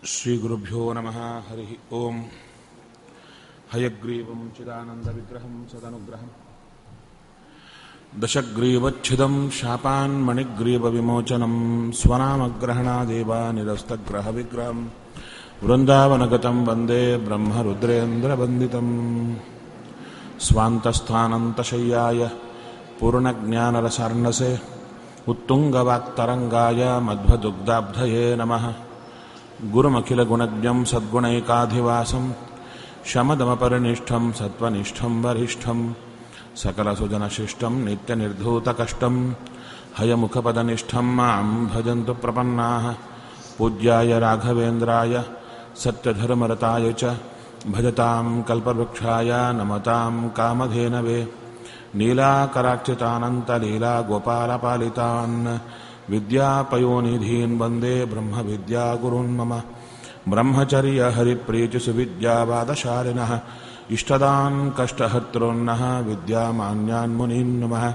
श्रीगुरुभ्यो नमः हरिः ओम् हयग्रीवं चिदानन्दविग्रहं सदनुग्रहम् दशग्रीवच्छिदं शापान्मणिग्रीवविमोचनं स्वनामग्रहणादेव निरस्तग्रहविग्रहम् वृन्दावनगतं वन्दे ब्रह्मरुद्रेन्द्रवन्दितम् स्वान्तस्थानन्तशय्याय पूर्णज्ञानरसार्णसे उत्तुङ्गवाक्तरङ्गाय मध्वदुग्धाब्धये नमः गुरुमखिलगुणज्ञं सद्गुणैकाधिवासं शमदमपरिनिष्ठं सत्त्वनिष्ठं वरिष्ठं सकलसुजनशिष्टं नित्यनिर्धूतकष्टं हयमुखपदनिष्ठं मां भजन्तु प्रपन्नाः पूज्याय राघवेन्द्राय सत्यधर्मरताय च भजतां कल्पवृक्षाय नमतां कामधेनवे नीलाकरार्चितानन्तलीलागोपालपालितान् विद्यापयोनिधीन् वन्दे ब्रह्मविद्यागुरून् मम ब्रह्मचर्यहरिप्रीतिसुविद्यावादशालिनः इष्टदान् कष्टहर्तॄन्नः विद्यामान्यान् मुनीन् नमः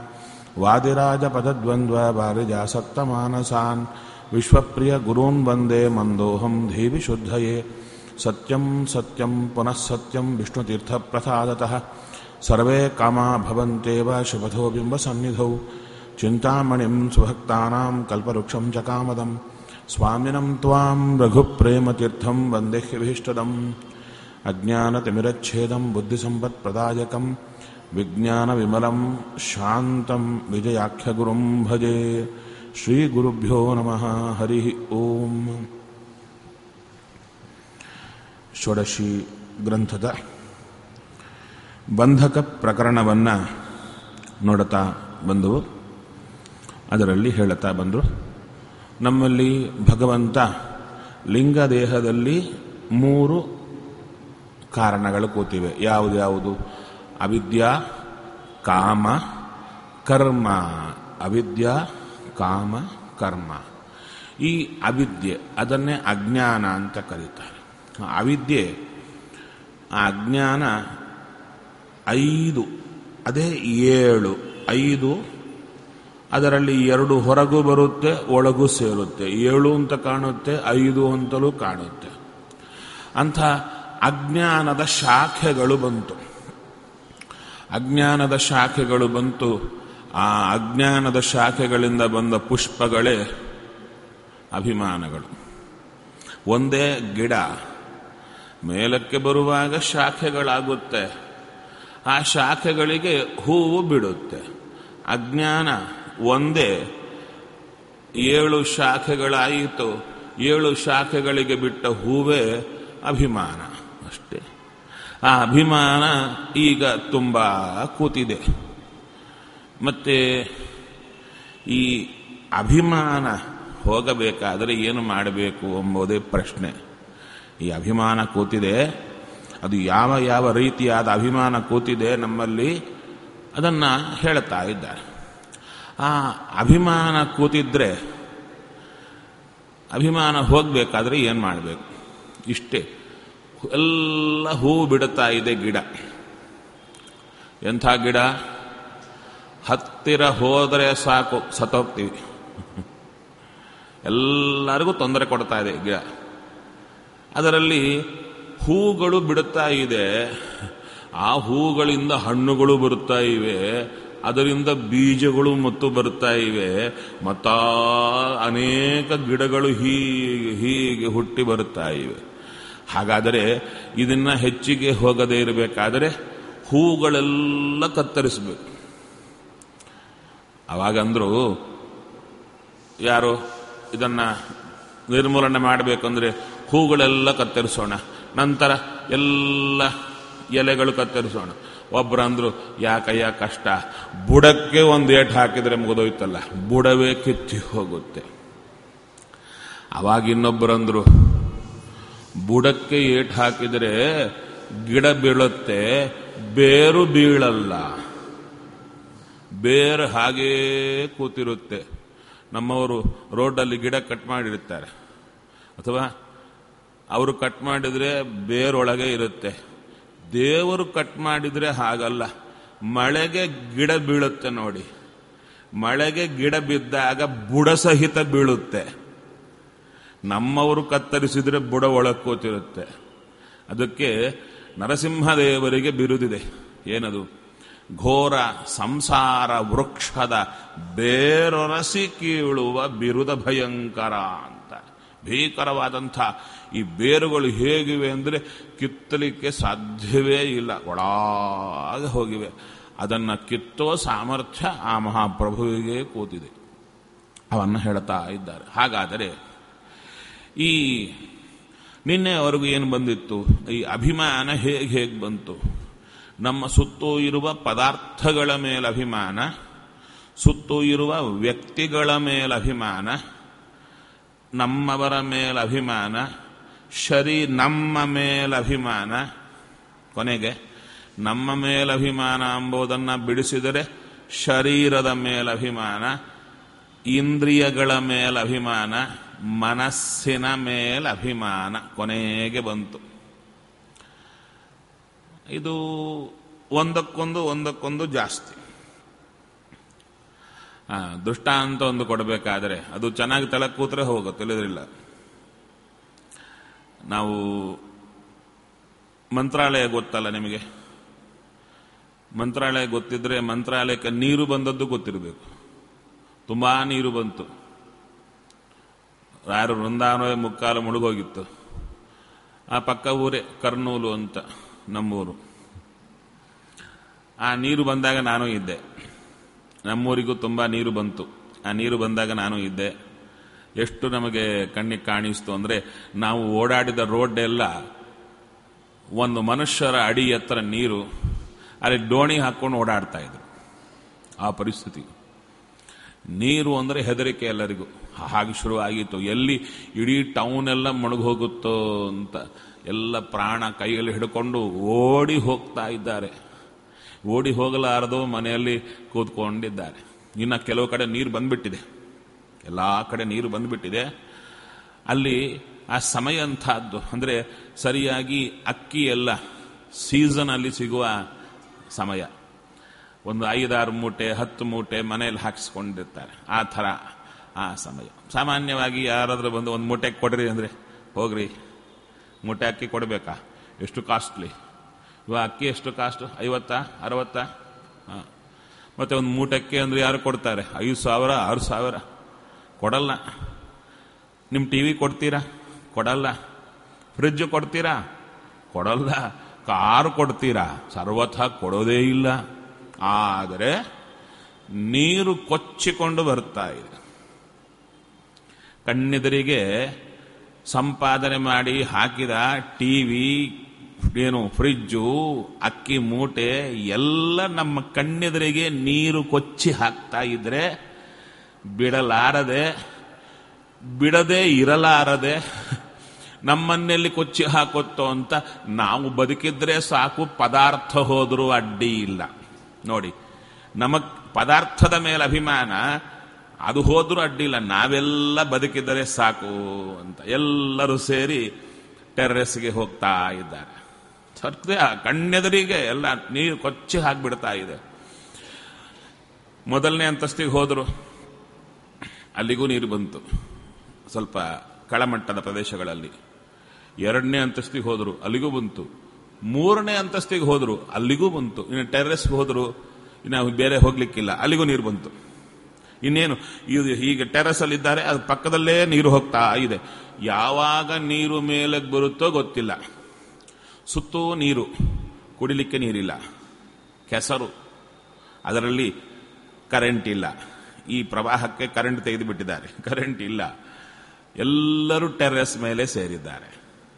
वादिराजपदद्वन्द्ववारिजासक्तमानसान् विश्वप्रियगुरून् वन्दे मन्दोऽहं धीविशुद्धये सत्यं सत्यं पुनः सत्यं विष्णुतीर्थप्रसादतः सर्वे कामा भवन्त्येव शुभधो बिम्बसन्निधौ चिन्तामणिं सुभक्तानां कल्पवृक्षं च कामदं स्वामिनं त्वां रघुप्रेमतीर्थं वन्देह्यभीष्टदम् अज्ञानतिमिरच्छेदं बुद्धिसम्पत्प्रदायकं विज्ञानविमलं शान्तं विजयाख्यगुरुं भजे श्रीगुरुभ्यो नमः हरिः ओम् ಷೋಡಶಿ ಗ್ರಂಥದ ಬಂಧಕ ಪ್ರಕರಣವನ್ನು ನೋಡುತ್ತಾ ಬಂದು ಅದರಲ್ಲಿ ಹೇಳುತ್ತಾ ಬಂದರು ನಮ್ಮಲ್ಲಿ ಭಗವಂತ ಲಿಂಗದೇಹದಲ್ಲಿ ಮೂರು ಕಾರಣಗಳು ಕೂತಿವೆ ಯಾವುದ್ಯಾವುದು ಅವಿದ್ಯಾ ಕಾಮ ಕರ್ಮ ಅವಿದ್ಯಾ ಕಾಮ ಕರ್ಮ ಈ ಅವಿದ್ಯೆ ಅದನ್ನೇ ಅಜ್ಞಾನ ಅಂತ ಕರೀತಾರೆ ಅವಿದ್ಯೆ ಆ ಅಜ್ಞಾನ ಐದು ಅದೇ ಏಳು ಐದು ಅದರಲ್ಲಿ ಎರಡು ಹೊರಗೂ ಬರುತ್ತೆ ಒಳಗೂ ಸೇರುತ್ತೆ ಏಳು ಅಂತ ಕಾಣುತ್ತೆ ಐದು ಅಂತಲೂ ಕಾಣುತ್ತೆ ಅಂಥ ಅಜ್ಞಾನದ ಶಾಖೆಗಳು ಬಂತು ಅಜ್ಞಾನದ ಶಾಖೆಗಳು ಬಂತು ಆ ಅಜ್ಞಾನದ ಶಾಖೆಗಳಿಂದ ಬಂದ ಪುಷ್ಪಗಳೇ ಅಭಿಮಾನಗಳು ಒಂದೇ ಗಿಡ ಮೇಲಕ್ಕೆ ಬರುವಾಗ ಶಾಖೆಗಳಾಗುತ್ತೆ ಆ ಶಾಖೆಗಳಿಗೆ ಹೂವು ಬಿಡುತ್ತೆ ಅಜ್ಞಾನ ಒಂದೇ ಏಳು ಶಾಖೆಗಳಾಯಿತು ಏಳು ಶಾಖೆಗಳಿಗೆ ಬಿಟ್ಟ ಹೂವೇ ಅಭಿಮಾನ ಅಷ್ಟೇ ಆ ಅಭಿಮಾನ ಈಗ ತುಂಬ ಕೂತಿದೆ ಮತ್ತೆ ಈ ಅಭಿಮಾನ ಹೋಗಬೇಕಾದರೆ ಏನು ಮಾಡಬೇಕು ಎಂಬುದೇ ಪ್ರಶ್ನೆ ಈ ಅಭಿಮಾನ ಕೂತಿದೆ ಅದು ಯಾವ ಯಾವ ರೀತಿಯಾದ ಅಭಿಮಾನ ಕೂತಿದೆ ನಮ್ಮಲ್ಲಿ ಅದನ್ನು ಹೇಳ್ತಾ ಇದ್ದಾರೆ ಆ ಅಭಿಮಾನ ಕೂತಿದ್ರೆ ಅಭಿಮಾನ ಹೋಗಬೇಕಾದ್ರೆ ಏನು ಮಾಡಬೇಕು ಇಷ್ಟೇ ಎಲ್ಲ ಹೂವು ಬಿಡುತ್ತಾ ಇದೆ ಗಿಡ ಎಂಥ ಗಿಡ ಹತ್ತಿರ ಹೋದರೆ ಸಾಕು ಸತ್ತೋಗ್ತೀವಿ ಎಲ್ಲರಿಗೂ ತೊಂದರೆ ಕೊಡ್ತಾ ಇದೆ ಗಿಡ ಅದರಲ್ಲಿ ಹೂಗಳು ಬಿಡುತ್ತಾ ಇದೆ ಆ ಹೂಗಳಿಂದ ಹಣ್ಣುಗಳು ಬರುತ್ತಾ ಇವೆ ಅದರಿಂದ ಬೀಜಗಳು ಮತ್ತು ಬರುತ್ತಾ ಇವೆ ಮತ್ತ ಅನೇಕ ಗಿಡಗಳು ಹೀಗೆ ಹೀಗೆ ಹುಟ್ಟಿ ಬರುತ್ತಾ ಇವೆ ಹಾಗಾದರೆ ಇದನ್ನ ಹೆಚ್ಚಿಗೆ ಹೋಗದೇ ಇರಬೇಕಾದರೆ ಹೂಗಳೆಲ್ಲ ಕತ್ತರಿಸಬೇಕು ಅವಾಗಂದ್ರು ಯಾರು ಇದನ್ನ ನಿರ್ಮೂಲನೆ ಮಾಡಬೇಕಂದ್ರೆ ಹೂಗಳೆಲ್ಲ ಕತ್ತರಿಸೋಣ ನಂತರ ಎಲ್ಲ ಎಲೆಗಳು ಕತ್ತರಿಸೋಣ ಒಬ್ಬರಂದ್ರು ಯಾಕಯ್ಯ ಕಷ್ಟ ಬುಡಕ್ಕೆ ಒಂದು ಏಟು ಹಾಕಿದರೆ ಮುಗಿದೋಯ್ತಲ್ಲ ಬುಡವೇ ಕಿತ್ತಿ ಹೋಗುತ್ತೆ ಅವಾಗ ಇನ್ನೊಬ್ಬರಂದ್ರು ಬುಡಕ್ಕೆ ಏಟು ಹಾಕಿದರೆ ಗಿಡ ಬೀಳುತ್ತೆ ಬೇರು ಬೀಳಲ್ಲ ಬೇರು ಹಾಗೇ ಕೂತಿರುತ್ತೆ ನಮ್ಮವರು ರೋಡಲ್ಲಿ ಗಿಡ ಕಟ್ ಮಾಡಿರ್ತಾರೆ ಅಥವಾ ಅವರು ಕಟ್ ಮಾಡಿದ್ರೆ ಬೇರೊಳಗೆ ಇರುತ್ತೆ ದೇವರು ಕಟ್ ಮಾಡಿದ್ರೆ ಹಾಗಲ್ಲ ಮಳೆಗೆ ಗಿಡ ಬೀಳುತ್ತೆ ನೋಡಿ ಮಳೆಗೆ ಗಿಡ ಬಿದ್ದಾಗ ಬುಡ ಸಹಿತ ಬೀಳುತ್ತೆ ನಮ್ಮವರು ಕತ್ತರಿಸಿದ್ರೆ ಬುಡ ಒಳಗೆ ಕೂತಿರುತ್ತೆ ಅದಕ್ಕೆ ನರಸಿಂಹದೇವರಿಗೆ ಬಿರುದಿದೆ ಏನದು ಘೋರ ಸಂಸಾರ ವೃಕ್ಷದ ಬೇರೊರಸಿ ಕೀಳುವ ಬಿರುದ ಭಯಂಕರ ಅಂತ ಭೀಕರವಾದಂಥ ಈ ಬೇರುಗಳು ಹೇಗಿವೆ ಅಂದರೆ ಕಿತ್ತಲಿಕ್ಕೆ ಸಾಧ್ಯವೇ ಇಲ್ಲ ಒಳಗೆ ಹೋಗಿವೆ ಅದನ್ನು ಕಿತ್ತುವ ಸಾಮರ್ಥ್ಯ ಆ ಮಹಾಪ್ರಭುವಿಗೆ ಕೂತಿದೆ ಅವನ್ನು ಹೇಳ್ತಾ ಇದ್ದಾರೆ ಹಾಗಾದರೆ ಈ ನಿನ್ನೆವರೆಗೂ ಏನು ಬಂದಿತ್ತು ಈ ಅಭಿಮಾನ ಹೇಗೆ ಹೇಗೆ ಬಂತು ನಮ್ಮ ಸುತ್ತೂ ಇರುವ ಪದಾರ್ಥಗಳ ಮೇಲೆ ಅಭಿಮಾನ ಸುತ್ತೂ ಇರುವ ವ್ಯಕ್ತಿಗಳ ಮೇಲೆ ಅಭಿಮಾನ ನಮ್ಮವರ ಮೇಲೆ ಅಭಿಮಾನ ಶರೀ ನಮ್ಮ ಮೇಲೆ ಅಭಿಮಾನ ಕೊನೆಗೆ ನಮ್ಮ ಮೇಲೆ ಅಭಿಮಾನ ಎಂಬುದನ್ನು ಬಿಡಿಸಿದರೆ ಶರೀರದ ಮೇಲೆ ಅಭಿಮಾನ ಇಂದ್ರಿಯಗಳ ಮೇಲೆ ಅಭಿಮಾನ ಮನಸ್ಸಿನ ಮೇಲೆ ಅಭಿಮಾನ ಕೊನೆಗೆ ಬಂತು ಇದು ಒಂದಕ್ಕೊಂದು ಒಂದಕ್ಕೊಂದು ಜಾಸ್ತಿ ಆ, ದೃಷ್ಟಾಂತ ಒಂದು ಕೊಡಬೇಕಾದ್ರೆ ಅದು ಚೆನ್ನಾಗಿ ತಲೆ ಕೂತ್ರೆ ಹೋಗುತ್ತೆ ತಿಳಿದ್ರಿಲ್ಲ ನಾವು ಮಂತ್ರಾಲಯ ಗೊತ್ತಲ್ಲ ನಿಮಗೆ ಮಂತ್ರಾಲಯ ಗೊತ್ತಿದ್ರೆ ಮಂತ್ರಾಲಯಕ್ಕೆ ನೀರು ಬಂದದ್ದು ಗೊತ್ತಿರಬೇಕು ತುಂಬಾ ನೀರು ಬಂತು ಯಾರು ವೃಂದಾವನ ಮುಕ್ಕಾಲು ಮುಳುಗೋಗಿತ್ತು ಆ ಪಕ್ಕ ಊರೇ ಕರ್ನೂಲು ಅಂತ ನಮ್ಮೂರು ಆ ನೀರು ಬಂದಾಗ ನಾನು ಇದ್ದೆ ನಮ್ಮೂರಿಗೂ ತುಂಬ ನೀರು ಬಂತು ಆ ನೀರು ಬಂದಾಗ ನಾನು ಇದ್ದೆ ಎಷ್ಟು ನಮಗೆ ಕಣ್ಣಿಗೆ ಕಾಣಿಸ್ತು ಅಂದರೆ ನಾವು ಓಡಾಡಿದ ರೋಡ್ ಎಲ್ಲ ಒಂದು ಮನುಷ್ಯರ ಅಡಿ ಎತ್ತರ ನೀರು ಅಲ್ಲಿ ಡೋಣಿ ಹಾಕ್ಕೊಂಡು ಓಡಾಡ್ತಾ ಇದ್ರು ಆ ಪರಿಸ್ಥಿತಿ ನೀರು ಅಂದರೆ ಹೆದರಿಕೆ ಎಲ್ಲರಿಗೂ ಹಾಗೆ ಶುರುವಾಗಿತ್ತು ಎಲ್ಲಿ ಇಡೀ ಟೌನ್ ಎಲ್ಲ ಮುಳುಗೋಗುತ್ತೋ ಅಂತ ಎಲ್ಲ ಪ್ರಾಣ ಕೈಯಲ್ಲಿ ಹಿಡ್ಕೊಂಡು ಓಡಿ ಹೋಗ್ತಾ ಇದ್ದಾರೆ ಓಡಿ ಹೋಗಲಾರದು ಮನೆಯಲ್ಲಿ ಕೂತ್ಕೊಂಡಿದ್ದಾರೆ ಇನ್ನು ಕೆಲವು ಕಡೆ ನೀರು ಬಂದ್ಬಿಟ್ಟಿದೆ ಎಲ್ಲ ಕಡೆ ನೀರು ಬಂದ್ಬಿಟ್ಟಿದೆ ಅಲ್ಲಿ ಆ ಸಮಯ ಅಂತಹದ್ದು ಅಂದರೆ ಸರಿಯಾಗಿ ಅಕ್ಕಿ ಎಲ್ಲ ಸೀಸನಲ್ಲಿ ಸಿಗುವ ಸಮಯ ಒಂದು ಐದಾರು ಮೂಟೆ ಹತ್ತು ಮೂಟೆ ಮನೆಯಲ್ಲಿ ಹಾಕಿಸ್ಕೊಂಡಿರ್ತಾರೆ ಆ ಥರ ಆ ಸಮಯ ಸಾಮಾನ್ಯವಾಗಿ ಯಾರಾದರೂ ಬಂದು ಒಂದು ಮೂಟೆ ಕೊಡ್ರಿ ಅಂದರೆ ಹೋಗ್ರಿ ಮೂಟೆ ಅಕ್ಕಿ ಕೊಡಬೇಕಾ ಎಷ್ಟು ಕಾಸ್ಟ್ಲಿ ಇವಾಗ ಅಕ್ಕಿ ಎಷ್ಟು ಕಾಸ್ಟ್ ಐವತ್ತಾ ಅರವತ್ತಾ ಹಾಂ ಮತ್ತು ಒಂದು ಮೂಟಕ್ಕೆ ಅಂದರೆ ಯಾರು ಕೊಡ್ತಾರೆ ಐದು ಸಾವಿರ ಆರು ಸಾವಿರ ಕೊಡಲ್ಲ ನಿಮ್ಮ ಟಿ ವಿ ಕೊಡ್ತೀರಾ ಕೊಡಲ್ಲ ಫ್ರಿಡ್ಜ್ ಕೊಡ್ತೀರಾ ಕೊಡಲ್ಲ ಕಾರು ಕೊಡ್ತೀರಾ ಸರ್ವಥ ಕೊಡೋದೇ ಇಲ್ಲ ಆದರೆ ನೀರು ಕೊಚ್ಚಿಕೊಂಡು ಬರ್ತಾ ಇದೆ ಕಣ್ಣೆದುರಿಗೆ ಸಂಪಾದನೆ ಮಾಡಿ ಹಾಕಿದ ಟಿವಿ ಏನು ಫ್ರಿಜ್ಜು ಅಕ್ಕಿ ಮೂಟೆ ಎಲ್ಲ ನಮ್ಮ ಕಣ್ಣೆದುರಿಗೆ ನೀರು ಕೊಚ್ಚಿ ಹಾಕ್ತಾ ಇದ್ರೆ ಬಿಡಲಾರದೆ ಬಿಡದೆ ಇರಲಾರದೆ ನಮ್ಮನ್ನೆಲ್ಲಿ ಕೊಚ್ಚಿ ಹಾಕುತ್ತೋ ಅಂತ ನಾವು ಬದುಕಿದ್ರೆ ಸಾಕು ಪದಾರ್ಥ ಹೋದರೂ ಅಡ್ಡಿ ಇಲ್ಲ ನೋಡಿ ನಮಗ್ ಪದಾರ್ಥದ ಮೇಲೆ ಅಭಿಮಾನ ಅದು ಹೋದ್ರೂ ಅಡ್ಡಿಲ್ಲ ನಾವೆಲ್ಲ ಬದುಕಿದರೆ ಸಾಕು ಅಂತ ಎಲ್ಲರೂ ಸೇರಿ ಟೆರ್ರೆಸ್ಗೆ ಹೋಗ್ತಾ ಇದ್ದಾರೆ ಸತ್ಯ ಕಣ್ಣೆದರಿಗೆ ಎಲ್ಲ ನೀರು ಕೊಚ್ಚಿ ಹಾಕ್ಬಿಡ್ತಾ ಇದೆ ಮೊದಲನೇ ಅಂತಸ್ತಿಗೆ ಹೋದರು ಅಲ್ಲಿಗೂ ನೀರು ಬಂತು ಸ್ವಲ್ಪ ಕಳಮಟ್ಟದ ಪ್ರದೇಶಗಳಲ್ಲಿ ಎರಡನೇ ಅಂತಸ್ತಿಗೆ ಹೋದರು ಅಲ್ಲಿಗೂ ಬಂತು ಮೂರನೇ ಅಂತಸ್ತಿಗೆ ಹೋದರು ಅಲ್ಲಿಗೂ ಬಂತು ಇನ್ನು ಟೆರ್ರೆಸ್ಗೆ ಹೋದರು ಇನ್ನು ಬೇರೆ ಹೋಗ್ಲಿಕ್ಕಿಲ್ಲ ಅಲ್ಲಿಗೂ ನೀರು ಬಂತು ಇನ್ನೇನು ಇದು ಈಗ ಟೆರೆಸ್ ಅಲ್ಲಿ ಇದ್ದಾರೆ ಅದು ಪಕ್ಕದಲ್ಲೇ ನೀರು ಹೋಗ್ತಾ ಇದೆ ಯಾವಾಗ ನೀರು ಮೇಲೆ ಬರುತ್ತೋ ಗೊತ್ತಿಲ್ಲ ಸುತ್ತೂ ನೀರು ಕುಡಿಲಿಕ್ಕೆ ನೀರಿಲ್ಲ ಕೆಸರು ಅದರಲ್ಲಿ ಕರೆಂಟ್ ಇಲ್ಲ ಈ ಪ್ರವಾಹಕ್ಕೆ ಕರೆಂಟ್ ತೆಗೆದು ಬಿಟ್ಟಿದ್ದಾರೆ ಕರೆಂಟ್ ಇಲ್ಲ ಎಲ್ಲರೂ ಟೆರ್ರೆಸ್ ಮೇಲೆ ಸೇರಿದ್ದಾರೆ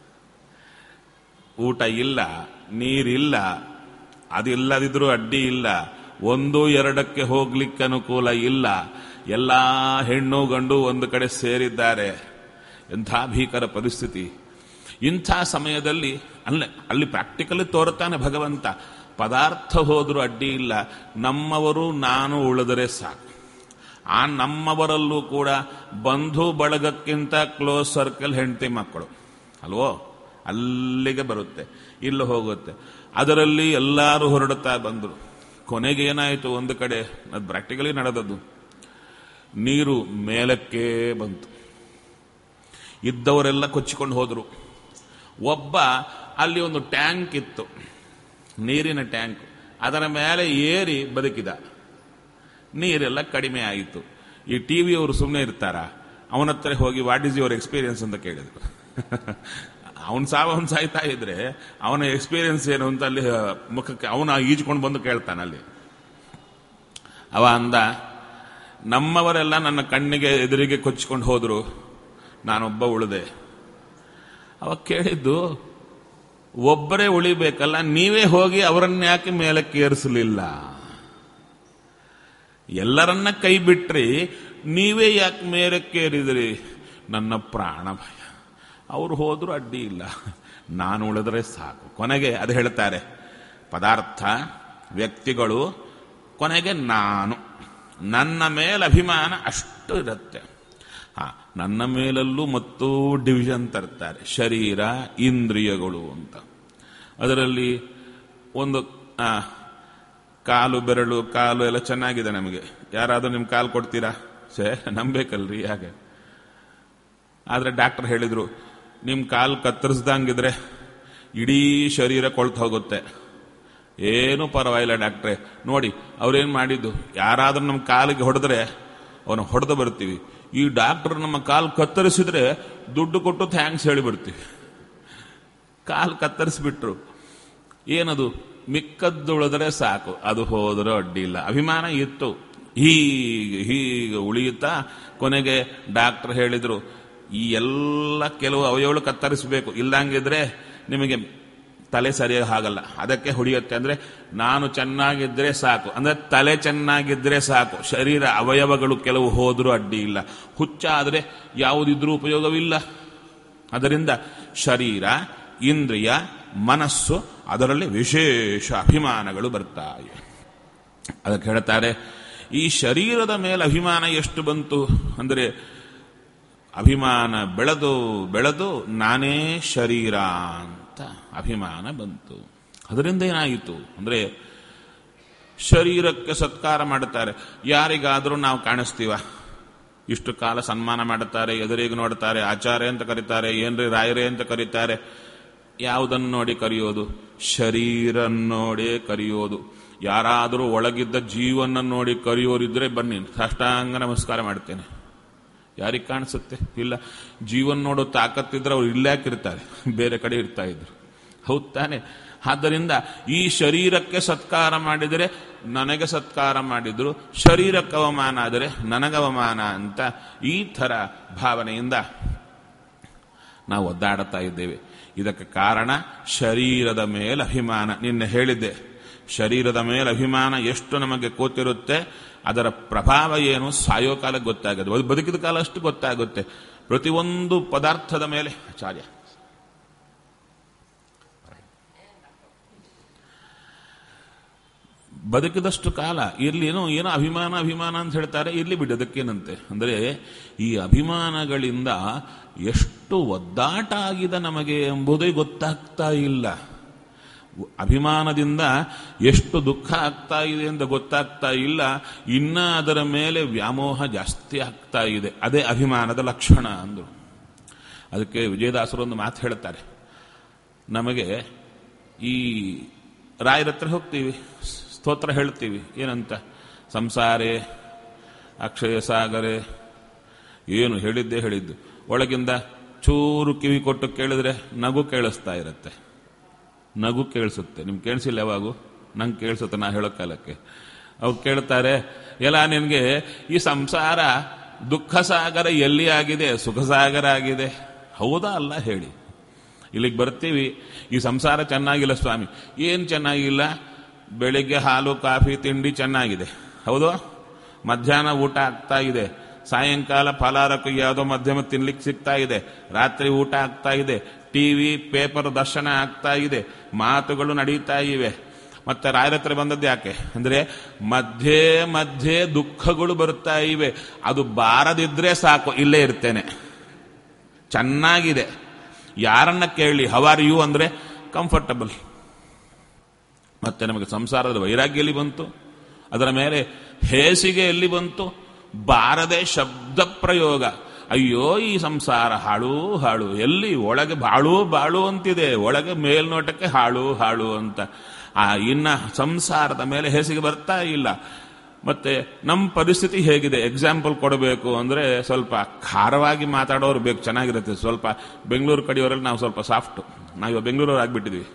ಊಟ ಇಲ್ಲ ನೀರಿಲ್ಲ ಅದಿಲ್ಲದಿದ್ರೂ ಅಡ್ಡಿ ಇಲ್ಲ ಒಂದು ಎರಡಕ್ಕೆ ಹೋಗ್ಲಿಕ್ಕೆ ಅನುಕೂಲ ಇಲ್ಲ ಎಲ್ಲ ಹೆಣ್ಣು ಗಂಡು ಒಂದು ಕಡೆ ಸೇರಿದ್ದಾರೆ ಎಂಥ ಭೀಕರ ಪರಿಸ್ಥಿತಿ ಇಂಥ ಸಮಯದಲ್ಲಿ ಅಲ್ಲೇ ಅಲ್ಲಿ ಪ್ರಾಕ್ಟಿಕಲಿ ತೋರುತ್ತಾನೆ ಭಗವಂತ ಪದಾರ್ಥ ಹೋದರೂ ಅಡ್ಡಿ ಇಲ್ಲ ನಮ್ಮವರು ನಾನು ಉಳಿದರೆ ಸಾಕು ಆ ನಮ್ಮವರಲ್ಲೂ ಕೂಡ ಬಂಧು ಬಳಗಕ್ಕಿಂತ ಕ್ಲೋಸ್ ಸರ್ಕಲ್ ಹೆಂಡತಿ ಮಕ್ಕಳು ಅಲ್ವೋ ಅಲ್ಲಿಗೆ ಬರುತ್ತೆ ಇಲ್ಲಿ ಹೋಗುತ್ತೆ ಅದರಲ್ಲಿ ಎಲ್ಲರೂ ಹೊರಡುತ್ತಾ ಬಂದರು ಕೊನೆಗೆ ಏನಾಯಿತು ಒಂದು ಕಡೆ ಅದು ಪ್ರಾಕ್ಟಿಕಲಿ ನಡೆದದ್ದು ನೀರು ಮೇಲಕ್ಕೆ ಬಂತು ಇದ್ದವರೆಲ್ಲ ಕೊಚ್ಚಿಕೊಂಡು ಹೋದರು ಒಬ್ಬ ಅಲ್ಲಿ ಒಂದು ಟ್ಯಾಂಕ್ ಇತ್ತು ನೀರಿನ ಟ್ಯಾಂಕ್ ಅದರ ಮೇಲೆ ಏರಿ ಬದುಕಿದ ನೀರೆಲ್ಲ ಕಡಿಮೆ ಆಯಿತು ಈ ಟಿ ವಿಯವರು ಸುಮ್ಮನೆ ಇರ್ತಾರ ಅವನ ಹತ್ರ ಹೋಗಿ ವಾಟ್ ಈಸ್ ಯುವರ್ ಎಕ್ಸ್ಪೀರಿಯನ್ಸ್ ಅಂತ ಕೇಳಿದ್ರು ಅವನ್ ಸಾವ ಅವನ್ ಸಾಯ್ತಾ ಇದ್ರೆ ಅವನ ಎಕ್ಸ್ಪೀರಿಯನ್ಸ್ ಏನು ಅಂತ ಅಲ್ಲಿ ಮುಖಕ್ಕೆ ಅವನ ಈಜ್ಕೊಂಡು ಬಂದು ಕೇಳ್ತಾನೆ ಅಲ್ಲಿ ಅವ ಅಂದ ನಮ್ಮವರೆಲ್ಲ ನನ್ನ ಕಣ್ಣಿಗೆ ಎದುರಿಗೆ ಕೊಚ್ಚಿಕೊಂಡು ಹೋದ್ರು ನಾನೊಬ್ಬ ಉಳಿದೆ ಅವ ಕೇಳಿದ್ದು ಒಬ್ಬರೇ ಉಳಿಬೇಕಲ್ಲ ನೀವೇ ಹೋಗಿ ಅವರನ್ನ ಯಾಕೆ ಮೇಲಕ್ಕೆ ಏರಿಸಲಿಲ್ಲ ಎಲ್ಲರನ್ನ ಕೈ ಬಿಟ್ರಿ ನೀವೇ ಯಾಕೆ ಮೇಲಕ್ಕೆ ಏರಿದ್ರಿ ನನ್ನ ಪ್ರಾಣ ಭಯ ಅವ್ರು ಹೋದ್ರು ಅಡ್ಡಿ ಇಲ್ಲ ನಾನು ಉಳಿದ್ರೆ ಸಾಕು ಕೊನೆಗೆ ಅದು ಹೇಳ್ತಾರೆ ಪದಾರ್ಥ ವ್ಯಕ್ತಿಗಳು ಕೊನೆಗೆ ನಾನು ನನ್ನ ಮೇಲೆ ಅಭಿಮಾನ ಅಷ್ಟು ಇರುತ್ತೆ ಹಾ ನನ್ನ ಮೇಲಲ್ಲೂ ಮತ್ತು ಡಿವಿಷನ್ ತರ್ತಾರೆ ಶರೀರ ಇಂದ್ರಿಯಗಳು ಅಂತ ಅದರಲ್ಲಿ ಒಂದು ಆ, ಕಾಲು ಬೆರಳು ಕಾಲು ಎಲ್ಲ ಚೆನ್ನಾಗಿದೆ ನಮಗೆ ಯಾರಾದರೂ ನಿಮ್ಮ ಕಾಲು ಕೊಡ್ತೀರಾ ಸೇ ನಂಬೇಕಲ್ರಿ ಹಾಗೆ ಆದರೆ ಡಾಕ್ಟರ್ ಹೇಳಿದ್ರು ನಿಮ್ಮ ಕಾಲು ಕತ್ತರಿಸ್ದಂಗಿದ್ರೆ ಇಡೀ ಶರೀರ ಕೊಳ್ತು ಹೋಗುತ್ತೆ ಏನೂ ಪರವಾಗಿಲ್ಲ ಡಾಕ್ಟ್ರೆ ನೋಡಿ ಅವ್ರೇನು ಮಾಡಿದ್ದು ಯಾರಾದ್ರೂ ನಮ್ಮ ಕಾಲಿಗೆ ಹೊಡೆದ್ರೆ ಅವನು ಹೊಡೆದು ಬರ್ತೀವಿ ಈ ಡಾಕ್ಟರ್ ನಮ್ಮ ಕಾಲು ಕತ್ತರಿಸಿದ್ರೆ ದುಡ್ಡು ಕೊಟ್ಟು ಥ್ಯಾಂಕ್ಸ್ ಹೇಳಿ ಬರ್ತೀವಿ ಕಾಲು ಕತ್ತರಿಸ್ಬಿಟ್ರು ಏನದು ಮಿಕ್ಕದ್ದುಳಿದ್ರೆ ಸಾಕು ಅದು ಹೋದ್ರೆ ಅಡ್ಡಿ ಇಲ್ಲ ಅಭಿಮಾನ ಇತ್ತು ಹೀಗೆ ಹೀಗೆ ಉಳಿಯುತ್ತಾ ಕೊನೆಗೆ ಡಾಕ್ಟರ್ ಹೇಳಿದ್ರು ಈ ಎಲ್ಲ ಕೆಲವು ಅವಯವಳು ಕತ್ತರಿಸಬೇಕು ಇಲ್ಲಂಗಿದ್ರೆ ನಿಮಗೆ ತಲೆ ಸರಿಯಾಗಿ ಆಗಲ್ಲ ಅದಕ್ಕೆ ಹೊಡೆಯುತ್ತೆ ಅಂದ್ರೆ ನಾನು ಚೆನ್ನಾಗಿದ್ರೆ ಸಾಕು ಅಂದ್ರೆ ತಲೆ ಚೆನ್ನಾಗಿದ್ರೆ ಸಾಕು ಶರೀರ ಅವಯವಗಳು ಕೆಲವು ಹೋದ್ರೂ ಅಡ್ಡಿ ಇಲ್ಲ ಹುಚ್ಚಾದ್ರೆ ಯಾವುದಿದ್ರೂ ಉಪಯೋಗವಿಲ್ಲ ಅದರಿಂದ ಶರೀರ ಇಂದ್ರಿಯ ಮನಸ್ಸು ಅದರಲ್ಲಿ ವಿಶೇಷ ಅಭಿಮಾನಗಳು ಬರ್ತಾ ಇವೆ ಅದಕ್ಕೆ ಹೇಳ್ತಾರೆ ಈ ಶರೀರದ ಮೇಲೆ ಅಭಿಮಾನ ಎಷ್ಟು ಬಂತು ಅಂದರೆ ಅಭಿಮಾನ ಬೆಳೆದು ಬೆಳೆದು ನಾನೇ ಶರೀರ ಅಂತ ಅಭಿಮಾನ ಬಂತು ಅದರಿಂದ ಏನಾಯಿತು ಅಂದರೆ ಶರೀರಕ್ಕೆ ಸತ್ಕಾರ ಮಾಡುತ್ತಾರೆ ಯಾರಿಗಾದರೂ ನಾವು ಕಾಣಿಸ್ತೀವ ಇಷ್ಟು ಕಾಲ ಸನ್ಮಾನ ಮಾಡುತ್ತಾರೆ ಎದುರಿಗೆ ನೋಡ್ತಾರೆ ಆಚಾರ್ಯ ಅಂತ ಕರೀತಾರೆ ಏನ್ರಿ ರಾಯರೇ ಅಂತ ಕರೀತಾರೆ ಯಾವುದನ್ನು ನೋಡಿ ಕರೆಯೋದು ಶರೀರ ನೋಡಿ ಕರೆಯೋದು ಯಾರಾದರೂ ಒಳಗಿದ್ದ ಜೀವನ ನೋಡಿ ಕರೆಯೋರಿದ್ರೆ ಬನ್ನಿ ಸಾಷ್ಟಾಂಗ ನಮಸ್ಕಾರ ಮಾಡ್ತೇನೆ ಯಾರಿಗೆ ಕಾಣಿಸುತ್ತೆ ಇಲ್ಲ ಜೀವನ್ ನೋಡೋ ತಾಕತ್ತಿದ್ರೆ ಅವ್ರು ಇಲ್ಲಾಕಿರ್ತಾರೆ ಬೇರೆ ಕಡೆ ಇರ್ತಾ ಇದ್ರು ಹೌದ್ ತಾನೆ ಆದ್ದರಿಂದ ಈ ಶರೀರಕ್ಕೆ ಸತ್ಕಾರ ಮಾಡಿದರೆ ನನಗೆ ಸತ್ಕಾರ ಮಾಡಿದ್ರು ಶರೀರಕ್ಕೆ ಅವಮಾನ ಆದರೆ ನನಗವಮಾನ ಅಂತ ಈ ಥರ ಭಾವನೆಯಿಂದ ನಾವು ಒದ್ದಾಡುತ್ತಾ ಇದ್ದೇವೆ ಇದಕ್ಕೆ ಕಾರಣ ಶರೀರದ ಮೇಲೆ ಅಭಿಮಾನ ನಿನ್ನೆ ಹೇಳಿದ್ದೆ ಶರೀರದ ಮೇಲೆ ಅಭಿಮಾನ ಎಷ್ಟು ನಮಗೆ ಕೂತಿರುತ್ತೆ ಅದರ ಪ್ರಭಾವ ಏನು ಸಾಯೋ ಕಾಲಕ್ಕೆ ಗೊತ್ತಾಗುತ್ತೆ ಅದು ಬದುಕಿದ ಕಾಲ ಅಷ್ಟು ಗೊತ್ತಾಗುತ್ತೆ ಪ್ರತಿಯೊಂದು ಪದಾರ್ಥದ ಮೇಲೆ ಆಚಾರ್ಯ ಬದುಕಿದಷ್ಟು ಕಾಲ ಇರ್ಲಿ ಏನೋ ಏನೋ ಅಭಿಮಾನ ಅಭಿಮಾನ ಅಂತ ಹೇಳ್ತಾರೆ ಇರ್ಲಿ ಬಿಡಿ ಅದಕ್ಕೇನಂತೆ ಅಂದರೆ ಈ ಅಭಿಮಾನಗಳಿಂದ ಎಷ್ಟು ಒದ್ದಾಟ ಆಗಿದೆ ನಮಗೆ ಎಂಬುದೇ ಗೊತ್ತಾಗ್ತಾ ಇಲ್ಲ ಅಭಿಮಾನದಿಂದ ಎಷ್ಟು ದುಃಖ ಆಗ್ತಾ ಇದೆ ಅಂತ ಗೊತ್ತಾಗ್ತಾ ಇಲ್ಲ ಇನ್ನ ಅದರ ಮೇಲೆ ವ್ಯಾಮೋಹ ಜಾಸ್ತಿ ಆಗ್ತಾ ಇದೆ ಅದೇ ಅಭಿಮಾನದ ಲಕ್ಷಣ ಅಂದರು ಅದಕ್ಕೆ ವಿಜಯದಾಸರು ಒಂದು ಮಾತು ಹೇಳ್ತಾರೆ ನಮಗೆ ಈ ರಾಯರ ಹತ್ರ ಹೋಗ್ತೀವಿ ಸ್ತೋತ್ರ ಹೇಳ್ತೀವಿ ಏನಂತ ಸಂಸಾರೇ ಅಕ್ಷಯ ಸಾಗರೆ ಏನು ಹೇಳಿದ್ದೇ ಹೇಳಿದ್ದು ಒಳಗಿಂದ ಚೂರು ಕಿವಿ ಕೊಟ್ಟು ಕೇಳಿದ್ರೆ ನಗು ಕೇಳಿಸ್ತಾ ಇರುತ್ತೆ ನಗು ಕೇಳಿಸುತ್ತೆ ನಿಮ್ಗೆ ಕೇಳಿಸಿಲ್ಲ ಯಾವಾಗೂ ನಂಗೆ ಕೇಳಿಸುತ್ತೆ ನಾ ಹೇಳೋ ಕಾಲಕ್ಕೆ ಅವ್ರು ಕೇಳ್ತಾರೆ ಎಲ್ಲ ನಿನಗೆ ಈ ಸಂಸಾರ ದುಃಖ ಸಾಗರ ಎಲ್ಲಿ ಆಗಿದೆ ಸುಖ ಸಾಗರ ಆಗಿದೆ ಹೌದಾ ಅಲ್ಲ ಹೇಳಿ ಇಲ್ಲಿಗೆ ಬರ್ತೀವಿ ಈ ಸಂಸಾರ ಚೆನ್ನಾಗಿಲ್ಲ ಸ್ವಾಮಿ ಏನು ಚೆನ್ನಾಗಿಲ್ಲ ಬೆಳಿಗ್ಗೆ ಹಾಲು ಕಾಫಿ ತಿಂಡಿ ಚೆನ್ನಾಗಿದೆ ಹೌದು ಮಧ್ಯಾಹ್ನ ಊಟ ಆಗ್ತಾ ಇದೆ ಸಾಯಂಕಾಲ ಫಲಾರಕ್ಕೆ ಯಾವುದೋ ಮಧ್ಯಮ ತಿನ್ಲಿಕ್ಕೆ ಸಿಗ್ತಾ ಇದೆ ರಾತ್ರಿ ಊಟ ಆಗ್ತಾ ಇದೆ ಟಿವಿ ಪೇಪರ್ ದರ್ಶನ ಆಗ್ತಾ ಇದೆ ಮಾತುಗಳು ನಡೀತಾ ಇವೆ ಮತ್ತೆ ರಾಯರ ಹತ್ರ ಬಂದದ್ದು ಯಾಕೆ ಅಂದ್ರೆ ಮಧ್ಯೆ ಮಧ್ಯೆ ದುಃಖಗಳು ಬರ್ತಾ ಇವೆ ಅದು ಬಾರದಿದ್ರೆ ಸಾಕು ಇಲ್ಲೇ ಇರ್ತೇನೆ ಚೆನ್ನಾಗಿದೆ ಯಾರನ್ನ ಕೇಳಿ ಹವಾರ್ ಯು ಅಂದ್ರೆ ಕಂಫರ್ಟಬಲ್ ಮತ್ತೆ ನಮಗೆ ಸಂಸಾರದ ವೈರಾಗ್ಯ ಎಲ್ಲಿ ಬಂತು ಅದರ ಮೇಲೆ ಹೇಸಿಗೆ ಎಲ್ಲಿ ಬಂತು ಬಾರದೆ ಶಬ್ದ ಪ್ರಯೋಗ ಅಯ್ಯೋ ಈ ಸಂಸಾರ ಹಾಳು ಹಾಳು ಎಲ್ಲಿ ಒಳಗೆ ಬಾಳು ಬಾಳು ಅಂತಿದೆ ಒಳಗೆ ಮೇಲ್ನೋಟಕ್ಕೆ ಹಾಳು ಹಾಳು ಅಂತ ಆ ಇನ್ನ ಸಂಸಾರದ ಮೇಲೆ ಹೆಸಿಗೆ ಬರ್ತಾ ಇಲ್ಲ ಮತ್ತೆ ನಮ್ಮ ಪರಿಸ್ಥಿತಿ ಹೇಗಿದೆ ಎಕ್ಸಾಂಪಲ್ ಕೊಡಬೇಕು ಅಂದ್ರೆ ಸ್ವಲ್ಪ ಖಾರವಾಗಿ ಮಾತಾಡೋರು ಬೇಕು ಚೆನ್ನಾಗಿರುತ್ತೆ ಸ್ವಲ್ಪ ಬೆಂಗಳೂರು ಕಡೆಯವರಲ್ಲಿ ನಾವು ಸ್ವಲ್ಪ ಸಾಫ್ಟ್ ನಾವು ಬೆಂಗಳೂರು ಆಗ್ಬಿಟ್ಟಿದ್ವಿ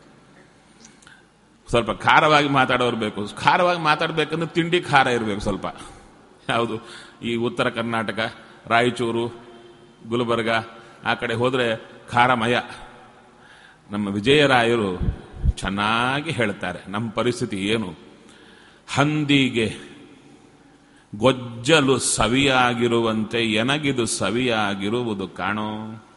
ಸ್ವಲ್ಪ ಖಾರವಾಗಿ ಮಾತಾಡೋರು ಬೇಕು ಖಾರವಾಗಿ ಮಾತಾಡಬೇಕಂದ್ರೆ ತಿಂಡಿ ಖಾರ ಇರಬೇಕು ಸ್ವಲ್ಪ ಯಾವುದು ಈ ಉತ್ತರ ಕರ್ನಾಟಕ ರಾಯಚೂರು ಗುಲ್ಬರ್ಗ ಆ ಕಡೆ ಹೋದರೆ ಖಾರಮಯ ನಮ್ಮ ವಿಜಯರಾಯರು ಚೆನ್ನಾಗಿ ಹೇಳ್ತಾರೆ ನಮ್ಮ ಪರಿಸ್ಥಿತಿ ಏನು ಹಂದಿಗೆ ಗೊಜ್ಜಲು ಸವಿಯಾಗಿರುವಂತೆ ಎನಗಿದು ಸವಿಯಾಗಿರುವುದು ಕಾಣೋ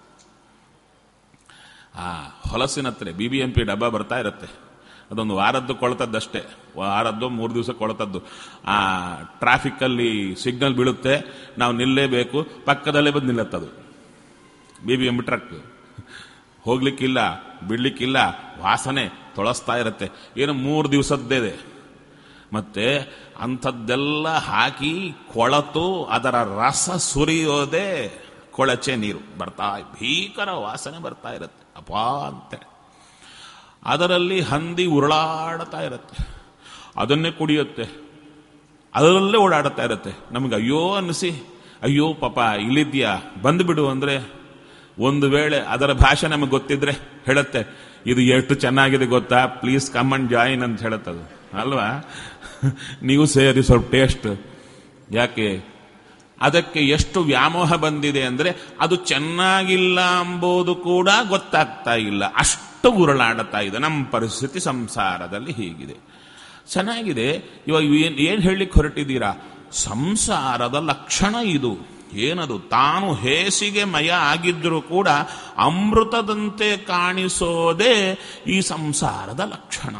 ಆ ಹೊಲಸಿನ ಹತ್ರ ಬಿ ಬಿ ಎಂ ಪಿ ಡಬ್ಬ ಬರ್ತಾ ಇರುತ್ತೆ ಅದೊಂದು ವಾರದ್ದು ಕೊಳ್ತದ್ದಷ್ಟೇ ವಾರದ್ದು ಮೂರು ದಿವಸ ಕೊಳ್ತದ್ದು ಆ ಟ್ರಾಫಿಕ್ಕಲ್ಲಿ ಸಿಗ್ನಲ್ ಬೀಳುತ್ತೆ ನಾವು ನಿಲ್ಲೇಬೇಕು ಪಕ್ಕದಲ್ಲೇ ಬಂದು ನಿಲ್ಲತ್ತದು B B M P truck ಹೋಗ್ಲಿಕ್ಕಿಲ್ಲ ಬಿಡ್ಲಿಕ್ಕಿಲ್ಲ ವಾಸನೆ ತೊಳಸ್ತಾ ಇರುತ್ತೆ ಏನು ಮೂರು ದಿವಸದ್ದೇದೆ ಮತ್ತೆ ಅಂಥದ್ದೆಲ್ಲ ಹಾಕಿ ಕೊಳತು ಅದರ ರಸ ಸುರಿಯೋದೇ ಕೊಳಚೆ ನೀರು ಬರ್ತಾ ಭೀಕರ ವಾಸನೆ ಬರ್ತಾ ಇರುತ್ತೆ ಅಪಾ ಅಂತೆ ಅದರಲ್ಲಿ ಹಂದಿ ಉರುಳಾಡ್ತಾ ಇರುತ್ತೆ ಅದನ್ನೇ ಕುಡಿಯುತ್ತೆ ಅದರಲ್ಲೇ ಓಡಾಡ್ತಾ ಇರುತ್ತೆ ನಮಗೆ ಅಯ್ಯೋ ಅನ್ನಿಸಿ ಅಯ್ಯೋ ಪಾಪ ಇಲ್ಲಿದ್ಯಾ ಬಂದುಬಿಡು ಅಂದರೆ ಒಂದು ವೇಳೆ ಅದರ ಭಾಷೆ ನಮಗೆ ಗೊತ್ತಿದ್ರೆ ಹೇಳುತ್ತೆ ಇದು ಎಷ್ಟು ಚೆನ್ನಾಗಿದೆ ಗೊತ್ತಾ ಪ್ಲೀಸ್ ಕಮ್ ಅಂಡ್ ಜಾಯಿನ್ ಅಂತ ಹೇಳುತ್ತದು ಅಲ್ವಾ ನೀವು ಸೇರಿ ಸ್ವಲ್ಪ ಟೇಸ್ಟ್ ಯಾಕೆ ಅದಕ್ಕೆ ಎಷ್ಟು ವ್ಯಾಮೋಹ ಬಂದಿದೆ ಅಂದರೆ ಅದು ಚೆನ್ನಾಗಿಲ್ಲ ಎಂಬುದು ಕೂಡ ಗೊತ್ತಾಗ್ತಾ ಇಲ್ಲ ಅಷ್ಟು ಉರುಳಾಡುತ್ತಾ ಇದೆ ನಮ್ಮ ಪರಿಸ್ಥಿತಿ ಸಂಸಾರದಲ್ಲಿ ಹೀಗಿದೆ ಚೆನ್ನಾಗಿದೆ ಇವಾಗ ಏನ್ ಏನ್ ಹೇಳಲಿಕ್ಕೆ ಹೊರಟಿದ್ದೀರಾ ಸಂಸಾರದ ಲಕ್ಷಣ ಇದು ಏನದು ತಾನು ಹೇಸಿಗೆ ಮಯ ಆಗಿದ್ದರೂ ಕೂಡ ಅಮೃತದಂತೆ ಕಾಣಿಸೋದೇ ಈ ಸಂಸಾರದ ಲಕ್ಷಣ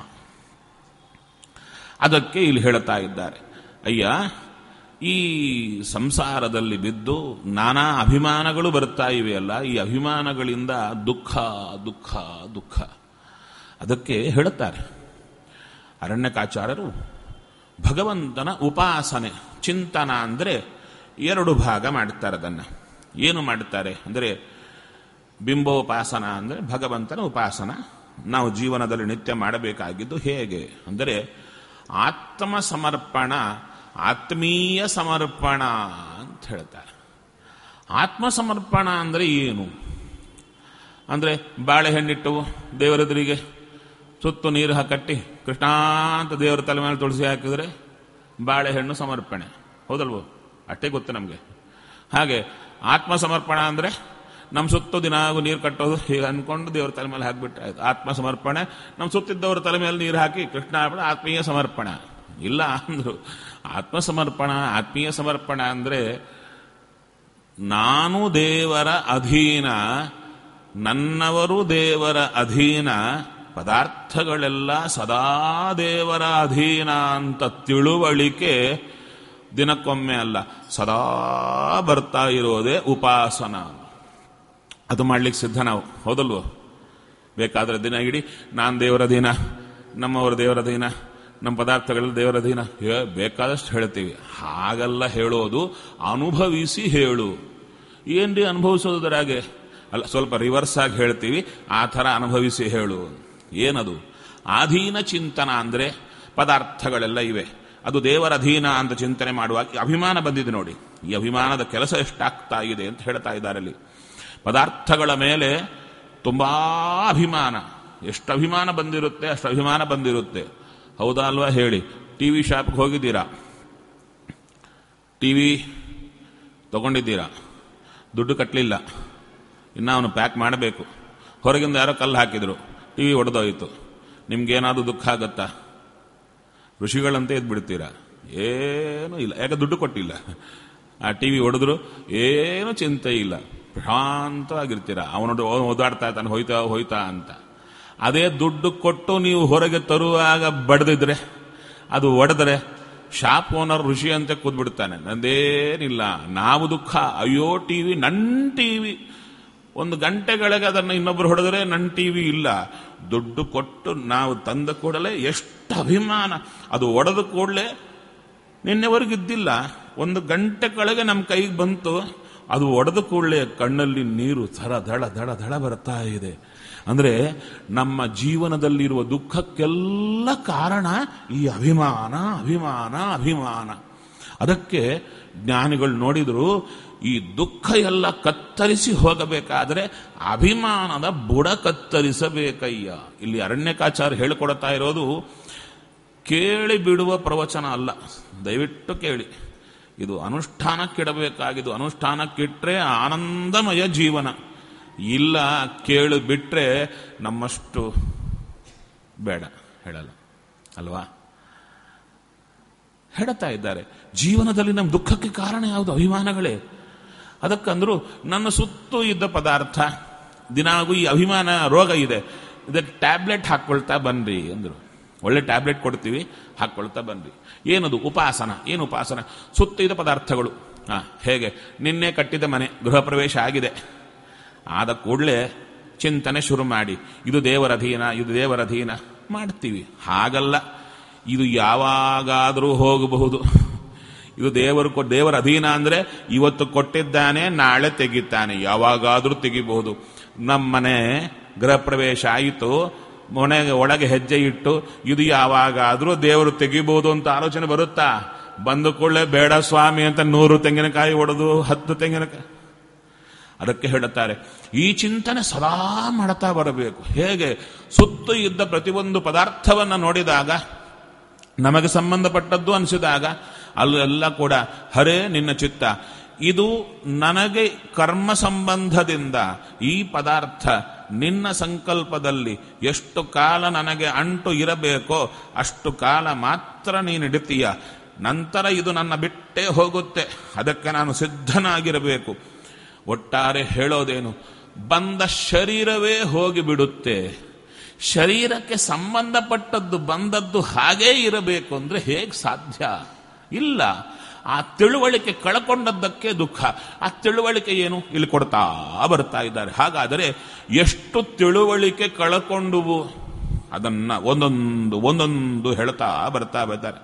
ಅದಕ್ಕೆ ಇಲ್ಲಿ ಹೇಳ್ತಾ ಇದ್ದಾರೆ ಅಯ್ಯ ಈ ಸಂಸಾರದಲ್ಲಿ ಬಿದ್ದು ನಾನಾ ಅಭಿಮಾನಗಳು ಬರ್ತಾ ಇವೆಯಲ್ಲ ಈ ಅಭಿಮಾನಗಳಿಂದ ದುಃಖ ದುಃಖ ದುಃಖ ಅದಕ್ಕೆ ಹೇಳುತ್ತಾರೆ ಅರಣ್ಯಕಾಚಾರ್ಯರು ಭಗವಂತನ ಉಪಾಸನೆ ಚಿಂತನ ಅಂದರೆ ಎರಡು ಭಾಗ ಮಾಡ್ತಾರೆ ಅದನ್ನು ಏನು ಮಾಡುತ್ತಾರೆ ಅಂದರೆ ಬಿಂಬೋಪಾಸನ ಅಂದರೆ ಭಗವಂತನ ಉಪಾಸನ ನಾವು ಜೀವನದಲ್ಲಿ ನಿತ್ಯ ಮಾಡಬೇಕಾಗಿದ್ದು ಹೇಗೆ ಅಂದರೆ ಆತ್ಮ ಸಮರ್ಪಣ ಆತ್ಮೀಯ ಸಮರ್ಪಣ ಅಂತ ಹೇಳ್ತಾರೆ ಆತ್ಮ ಸಮರ್ಪಣ ಅಂದರೆ ಏನು ಅಂದರೆ ಬಾಳೆಹಣ್ಣಿಟ್ಟು ದೇವರೆದುರಿಗೆ ಸುತ್ತು ನೀರು ಕಟ್ಟಿ ಕೃಷ್ಣ ಅಂತ ದೇವರ ತಲೆ ಮೇಲೆ ತುಳಸಿ ಹಾಕಿದ್ರೆ ಬಾಳೆಹಣ್ಣು ಸಮರ್ಪಣೆ ಹೌದಲ್ವೋ ಅಷ್ಟೇ ಗೊತ್ತು ನಮಗೆ ಹಾಗೆ ಆತ್ಮ ಸಮರ್ಪಣ ಅಂದರೆ ನಮ್ಮ ಸುತ್ತು ದಿನಾಗೂ ನೀರು ಕಟ್ಟೋದು ಹೀಗೆ ಅನ್ಕೊಂಡು ದೇವ್ರ ತಲೆ ಮೇಲೆ ಹಾಕಿಬಿಟ್ರೆ ಆಯ್ತು ಆತ್ಮ ಸಮರ್ಪಣೆ ನಮ್ಮ ಸುತ್ತಿದ್ದವ್ರ ತಲೆ ಮೇಲೆ ನೀರು ಹಾಕಿ ಕೃಷ್ಣ ಅರ್ಪಣೆ ಆತ್ಮೀಯ ಸಮರ್ಪಣ ಇಲ್ಲ ಅಂದ್ರು ಆತ್ಮ ಸಮರ್ಪಣ ಆತ್ಮೀಯ ಸಮರ್ಪಣ ಅಂದರೆ ನಾನು ದೇವರ ಅಧೀನ ನನ್ನವರು ದೇವರ ಅಧೀನ ಪದಾರ್ಥಗಳೆಲ್ಲ ಸದಾ ದೇವರ ಅಧೀನ ಅಂತ ತಿಳುವಳಿಕೆ ದಿನಕ್ಕೊಮ್ಮೆ ಅಲ್ಲ ಸದಾ ಬರ್ತಾ ಇರೋದೇ ಉಪಾಸನ ಅದು ಮಾಡ್ಲಿಕ್ಕೆ ಸಿದ್ಧ ನಾವು ಹೌದಲ್ವೋ ಬೇಕಾದ್ರೆ ದಿನ ಇಡೀ ನಾನು ದೇವರ ದಿನ ನಮ್ಮವರ ದೇವರ ದಿನ ನಮ್ಮ ಪದಾರ್ಥಗಳಲ್ಲಿ ದೇವರ ದಿನ ಬೇಕಾದಷ್ಟು ಹೇಳ್ತೀವಿ ಹಾಗಲ್ಲ ಹೇಳೋದು ಅನುಭವಿಸಿ ಹೇಳು ಏನ್ರಿ ಅನುಭವಿಸೋದರಾಗೆ ಅಲ್ಲ ಸ್ವಲ್ಪ ರಿವರ್ಸ್ ಆಗಿ ಹೇಳ್ತೀವಿ ಆ ಥರ ಅನುಭವಿಸಿ ಹೇಳು ಏನದು ಆಧೀನ ಚಿಂತನ ಅಂದರೆ ಪದಾರ್ಥಗಳೆಲ್ಲ ಇವೆ ಅದು ದೇವರ ಅಧೀನ ಅಂತ ಚಿಂತನೆ ಮಾಡುವಾಗ ಅಭಿಮಾನ ಬಂದಿದೆ ನೋಡಿ ಈ ಅಭಿಮಾನದ ಕೆಲಸ ಎಷ್ಟಾಗ್ತಾ ಇದೆ ಅಂತ ಹೇಳ್ತಾ ಇದ್ದಾರೆ ಅಲ್ಲಿ ಪದಾರ್ಥಗಳ ಮೇಲೆ ತುಂಬಾ ಅಭಿಮಾನ ಎಷ್ಟು ಅಭಿಮಾನ ಬಂದಿರುತ್ತೆ ಅಷ್ಟು ಅಭಿಮಾನ ಬಂದಿರುತ್ತೆ ಹೌದಾ ಅಲ್ವಾ ಹೇಳಿ ಟಿ ವಿ ಶಾಪ್ಗೆ ಹೋಗಿದ್ದೀರಾ ಟಿ ವಿ ತಗೊಂಡಿದ್ದೀರಾ ದುಡ್ಡು ಕಟ್ಟಲಿಲ್ಲ ಇನ್ನು ಅವನು ಪ್ಯಾಕ್ ಮಾಡಬೇಕು ಹೊರಗಿಂದ ಯಾರೋ ಕಲ್ಲು ಹಾಕಿದ್ರು ಟಿ ವಿ ಒಡೆದೋಯ್ತು ನಿಮ್ಗೇನಾದ್ರೂ ದುಃಖ ಆಗತ್ತಾ ಋಷಿಗಳಂತೆ ಎದ್ಬಿಡ್ತೀರಾ ಏನೂ ಇಲ್ಲ ಯಾಕೆ ದುಡ್ಡು ಕೊಟ್ಟಿಲ್ಲ ಆ ಟಿ ವಿ ಹೊಡೆದ್ರು ಏನೂ ಚಿಂತೆ ಇಲ್ಲ ಪ್ರಶಾಂತವಾಗಿರ್ತೀರ ಅವನು ಓದಾಡ್ತಾ ಇದ್ದಾನೆ ಹೋಯ್ತಾ ಹೋಯ್ತಾ ಅಂತ ಅದೇ ದುಡ್ಡು ಕೊಟ್ಟು ನೀವು ಹೊರಗೆ ತರುವಾಗ ಬಡ್ದಿದ್ರೆ ಅದು ಒಡೆದ್ರೆ ಶಾಪ್ ಓನರ್ ಋಷಿ ಅಂತ ಕೂತ್ಬಿಡ್ತಾನೆ ನಂದೇನಿಲ್ಲ ನಾವು ದುಃಖ ಅಯ್ಯೋ ಟಿವಿ ನನ್ನ ಟಿವಿ ಒಂದು ಗಂಟೆಗಳಿಗೆ ಅದನ್ನು ಇನ್ನೊಬ್ರು ಹೊಡೆದ್ರೆ ನನ್ನ ಟಿವಿ ಇಲ್ಲ ದುಡ್ಡು ಕೊಟ್ಟು ನಾವು ತಂದ ಕೂಡಲೇ ಎಷ್ಟು ಅಭಿಮಾನ ಅದು ಒಡೆದ ಕೂಡಲೇ ನಿನ್ನೆವರೆಗಿದ್ದಿಲ್ಲ ಒಂದು ಗಂಟೆ ಕೆಳಗೆ ನಮ್ಮ ಕೈಗೆ ಬಂತು ಅದು ಒಡೆದ ಕೂಡಲೇ ಕಣ್ಣಲ್ಲಿ ನೀರು ಥರ ದಳ ದಳ ದಳ ಬರ್ತಾ ಇದೆ ಅಂದ್ರೆ ನಮ್ಮ ಜೀವನದಲ್ಲಿರುವ ದುಃಖಕ್ಕೆಲ್ಲ ಕಾರಣ ಈ ಅಭಿಮಾನ ಅಭಿಮಾನ ಅಭಿಮಾನ ಅದಕ್ಕೆ ಜ್ಞಾನಿಗಳು ನೋಡಿದ್ರು ಈ ದುಃಖ ಎಲ್ಲ ಕತ್ತರಿಸಿ ಹೋಗಬೇಕಾದ್ರೆ ಅಭಿಮಾನದ ಬುಡ ಕತ್ತರಿಸಬೇಕಯ್ಯ ಇಲ್ಲಿ ಅರಣ್ಯಕಾಚಾರ್ಯ ಹೇಳಿಕೊಡ್ತಾ ಇರೋದು ಕೇಳಿ ಬಿಡುವ ಪ್ರವಚನ ಅಲ್ಲ ದಯವಿಟ್ಟು ಕೇಳಿ ಇದು ಅನುಷ್ಠಾನಕ್ಕಿಡಬೇಕಾಗಿದ್ದು ಅನುಷ್ಠಾನಕ್ಕಿಟ್ರೆ ಆನಂದಮಯ ಜೀವನ ಇಲ್ಲ ಕೇಳು ಬಿಟ್ರೆ ನಮ್ಮಷ್ಟು ಬೇಡ ಹೇಳಲ್ಲ ಅಲ್ವಾ ಹೇಳ್ತಾ ಇದ್ದಾರೆ ಜೀವನದಲ್ಲಿ ನಮ್ಮ ದುಃಖಕ್ಕೆ ಕಾರಣ ಯಾವುದು ಅಭಿಮಾನಗಳೇ ಅದಕ್ಕಂದ್ರು ನನ್ನ ಸುತ್ತೂ ಇದ್ದ ಪದಾರ್ಥ ದಿನಾಗೂ ಈ ಅಭಿಮಾನ ರೋಗ ಇದೆ ಇದಕ್ಕೆ ಟ್ಯಾಬ್ಲೆಟ್ ಹಾಕ್ಕೊಳ್ತಾ ಬನ್ರಿ ಅಂದ್ರು ಒಳ್ಳೆ ಟ್ಯಾಬ್ಲೆಟ್ ಕೊಡ್ತೀವಿ ಹಾಕ್ಕೊಳ್ತಾ ಬನ್ರಿ ಏನದು ಉಪಾಸನ ಏನು ಉಪಾಸನ ಸುತ್ತ ಇದ್ದ ಪದಾರ್ಥಗಳು ಹಾ ಹೇಗೆ ನಿನ್ನೆ ಕಟ್ಟಿದ ಮನೆ ಗೃಹ ಪ್ರವೇಶ ಆಗಿದೆ ಆದ ಕೂಡಲೇ ಚಿಂತನೆ ಶುರು ಮಾಡಿ ಇದು ದೇವರ ಅಧೀನ ಇದು ದೇವರ ಅಧೀನ ಮಾಡ್ತೀವಿ ಹಾಗಲ್ಲ ಇದು ಯಾವಾಗಾದರೂ ಹೋಗಬಹುದು ಇದು ದೇವರು ಕೊ ದೇವರ ಅಧೀನ ಅಂದರೆ ಇವತ್ತು ಕೊಟ್ಟಿದ್ದಾನೆ ನಾಳೆ ತೆಗಿತಾನೆ ಯಾವಾಗಾದರೂ ತೆಗಿಬಹುದು ನಮ್ಮನೆ ಗೃಹ ಪ್ರವೇಶ ಆಯಿತು ಮನೆಗೆ ಒಳಗೆ ಹೆಜ್ಜೆ ಇಟ್ಟು ಇದು ಯಾವಾಗಾದರೂ ದೇವರು ತೆಗಿಬಹುದು ಅಂತ ಆಲೋಚನೆ ಬರುತ್ತಾ ಬಂದು ಕೂಡಲೇ ಬೇಡ ಸ್ವಾಮಿ ಅಂತ ನೂರು ತೆಂಗಿನಕಾಯಿ ಒಡೆದು ಹತ್ತು ತೆಂಗಿನಕಾಯಿ ಅದಕ್ಕೆ ಹೇಳುತ್ತಾರೆ ಈ ಚಿಂತನೆ ಸದಾ ಮಾಡ್ತಾ ಬರಬೇಕು ಹೇಗೆ ಸುತ್ತು ಇದ್ದ ಪ್ರತಿಯೊಂದು ಪದಾರ್ಥವನ್ನು ನೋಡಿದಾಗ ನಮಗೆ ಸಂಬಂಧಪಟ್ಟದ್ದು ಅನಿಸಿದಾಗ ಅಲ್ಲೆಲ್ಲ ಕೂಡ ಹರೇ ನಿನ್ನ ಚಿತ್ತ ಇದು ನನಗೆ ಕರ್ಮ ಸಂಬಂಧದಿಂದ ಈ ಪದಾರ್ಥ ನಿನ್ನ ಸಂಕಲ್ಪದಲ್ಲಿ ಎಷ್ಟು ಕಾಲ ನನಗೆ ಅಂಟು ಇರಬೇಕೋ ಅಷ್ಟು ಕಾಲ ಮಾತ್ರ ನೀನಿಡುತ್ತೀಯ ನಂತರ ಇದು ನನ್ನ ಬಿಟ್ಟೇ ಹೋಗುತ್ತೆ ಅದಕ್ಕೆ ನಾನು ಸಿದ್ಧನಾಗಿರಬೇಕು ಒಟ್ಟಾರೆ ಹೇಳೋದೇನು ಬಂದ ಶರೀರವೇ ಹೋಗಿಬಿಡುತ್ತೆ ಶರೀರಕ್ಕೆ ಸಂಬಂಧಪಟ್ಟದ್ದು ಬಂದದ್ದು ಹಾಗೇ ಇರಬೇಕು ಅಂದ್ರೆ ಹೇಗೆ ಸಾಧ್ಯ ಇಲ್ಲ ಆ ತಿಳುವಳಿಕೆ ಕಳ್ಕೊಂಡದ್ದಕ್ಕೆ ದುಃಖ ಆ ತಿಳುವಳಿಕೆ ಏನು ಇಲ್ಲಿ ಕೊಡ್ತಾ ಬರ್ತಾ ಇದ್ದಾರೆ ಹಾಗಾದರೆ ಎಷ್ಟು ತಿಳುವಳಿಕೆ ಕಳ್ಕೊಂಡುವು ಅದನ್ನ ಒಂದೊಂದು ಒಂದೊಂದು ಹೇಳ್ತಾ ಬರ್ತಾ ಬರ್ತಾರೆ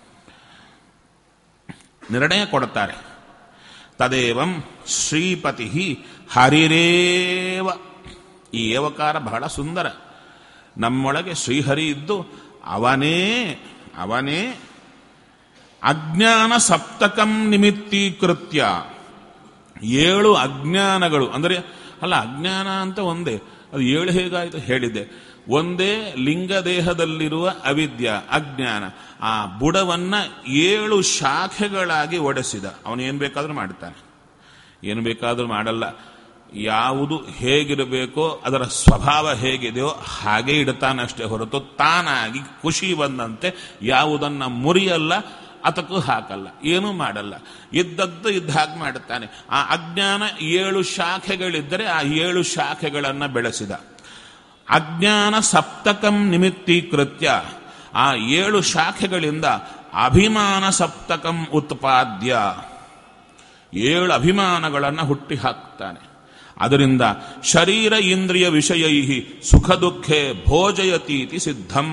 ನಿರ್ಣಯ ಕೊಡುತ್ತಾರೆ ತದೇವಂ ಶ್ರೀಪತಿ ಹರಿರೇವ ಈ ಏವಕಾರ ಬಹಳ ಸುಂದರ ನಮ್ಮೊಳಗೆ ಶ್ರೀಹರಿ ಇದ್ದು ಅವನೇ ಅವನೇ ಅಜ್ಞಾನ ಸಪ್ತಕಂ ನಿಮಿತ್ತೀಕೃತ್ಯ ಏಳು ಅಜ್ಞಾನಗಳು ಅಂದರೆ ಅಲ್ಲ ಅಜ್ಞಾನ ಅಂತ ಒಂದೇ ಅದು ಏಳು ಹೇಗಾಯಿತು ಹೇಳಿದ್ದೆ ಒಂದೇ ಲಿಂಗದೇಹದಲ್ಲಿರುವ ಅವಿದ್ಯ ಅಜ್ಞಾನ ಆ ಬುಡವನ್ನ ಏಳು ಶಾಖೆಗಳಾಗಿ ಒಡೆಸಿದ ಅವನು ಏನು ಬೇಕಾದ್ರೂ ಮಾಡ್ತಾನೆ ಏನು ಬೇಕಾದ್ರೂ ಮಾಡಲ್ಲ ಯಾವುದು ಹೇಗಿರಬೇಕೋ ಅದರ ಸ್ವಭಾವ ಹೇಗಿದೆಯೋ ಹಾಗೆ ಇಡ್ತಾನಷ್ಟೇ ಹೊರತು ತಾನಾಗಿ ಖುಷಿ ಬಂದಂತೆ ಯಾವುದನ್ನ ಮುರಿಯಲ್ಲ ಅದಕ್ಕೂ ಹಾಕಲ್ಲ ಏನೂ ಮಾಡಲ್ಲ ಇದ್ದದ್ದು ಇದ್ದ ಹಾಗೆ ಮಾಡುತ್ತಾನೆ ಆ ಅಜ್ಞಾನ ಏಳು ಶಾಖೆಗಳಿದ್ದರೆ ಆ ಏಳು ಶಾಖೆಗಳನ್ನು ಬೆಳೆಸಿದ ಅಜ್ಞಾನ ಸಪ್ತಕಂ ನಿಮಿತ್ತೀಕೃತ್ಯ ಆ ಏಳು ಶಾಖೆಗಳಿಂದ ಅಭಿಮಾನ ಸಪ್ತಕಂ ಉತ್ಪಾದ್ಯ ಏಳು ಅಭಿಮಾನಗಳನ್ನು ಹುಟ್ಟಿ ಹಾಕ್ತಾನೆ ಅದರಿಂದ ಶರೀರ ಇಂದ್ರಿಯ ವಿಷಯೈ ಸುಖ ದುಃಖೇ ಭೋಜಯತೀತಿ ಸಿದ್ಧಂ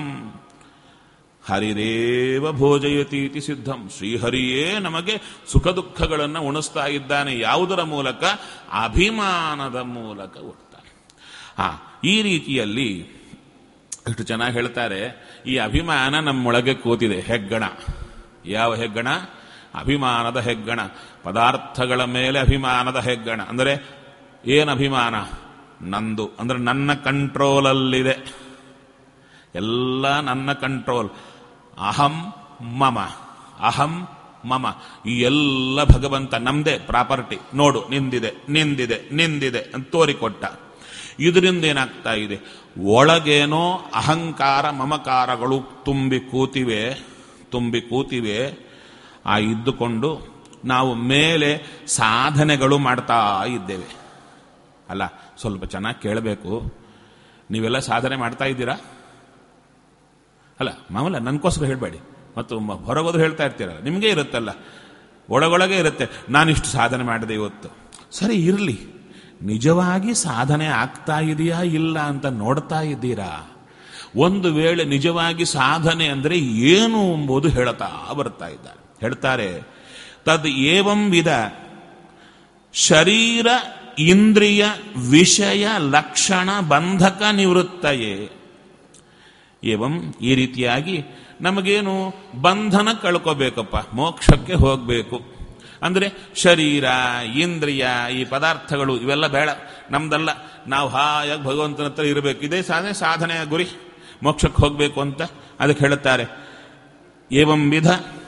ಹರಿರೇವ ಭೋಜಯತೀತಿ ಸಿದ್ಧಂ ಶ್ರೀಹರಿಯೇ ನಮಗೆ ಸುಖ ದುಃಖಗಳನ್ನು ಉಣಿಸ್ತಾ ಇದ್ದಾನೆ ಯಾವುದರ ಮೂಲಕ ಅಭಿಮಾನದ ಮೂಲಕ ಉಡ್ತಾನೆ ಆ ಈ ರೀತಿಯಲ್ಲಿ ಎಷ್ಟು ಚೆನ್ನಾಗಿ ಹೇಳ್ತಾರೆ ಈ ಅಭಿಮಾನ ನಮ್ಮೊಳಗೆ ಕೂತಿದೆ ಹೆಗ್ಗಣ ಯಾವ ಹೆಗ್ಗಣ ಅಭಿಮಾನದ ಹೆಗ್ಗಣ ಪದಾರ್ಥಗಳ ಮೇಲೆ ಅಭಿಮಾನದ ಹೆಗ್ಗಣ ಅಂದರೆ ಏನು ಅಭಿಮಾನ ನಂದು ಅಂದರೆ ನನ್ನ ಕಂಟ್ರೋಲಲ್ಲಿದೆ ಎಲ್ಲ ನನ್ನ ಕಂಟ್ರೋಲ್ ಅಹಂ ಮಮ ಅಹಂ ಮಮ ಈ ಎಲ್ಲ ಭಗವಂತ ನಮ್ದೇ ಪ್ರಾಪರ್ಟಿ ನೋಡು ನಿಂದಿದೆ ನಿಂದಿದೆ ನಿಂದಿದೆ ಅಂತ ತೋರಿಕೊಟ್ಟ ಇದರಿಂದ ಏನಾಗ್ತಾ ಇದೆ ಒಳಗೇನೋ ಅಹಂಕಾರ ಮಮಕಾರಗಳು ತುಂಬಿ ಕೂತಿವೆ ತುಂಬಿ ಕೂತಿವೆ ಆ ಇದ್ದುಕೊಂಡು ನಾವು ಮೇಲೆ ಸಾಧನೆಗಳು ಮಾಡ್ತಾ ಇದ್ದೇವೆ ಅಲ್ಲ ಸ್ವಲ್ಪ ಚೆನ್ನಾಗಿ ಕೇಳಬೇಕು ನೀವೆಲ್ಲ ಸಾಧನೆ ಮಾಡ್ತಾ ಇದ್ದೀರಾ ಅಲ್ಲ ಮಾಮೂಲ ನನಗೋಸ್ಕರ ಹೇಳಬೇಡಿ ಮತ್ತು ಹೊರಗೋದ್ರು ಹೇಳ್ತಾ ಇರ್ತೀರಲ್ಲ ನಿಮಗೆ ಇರುತ್ತಲ್ಲ ಒಳಗೊಳಗೆ ಇರುತ್ತೆ ನಾನಿಷ್ಟು ಸಾಧನೆ ಮಾಡಿದೆ ಇವತ್ತು ಸರಿ ಇರಲಿ ನಿಜವಾಗಿ ಸಾಧನೆ ಆಗ್ತಾ ಇದೆಯಾ ಇಲ್ಲ ಅಂತ ನೋಡ್ತಾ ಇದ್ದೀರಾ ಒಂದು ವೇಳೆ ನಿಜವಾಗಿ ಸಾಧನೆ ಅಂದರೆ ಏನು ಎಂಬುದು ಹೇಳ್ತಾ ಬರ್ತಾ ಇದ್ದಾರೆ ಹೇಳ್ತಾರೆ ತದ್ ಏವಂ ವಿಧ ಶರೀರ ಇಂದ್ರಿಯ ವಿಷಯ ಲಕ್ಷಣ ಬಂಧಕ ನಿವೃತ್ತಯೇ ಏವಂ ಈ ರೀತಿಯಾಗಿ ನಮಗೇನು ಬಂಧನ ಕಳ್ಕೋಬೇಕಪ್ಪ ಮೋಕ್ಷಕ್ಕೆ ಹೋಗಬೇಕು ಅಂದರೆ ಶರೀರ ಇಂದ್ರಿಯ ಈ ಪದಾರ್ಥಗಳು ಇವೆಲ್ಲ ಬೇಡ ನಮ್ದಲ್ಲ ನಾವು ಹಾಯಾಗಿ ಭಗವಂತನ ಹತ್ರ ಇರಬೇಕು ಇದೇ ಸಾಧನೆ ಸಾಧನೆಯ ಗುರಿ ಮೋಕ್ಷಕ್ಕೆ ಹೋಗಬೇಕು ಅಂತ ಅದಕ್ಕೆ ಹೇಳುತ್ತಾರೆ ಏವಂ ವಿಧ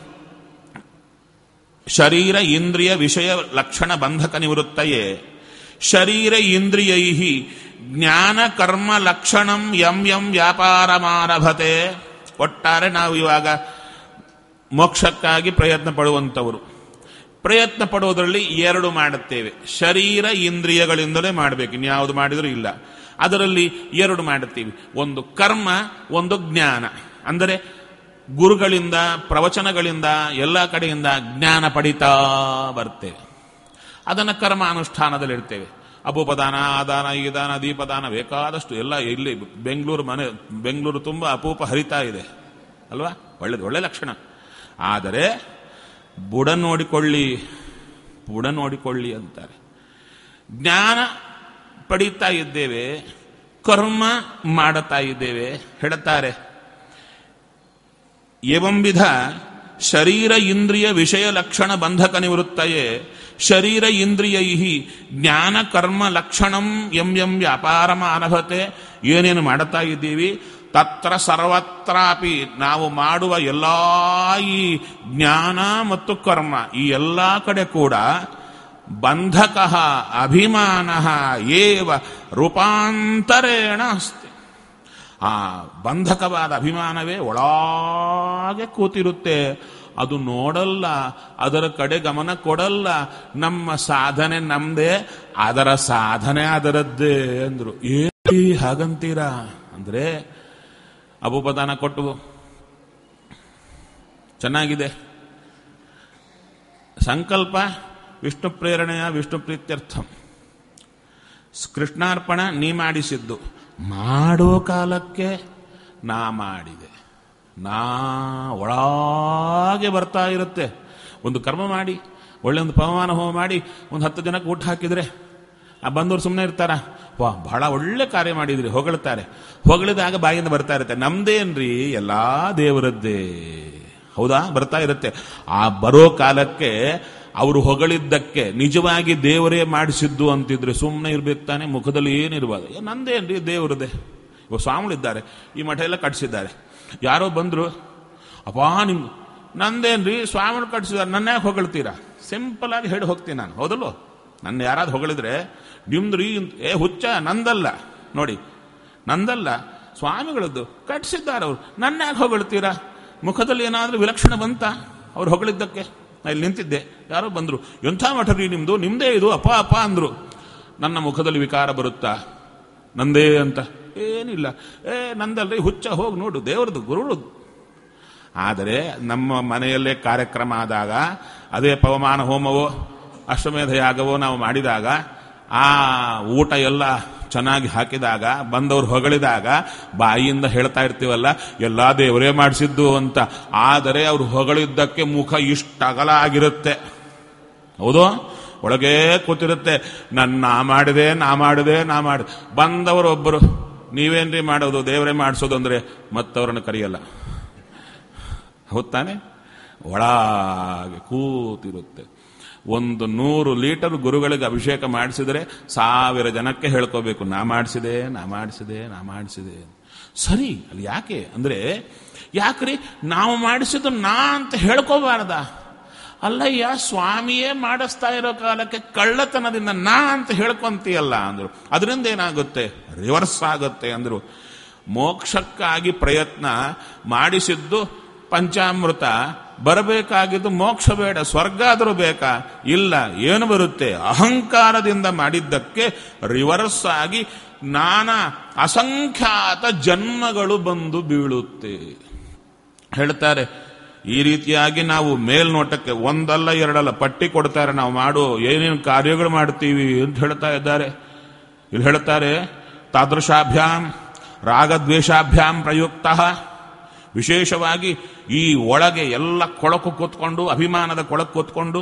ಶರೀರ ಇಂದ್ರಿಯ ವಿಷಯ ಲಕ್ಷಣ ಬಂಧಕ ನಿವೃತ್ತಯೇ ಶರೀರ ಇಂದ್ರಿಯೈ ಜ್ಞಾನ ಕರ್ಮ ಲಕ್ಷಣಂ ಯಂ ಯಂ ವ್ಯಾಪಾರಮಾರಭತೆ ಒಟ್ಟಾರೆ ನಾವು ಇವಾಗ ಮೋಕ್ಷಕ್ಕಾಗಿ ಪ್ರಯತ್ನ ಪಡುವಂಥವರು ಪ್ರಯತ್ನ ಪಡುವುದರಲ್ಲಿ ಎರಡು ಮಾಡುತ್ತೇವೆ ಶರೀರ ಇಂದ್ರಿಯಗಳಿಂದಲೇ ಮಾಡಬೇಕು ಇನ್ಯಾವುದು ಮಾಡಿದರೂ ಇಲ್ಲ ಅದರಲ್ಲಿ ಎರಡು ಮಾಡುತ್ತೀವಿ ಒಂದು ಕರ್ಮ ಒಂದು ಜ್ಞಾನ ಅಂದರೆ ಗುರುಗಳಿಂದ ಪ್ರವಚನಗಳಿಂದ ಎಲ್ಲ ಕಡೆಯಿಂದ ಜ್ಞಾನ ಪಡಿತಾ ಬರ್ತೇವೆ ಅದನ್ನು ಕರ್ಮ ಅನುಷ್ಠಾನದಲ್ಲಿ ಇಡ್ತೇವೆ ಅಪೂಪದಾನ ಆದಾನ ಈ ದಾನ ದೀಪದಾನ ಬೇಕಾದಷ್ಟು ಎಲ್ಲ ಇಲ್ಲಿ ಬೆಂಗಳೂರು ಮನೆ ಬೆಂಗಳೂರು ತುಂಬ ಅಪೂಪ ಹರಿತಾ ಇದೆ ಅಲ್ವಾ ಒಳ್ಳೇದು ಒಳ್ಳೆ ಲಕ್ಷಣ ಆದರೆ ಬುಡ ನೋಡಿಕೊಳ್ಳಿ ಬುಡ ನೋಡಿಕೊಳ್ಳಿ ಅಂತಾರೆ ಜ್ಞಾನ ಪಡೀತಾ ಇದ್ದೇವೆ ಕರ್ಮ ಮಾಡುತ್ತಾ ಇದ್ದೇವೆ ಹೇಳುತ್ತಾರೆ ಏವಂವಿಧ ಶರೀರ ಇಂದ್ರಿಯ ವಿಷಯ ಲಕ್ಷಣ ಬಂಧಕ ನಿವೃತ್ತಯೇ ಶರೀರ ಇಂದ್ರಿಯೈ ಜ್ಞಾನ ಕರ್ಮ ಲಕ್ಷಣಂ ಎಂ ಎಂ ವ್ಯಾಪಾರ ಮಾನಭತೆ ಏನೇನು ಮಾಡುತ್ತಾ ಇದ್ದೀವಿ ತತ್ರ ಸರ್ವತ್ರಾಪಿ ನಾವು ಮಾಡುವ ಎಲ್ಲ ಈ ಜ್ಞಾನ ಮತ್ತು ಕರ್ಮ ಈ ಎಲ್ಲ ಕಡೆ ಕೂಡ ಬಂಧಕ ಅಭಿಮಾನ ಏವ ರೂಪಾಂತರೇಣ ಅಸ್ತಿ ಆ ಬಂಧಕವಾದ ಅಭಿಮಾನವೇ ಒಳಗೆ ಕೂತಿರುತ್ತೆ ಅದು ನೋಡಲ್ಲ ಅದರ ಕಡೆ ಗಮನ ಕೊಡಲ್ಲ ನಮ್ಮ ಸಾಧನೆ ನಮ್ದೇ ಅದರ ಸಾಧನೆ ಅದರದ್ದೇ ಅಂದ್ರು ಏ ಹಾಗಂತೀರಾ ಅಂದ್ರೆ ಅಪುಪದಾನ ಕೊಟ್ಟು ಚೆನ್ನಾಗಿದೆ ಸಂಕಲ್ಪ ವಿಷ್ಣು ಪ್ರೇರಣೆಯ ವಿಷ್ಣು ಪ್ರೀತ್ಯರ್ಥಂ ಕೃಷ್ಣಾರ್ಪಣ ನೀ ಮಾಡಿಸಿದ್ದು ಮಾಡೋ ಕಾಲಕ್ಕೆ ನಾ ಮಾಡಿದೆ ನಾ ಒಳಗೆ ಬರ್ತಾ ಇರುತ್ತೆ ಒಂದು ಕರ್ಮ ಮಾಡಿ ಒಳ್ಳೆ ಒಂದು ಪವಮಾನ ಹೋಮ ಮಾಡಿ ಒಂದು ಹತ್ತು ಜನಕ್ಕೆ ಊಟ ಹಾಕಿದ್ರೆ ಆ ಬಂದವರು ಸುಮ್ಮನೆ ಇರ್ತಾರ ವಾ ಬಹಳ ಒಳ್ಳೆ ಕಾರ್ಯ ಮಾಡಿದ್ರಿ ಹೊಗಳ್ತಾರೆ ಹೊಗಳಿದಾಗ ಬಾಯಿಂದ ಬರ್ತಾ ಇರುತ್ತೆ ನಮ್ದೇನ್ರಿ ಎಲ್ಲಾ ದೇವರದ್ದೇ ಹೌದಾ ಬರ್ತಾ ಇರುತ್ತೆ ಆ ಬರೋ ಕಾಲಕ್ಕೆ ಅವರು ಹೊಗಳಿದ್ದಕ್ಕೆ ನಿಜವಾಗಿ ದೇವರೇ ಮಾಡಿಸಿದ್ದು ಅಂತಿದ್ರೆ ಸುಮ್ಮನೆ ಇರ್ಬೇಕು ತಾನೆ ಮುಖದಲ್ಲಿ ಏನಿರ್ಬೋದು ಏ, ನಂದೇನ್ರಿ ದೇವರದೇ ಇವಾಗ ಸ್ವಾಮಿಗಳಿದ್ದಾರೆ ಈ ಮಠ ಎಲ್ಲ ಕಟ್ಸಿದ್ದಾರೆ ಯಾರೋ ಬಂದ್ರು ಅಪ್ಪಾ ನಿಮ್ ನಂದೇನ್ರಿ ಸ್ವಾಮಿಗಳು ಕಟ್ಸಿದ್ದಾರೆ ನನ್ನ ಯಾಕೆ ಹೊಗಳ್ತೀರಾ ಸಿಂಪಲ್ ಆಗಿ ಹೇಳಿ ಹೋಗ್ತೀನಿ ನಾನು ಹೌದಲ್ಲೋ ನನ್ನ ಯಾರಾದ್ರು ಹೊಗಳಿದ್ರೆ ನಿಮ್ದ್ರಿ ಏ ಹುಚ್ಚ ನಂದಲ್ಲ ನೋಡಿ ನಂದಲ್ಲ ಸ್ವಾಮಿಗಳದ್ದು ಕಟ್ಸಿದ್ದಾರೆ ಅವರು ನನ್ನ ಯಾಕೆ ಹೊಗಳ್ತೀರಾ ಮುಖದಲ್ಲಿ ಏನಾದರೂ ವಿಲಕ್ಷಣ ಬಂತ ಅವ್ರು ಹೊಗಳಿದ್ದಕ್ಕೆ ನಾ ಇಲ್ಲಿ ನಿಂತಿದ್ದೆ ಯಾರೋ ಬಂದ್ರು ಎಂಥ ಮಠ ರೀ ನಿಮ್ದು ನಿಮ್ದೇ ಇದು ಅಪ್ಪ ಅಪ್ಪ ಅಂದ್ರು ನನ್ನ ಮುಖದಲ್ಲಿ ವಿಕಾರ ಬರುತ್ತಾ ನಂದೇ ಅಂತ ಏನಿಲ್ಲ ಏ ನಂದಲ್ರಿ ಹುಚ್ಚ ಹೋಗಿ ನೋಡು ದೇವರದು ಗುರುಳು ಆದರೆ ನಮ್ಮ ಮನೆಯಲ್ಲೇ ಕಾರ್ಯಕ್ರಮ ಆದಾಗ ಅದೇ ಪವಮಾನ ಹೋಮವೋ ಅಶ್ವಮೇಧ ಯಾಗವೋ ನಾವು ಮಾಡಿದಾಗ ಆ ಊಟ ಎಲ್ಲ ಚೆನ್ನಾಗಿ ಹಾಕಿದಾಗ ಬಂದವರು ಹೊಗಳಿದಾಗ ಬಾಯಿಯಿಂದ ಹೇಳ್ತಾ ಇರ್ತೀವಲ್ಲ ಎಲ್ಲಾ ದೇವರೇ ಮಾಡಿಸಿದ್ದು ಅಂತ ಆದರೆ ಅವರು ಹೊಗಳಿದ್ದಕ್ಕೆ ಮುಖ ಇಷ್ಟಗಲ ಆಗಿರುತ್ತೆ ಹೌದು ಒಳಗೆ ಕೂತಿರುತ್ತೆ ನನ್ನ ನಾ ಮಾಡಿದೆ ನಾ ಮಾಡಿದೆ ನಾ ಮಾಡಿ ಬಂದವರು ಒಬ್ಬರು ನೀವೇನ್ರಿ ಮಾಡೋದು ದೇವರೇ ಮಾಡಿಸೋದು ಅಂದ್ರೆ ಮತ್ತವರನ್ನು ಕರೆಯಲ್ಲ ಹೌದ್ ತಾನೆ ಒಳಗೆ ಕೂತಿರುತ್ತೆ ಒಂದು ನೂರು ಲೀಟರ್ ಗುರುಗಳಿಗೆ ಅಭಿಷೇಕ ಮಾಡಿಸಿದರೆ ಸಾವಿರ ಜನಕ್ಕೆ ಹೇಳ್ಕೋಬೇಕು ನಾ ಮಾಡಿಸಿದೆ ನಾ ಮಾಡಿಸಿದೆ ನಾ ಮಾಡಿಸಿದೆ ಸರಿ ಅಲ್ಲಿ ಯಾಕೆ ಅಂದ್ರೆ ಯಾಕ್ರಿ ನಾವು ಮಾಡಿಸಿದ್ದು ನಾ ಅಂತ ಹೇಳ್ಕೋಬಾರ್ದ ಅಲ್ಲಯ್ಯ ಸ್ವಾಮಿಯೇ ಮಾಡಿಸ್ತಾ ಇರೋ ಕಾಲಕ್ಕೆ ಕಳ್ಳತನದಿಂದ ನಾ ಅಂತ ಹೇಳ್ಕೊಂತೀಯಲ್ಲ ಅಂದ್ರು ಅದರಿಂದ ಏನಾಗುತ್ತೆ ರಿವರ್ಸ್ ಆಗುತ್ತೆ ಅಂದ್ರು ಮೋಕ್ಷಕ್ಕಾಗಿ ಪ್ರಯತ್ನ ಮಾಡಿಸಿದ್ದು ಪಂಚಾಮೃತ ಬರಬೇಕಾಗಿದ್ದು ಮೋಕ್ಷ ಬೇಡ ಸ್ವರ್ಗ ಆದರೂ ಬೇಕಾ ಇಲ್ಲ ಏನು ಬರುತ್ತೆ ಅಹಂಕಾರದಿಂದ ಮಾಡಿದ್ದಕ್ಕೆ ರಿವರ್ಸ್ ಆಗಿ ನಾನಾ ಅಸಂಖ್ಯಾತ ಜನ್ಮಗಳು ಬಂದು ಬೀಳುತ್ತೆ ಹೇಳ್ತಾರೆ ಈ ರೀತಿಯಾಗಿ ನಾವು ಮೇಲ್ನೋಟಕ್ಕೆ ಒಂದಲ್ಲ ಎರಡಲ್ಲ ಪಟ್ಟಿ ಕೊಡ್ತಾರೆ ನಾವು ಮಾಡೋ ಏನೇನು ಕಾರ್ಯಗಳು ಮಾಡ್ತೀವಿ ಅಂತ ಹೇಳ್ತಾ ಇದ್ದಾರೆ ಇಲ್ಲಿ ಹೇಳ್ತಾರೆ ತಾದೃಶಾಭ್ಯಾಂ ರಾಗದ್ವೇಷಾಭ್ಯಾಂ ಪ್ರಯುಕ್ತ ವಿಶೇಷವಾಗಿ ಈ ಒಳಗೆ ಎಲ್ಲ ಕೊಳಕು ಕೂತ್ಕೊಂಡು ಅಭಿಮಾನದ ಕೊಳಕು ಕೂತ್ಕೊಂಡು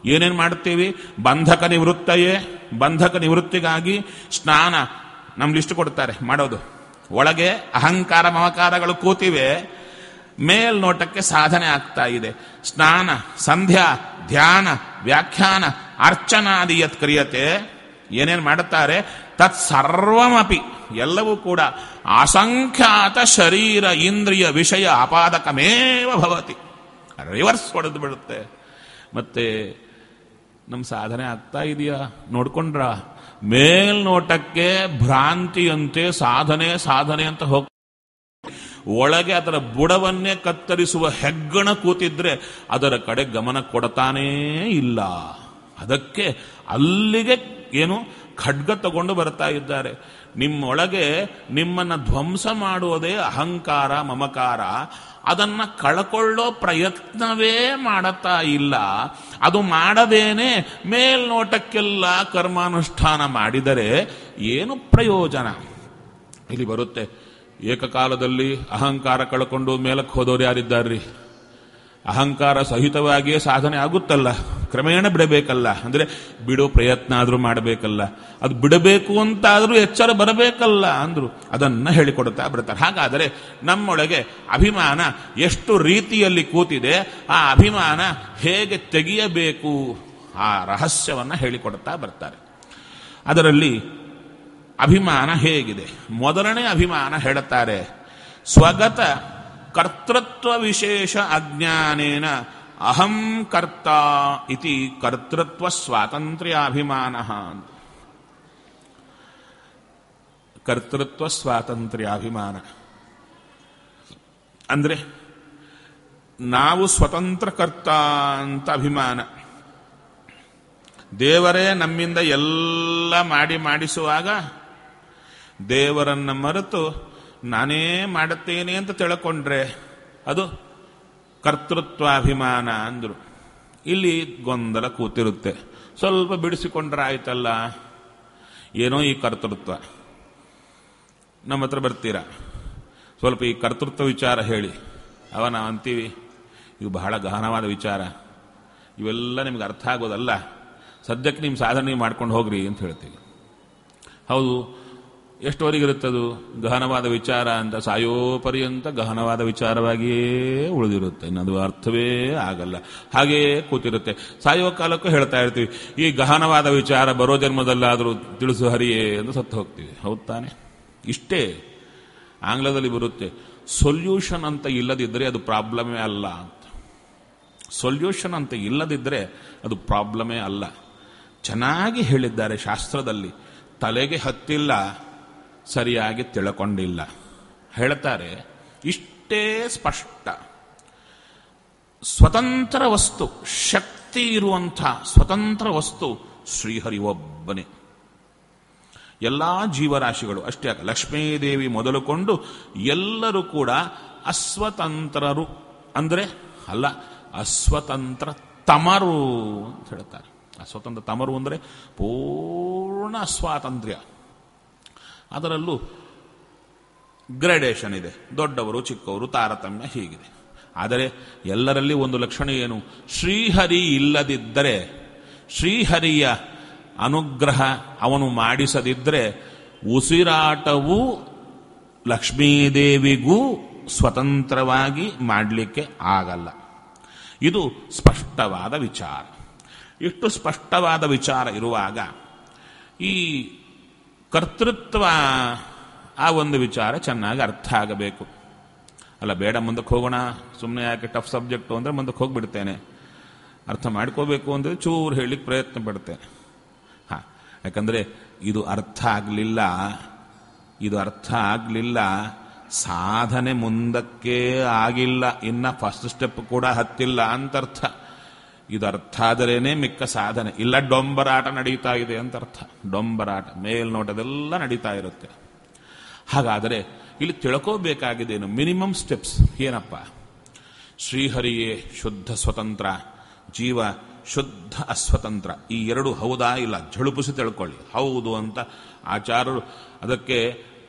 ಏನೇನು ಮಾಡ್ತೀವಿ ಬಂಧಕ ನಿವೃತ್ತಯೇ ಬಂಧಕ ನಿವೃತ್ತಿಗಾಗಿ ಸ್ನಾನ ನಮ್ಮ ಲಿಸ್ಟ್ ಕೊಡ್ತಾರೆ ಮಾಡೋದು ಒಳಗೆ ಅಹಂಕಾರ ಮಮಕಾರಗಳು ಕೂತಿವೆ ಮೇಲ್ನೋಟಕ್ಕೆ ಸಾಧನೆ ಆಗ್ತಾ ಇದೆ ಸ್ನಾನ ಸಂಧ್ಯಾ ಧ್ಯಾನ ವ್ಯಾಖ್ಯಾನ ಅರ್ಚನಾದಿ ಯತ್ ಕ್ರಿಯತೆ ಏನೇನು ಮಾಡುತ್ತಾರೆ ತತ್ ಸರ್ವಮಪಿ ಎಲ್ಲವೂ ಕೂಡ ಅಸಂಖ್ಯಾತ ಶರೀರ ಇಂದ್ರಿಯ ವಿಷಯ ಅಪಾದಕಮೇವ ಭವತಿ ರಿವರ್ಸ್ ಹೊಡೆದು ಬಿಡುತ್ತೆ ಮತ್ತೆ ನಮ್ಮ ಸಾಧನೆ ಆಗ್ತಾ ಇದೆಯಾ ನೋಡ್ಕೊಂಡ್ರ ಮೇಲ್ನೋಟಕ್ಕೆ ಭ್ರಾಂತಿಯಂತೆ ಸಾಧನೆ ಸಾಧನೆ ಅಂತ ಹೋಗ್ ಒಳಗೆ ಅದರ ಬುಡವನ್ನೇ ಕತ್ತರಿಸುವ ಹೆಗ್ಗಣ ಕೂತಿದ್ರೆ ಅದರ ಕಡೆ ಗಮನ ಕೊಡತಾನೇ ಇಲ್ಲ ಅದಕ್ಕೆ ಅಲ್ಲಿಗೆ ಏನು ಖಡ್ಗ ತಗೊಂಡು ಬರ್ತಾ ಇದ್ದಾರೆ ನಿಮ್ಮೊಳಗೆ ನಿಮ್ಮನ್ನ ಧ್ವಂಸ ಮಾಡುವುದೇ ಅಹಂಕಾರ ಮಮಕಾರ ಅದನ್ನ ಕಳ್ಕೊಳ್ಳೋ ಪ್ರಯತ್ನವೇ ಮಾಡತಾ ಇಲ್ಲ ಅದು ಮಾಡದೇನೆ ಮೇಲ್ನೋಟಕ್ಕೆಲ್ಲ ಕರ್ಮಾನುಷ್ಠಾನ ಮಾಡಿದರೆ ಏನು ಪ್ರಯೋಜನ ಇಲ್ಲಿ ಬರುತ್ತೆ ಏಕಕಾಲದಲ್ಲಿ ಅಹಂಕಾರ ಕಳ್ಕೊಂಡು ಮೇಲಕ್ಕೆ ಹೋದವರು ಯಾರಿದ್ದಾರ್ರಿ ಅಹಂಕಾರ ಸಹಿತವಾಗಿಯೇ ಸಾಧನೆ ಆಗುತ್ತಲ್ಲ ಕ್ರಮೇಣ ಬಿಡಬೇಕಲ್ಲ ಅಂದ್ರೆ ಬಿಡೋ ಪ್ರಯತ್ನ ಆದರೂ ಮಾಡಬೇಕಲ್ಲ ಅದು ಬಿಡಬೇಕು ಅಂತಾದರೂ ಎಚ್ಚರ ಬರಬೇಕಲ್ಲ ಅಂದ್ರು ಅದನ್ನ ಹೇಳಿಕೊಡ್ತಾ ಬಿಡ್ತಾರೆ ಹಾಗಾದರೆ ನಮ್ಮೊಳಗೆ ಅಭಿಮಾನ ಎಷ್ಟು ರೀತಿಯಲ್ಲಿ ಕೂತಿದೆ ಆ ಅಭಿಮಾನ ಹೇಗೆ ತೆಗೆಯಬೇಕು ಆ ರಹಸ್ಯವನ್ನ ಹೇಳಿಕೊಡ್ತಾ ಬರ್ತಾರೆ ಅದರಲ್ಲಿ ಅಭಿಮಾನ ಹೇಗಿದೆ ಮೊದಲನೇ ಅಭಿಮಾನ ಹೇಳುತ್ತಾರೆ ಸ್ವಗತ ಕರ್ತೃತ್ವ ವಿಶೇಷ ಅಜ್ಞಾನೇನ ಅಹಂ ಕರ್ತ ಇತಿ ಕರ್ತೃತ್ವ ಸ್ವಾತಂತ್ರ್ಯಾಭಿಮಾನ ಕರ್ತೃತ್ವ ಸ್ವಾತಂತ್ರ್ಯಾಭಿಮಾನ ಅಂದ್ರೆ ನಾವು ಸ್ವತಂತ್ರ ಕರ್ತ ಅಂತ ಅಭಿಮಾನ ದೇವರೇ ನಮ್ಮಿಂದ ಎಲ್ಲ ಮಾಡಿ ಮಾಡಿಸುವಾಗ ದೇವರನ್ನ ಮರೆತು ನಾನೇ ಮಾಡುತ್ತೇನೆ ಅಂತ ತಿಳ್ಕೊಂಡ್ರೆ ಅದು ಕರ್ತೃತ್ವಾಭಿಮಾನ ಅಂದ್ರು ಇಲ್ಲಿ ಗೊಂದಲ ಕೂತಿರುತ್ತೆ ಸ್ವಲ್ಪ ಬಿಡಿಸಿಕೊಂಡ್ರೆ ಆಯ್ತಲ್ಲ ಏನೋ ಈ ಕರ್ತೃತ್ವ ನಮ್ಮ ಹತ್ರ ಬರ್ತೀರಾ ಸ್ವಲ್ಪ ಈ ಕರ್ತೃತ್ವ ವಿಚಾರ ಹೇಳಿ ಅವ ನಾವು ಅಂತೀವಿ ಇದು ಬಹಳ ಗಹನವಾದ ವಿಚಾರ ಇವೆಲ್ಲ ನಿಮ್ಗೆ ಅರ್ಥ ಆಗೋದಲ್ಲ ಸದ್ಯಕ್ಕೆ ನಿಮ್ಮ ಸಾಧನೆ ಮಾಡ್ಕೊಂಡು ಹೋಗ್ರಿ ಅಂತ ಹೇಳ್ತೀವಿ ಹೌದು ಎಷ್ಟುವರೆಗಿರುತ್ತದು ಗಹನವಾದ ವಿಚಾರ ಅಂತ ಸಾಯೋ ಪರ್ಯಂತ ಗಹನವಾದ ವಿಚಾರವಾಗಿಯೇ ಉಳಿದಿರುತ್ತೆ ಇನ್ನದು ಅರ್ಥವೇ ಆಗಲ್ಲ ಹಾಗೇ ಕೂತಿರುತ್ತೆ ಸಾಯೋ ಕಾಲಕ್ಕೂ ಹೇಳ್ತಾ ಇರ್ತೀವಿ ಈ ಗಹನವಾದ ವಿಚಾರ ಬರೋ ಜನ್ಮದಲ್ಲಾದರೂ ತಿಳಿಸು ಹರಿಯೇ ಎಂದು ಸತ್ತು ಹೋಗ್ತೀವಿ ಹೌದ್ ತಾನೆ ಇಷ್ಟೇ ಆಂಗ್ಲದಲ್ಲಿ ಬರುತ್ತೆ ಸೊಲ್ಯೂಷನ್ ಅಂತ ಇಲ್ಲದಿದ್ದರೆ ಅದು ಪ್ರಾಬ್ಲಮೇ ಅಲ್ಲ ಅಂತ ಸೊಲ್ಯೂಷನ್ ಅಂತ ಇಲ್ಲದಿದ್ದರೆ ಅದು ಪ್ರಾಬ್ಲಮೇ ಅಲ್ಲ ಚೆನ್ನಾಗಿ ಹೇಳಿದ್ದಾರೆ ಶಾಸ್ತ್ರದಲ್ಲಿ ತಲೆಗೆ ಹತ್ತಿಲ್ಲ ಸರಿಯಾಗಿ ತಿಳ್ಕೊಂಡಿಲ್ಲ ಹೇಳ್ತಾರೆ ಇಷ್ಟೇ ಸ್ಪಷ್ಟ ಸ್ವತಂತ್ರ ವಸ್ತು ಶಕ್ತಿ ಇರುವಂಥ ಸ್ವತಂತ್ರ ವಸ್ತು ಶ್ರೀಹರಿ ಒಬ್ಬನೇ ಎಲ್ಲಾ ಜೀವರಾಶಿಗಳು ಅಷ್ಟೇ ಅಲ್ಲ ಲಕ್ಷ್ಮೀದೇವಿ ಮೊದಲುಕೊಂಡು ಎಲ್ಲರೂ ಕೂಡ ಅಸ್ವತಂತ್ರರು ಅಂದ್ರೆ ಅಲ್ಲ ಅಸ್ವತಂತ್ರ ತಮರು ಅಂತ ಹೇಳ್ತಾರೆ ಅಸ್ವತಂತ್ರ ತಮರು ಅಂದರೆ ಪೂರ್ಣ ಸ್ವಾತಂತ್ರ್ಯ ಅದರಲ್ಲೂ ಗ್ರೇಡೇಷನ್ ಇದೆ ದೊಡ್ಡವರು ಚಿಕ್ಕವರು ತಾರತಮ್ಯ ಹೀಗಿದೆ ಆದರೆ ಎಲ್ಲರಲ್ಲಿ ಒಂದು ಲಕ್ಷಣ ಏನು ಶ್ರೀಹರಿ ಇಲ್ಲದಿದ್ದರೆ ಶ್ರೀಹರಿಯ ಅನುಗ್ರಹ ಅವನು ಮಾಡಿಸದಿದ್ದರೆ ಉಸಿರಾಟವೂ ಲಕ್ಷ್ಮೀದೇವಿಗೂ ಸ್ವತಂತ್ರವಾಗಿ ಮಾಡಲಿಕ್ಕೆ ಆಗಲ್ಲ ಇದು ಸ್ಪಷ್ಟವಾದ ವಿಚಾರ ಇಷ್ಟು ಸ್ಪಷ್ಟವಾದ ವಿಚಾರ ಇರುವಾಗ ಈ ಕರ್ತೃತ್ವ ಆ ಒಂದು ವಿಚಾರ ಚೆನ್ನಾಗಿ ಅರ್ಥ ಆಗಬೇಕು ಅಲ್ಲ ಬೇಡ ಮುಂದಕ್ಕೆ ಹೋಗೋಣ ಸುಮ್ಮನೆ ಯಾಕೆ ಟಫ್ ಸಬ್ಜೆಕ್ಟು ಅಂದರೆ ಮುಂದಕ್ಕೆ ಹೋಗ್ಬಿಡ್ತೇನೆ ಅರ್ಥ ಮಾಡ್ಕೋಬೇಕು ಅಂದರೆ ಚೂರು ಹೇಳಲಿಕ್ಕೆ ಪ್ರಯತ್ನ ಪಡ್ತೇನೆ ಹಾ ಯಾಕಂದರೆ ಇದು ಅರ್ಥ ಆಗಲಿಲ್ಲ ಇದು ಅರ್ಥ ಆಗಲಿಲ್ಲ ಸಾಧನೆ ಮುಂದಕ್ಕೆ ಆಗಿಲ್ಲ ಇನ್ನ ಫಸ್ಟ್ ಸ್ಟೆಪ್ ಕೂಡ ಹತ್ತಿಲ್ಲ ಅಂತ ಅರ್ಥ ಇದು ಅರ್ಥ ಆದರೇನೆ ಮಿಕ್ಕ ಸಾಧನೆ ಇಲ್ಲ ಡೊಂಬರಾಟ ನಡೀತಾ ಇದೆ ಅಂತ ಅರ್ಥ ಡೊಂಬರಾಟ ಮೇಲ್ನೋಟದೆಲ್ಲ ನಡೀತಾ ಇರುತ್ತೆ ಹಾಗಾದರೆ ಇಲ್ಲಿ ತಿಳ್ಕೋಬೇಕಾಗಿದ್ದೇನು ಮಿನಿಮಮ್ ಸ್ಟೆಪ್ಸ್ ಏನಪ್ಪ ಶ್ರೀಹರಿಯೇ ಶುದ್ಧ ಸ್ವತಂತ್ರ ಜೀವ ಶುದ್ಧ ಅಸ್ವತಂತ್ರ ಈ ಎರಡು ಹೌದಾ ಇಲ್ಲ ಝಳುಪಿಸಿ ತಿಳ್ಕೊಳ್ಳಿ ಹೌದು ಅಂತ ಆಚಾರ್ಯರು ಅದಕ್ಕೆ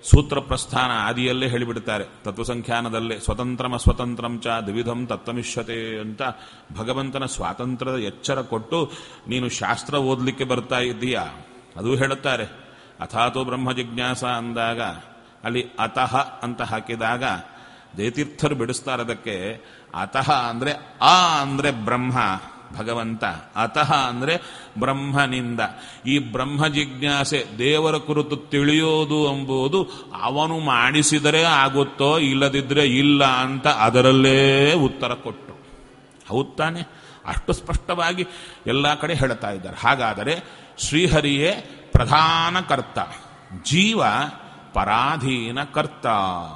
ಸೂತ್ರ ಪ್ರಸ್ಥಾನ ಆದಿಯಲ್ಲೇ ಹೇಳಿಬಿಡ್ತಾರೆ ತತ್ವಸಂಖ್ಯಾನದಲ್ಲೇ ಸ್ವತಂತ್ರಮ ಸ್ವತಂತ್ರಂ ಚ ದ್ವಿಧಂ ತತ್ವಮಿಷ್ಯತೆ ಅಂತ ಭಗವಂತನ ಸ್ವಾತಂತ್ರ್ಯದ ಎಚ್ಚರ ಕೊಟ್ಟು ನೀನು ಶಾಸ್ತ್ರ ಓದಲಿಕ್ಕೆ ಬರ್ತಾ ಇದ್ದೀಯಾ ಅದು ಹೇಳುತ್ತಾರೆ ಅಥಾತು ಬ್ರಹ್ಮ ಜಿಜ್ಞಾಸ ಅಂದಾಗ ಅಲ್ಲಿ ಅತಃ ಅಂತ ಹಾಕಿದಾಗ ಜಯತೀರ್ಥರು ಬಿಡಿಸ್ತಾರೆ ಅದಕ್ಕೆ ಅತಃ ಅಂದ್ರೆ ಆ ಅಂದ್ರೆ ಬ್ರಹ್ಮ ಭಗವಂತ ಅತಃ ಅಂದ್ರೆ ಬ್ರಹ್ಮನಿಂದ ಈ ಬ್ರಹ್ಮ ಜಿಜ್ಞಾಸೆ ದೇವರ ಕುರಿತು ತಿಳಿಯೋದು ಎಂಬುದು ಅವನು ಮಾಡಿಸಿದರೆ ಆಗುತ್ತೋ ಇಲ್ಲದಿದ್ರೆ ಇಲ್ಲ ಅಂತ ಅದರಲ್ಲೇ ಉತ್ತರ ಕೊಟ್ಟು ಹೌದ್ ತಾನೆ ಅಷ್ಟು ಸ್ಪಷ್ಟವಾಗಿ ಎಲ್ಲ ಕಡೆ ಹೇಳ್ತಾ ಇದ್ದಾರೆ ಹಾಗಾದರೆ ಶ್ರೀಹರಿಯೇ ಪ್ರಧಾನ ಕರ್ತ ಜೀವ ಪರಾಧೀನ ಕರ್ತ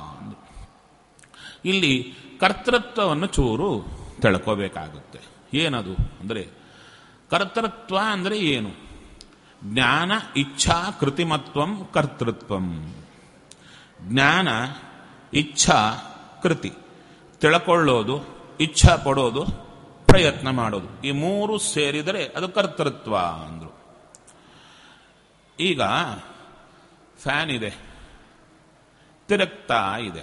ಇಲ್ಲಿ ಕರ್ತೃತ್ವವನ್ನು ಚೂರು ತಿಳ್ಕೋಬೇಕಾಗುತ್ತೆ ಏನದು ಅಂದರೆ ಕರ್ತೃತ್ವ ಅಂದರೆ ಏನು ಜ್ಞಾನ ಇಚ್ಛಾ ಕೃತಿಮತ್ವಂ ಕರ್ತೃತ್ವಂ ಜ್ಞಾನ ಇಚ್ಛಾ ಕೃತಿ ತಿಳ್ಕೊಳ್ಳೋದು ಇಚ್ಛಾ ಪಡೋದು ಪ್ರಯತ್ನ ಮಾಡೋದು ಈ ಮೂರು ಸೇರಿದರೆ ಅದು ಕರ್ತೃತ್ವ ಅಂದರು ಈಗ ಫ್ಯಾನ್ ಇದೆ ತಿರುಗ್ತಾ ಇದೆ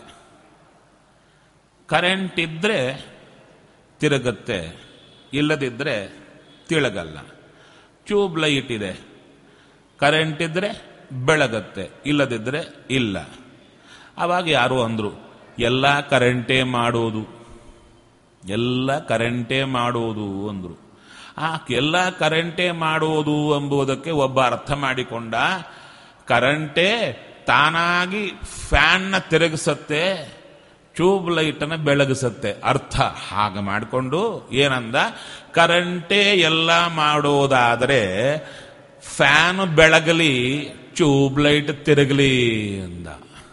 ಕರೆಂಟ್ ಇದ್ರೆ ತಿರುಗತ್ತೆ ಇಲ್ಲದಿದ್ದರೆ ತಿಳಗಲ್ಲ ಟ್ಯೂಬ್ ಲೈಟ್ ಇದೆ ಕರೆಂಟ್ ಇದ್ರೆ ಬೆಳಗತ್ತೆ ಇಲ್ಲದಿದ್ದರೆ ಇಲ್ಲ ಆವಾಗ ಯಾರು ಅಂದರು ಎಲ್ಲ ಕರೆಂಟೇ ಮಾಡೋದು ಎಲ್ಲ ಕರೆಂಟೇ ಮಾಡೋದು ಅಂದರು ಆ ಎಲ್ಲ ಕರೆಂಟೇ ಮಾಡೋದು ಎಂಬುದಕ್ಕೆ ಒಬ್ಬ ಅರ್ಥ ಮಾಡಿಕೊಂಡ ಕರೆಂಟೇ ತಾನಾಗಿ ಫ್ಯಾನ್ನ ತಿರುಗಿಸತ್ತೆ ಟ್ಯೂಬ್ ಲೈಟನ್ನು ಬೆಳಗಿಸತ್ತೆ ಅರ್ಥ ಹಾಗೆ ಮಾಡಿಕೊಂಡು ಏನಂದ ಕರೆಂಟೇ ಎಲ್ಲ ಮಾಡೋದಾದರೆ ಫ್ಯಾನ್ ಬೆಳಗಲಿ ಟ್ಯೂಬ್ ಲೈಟ್ ತಿರುಗಲಿ ಅಂದ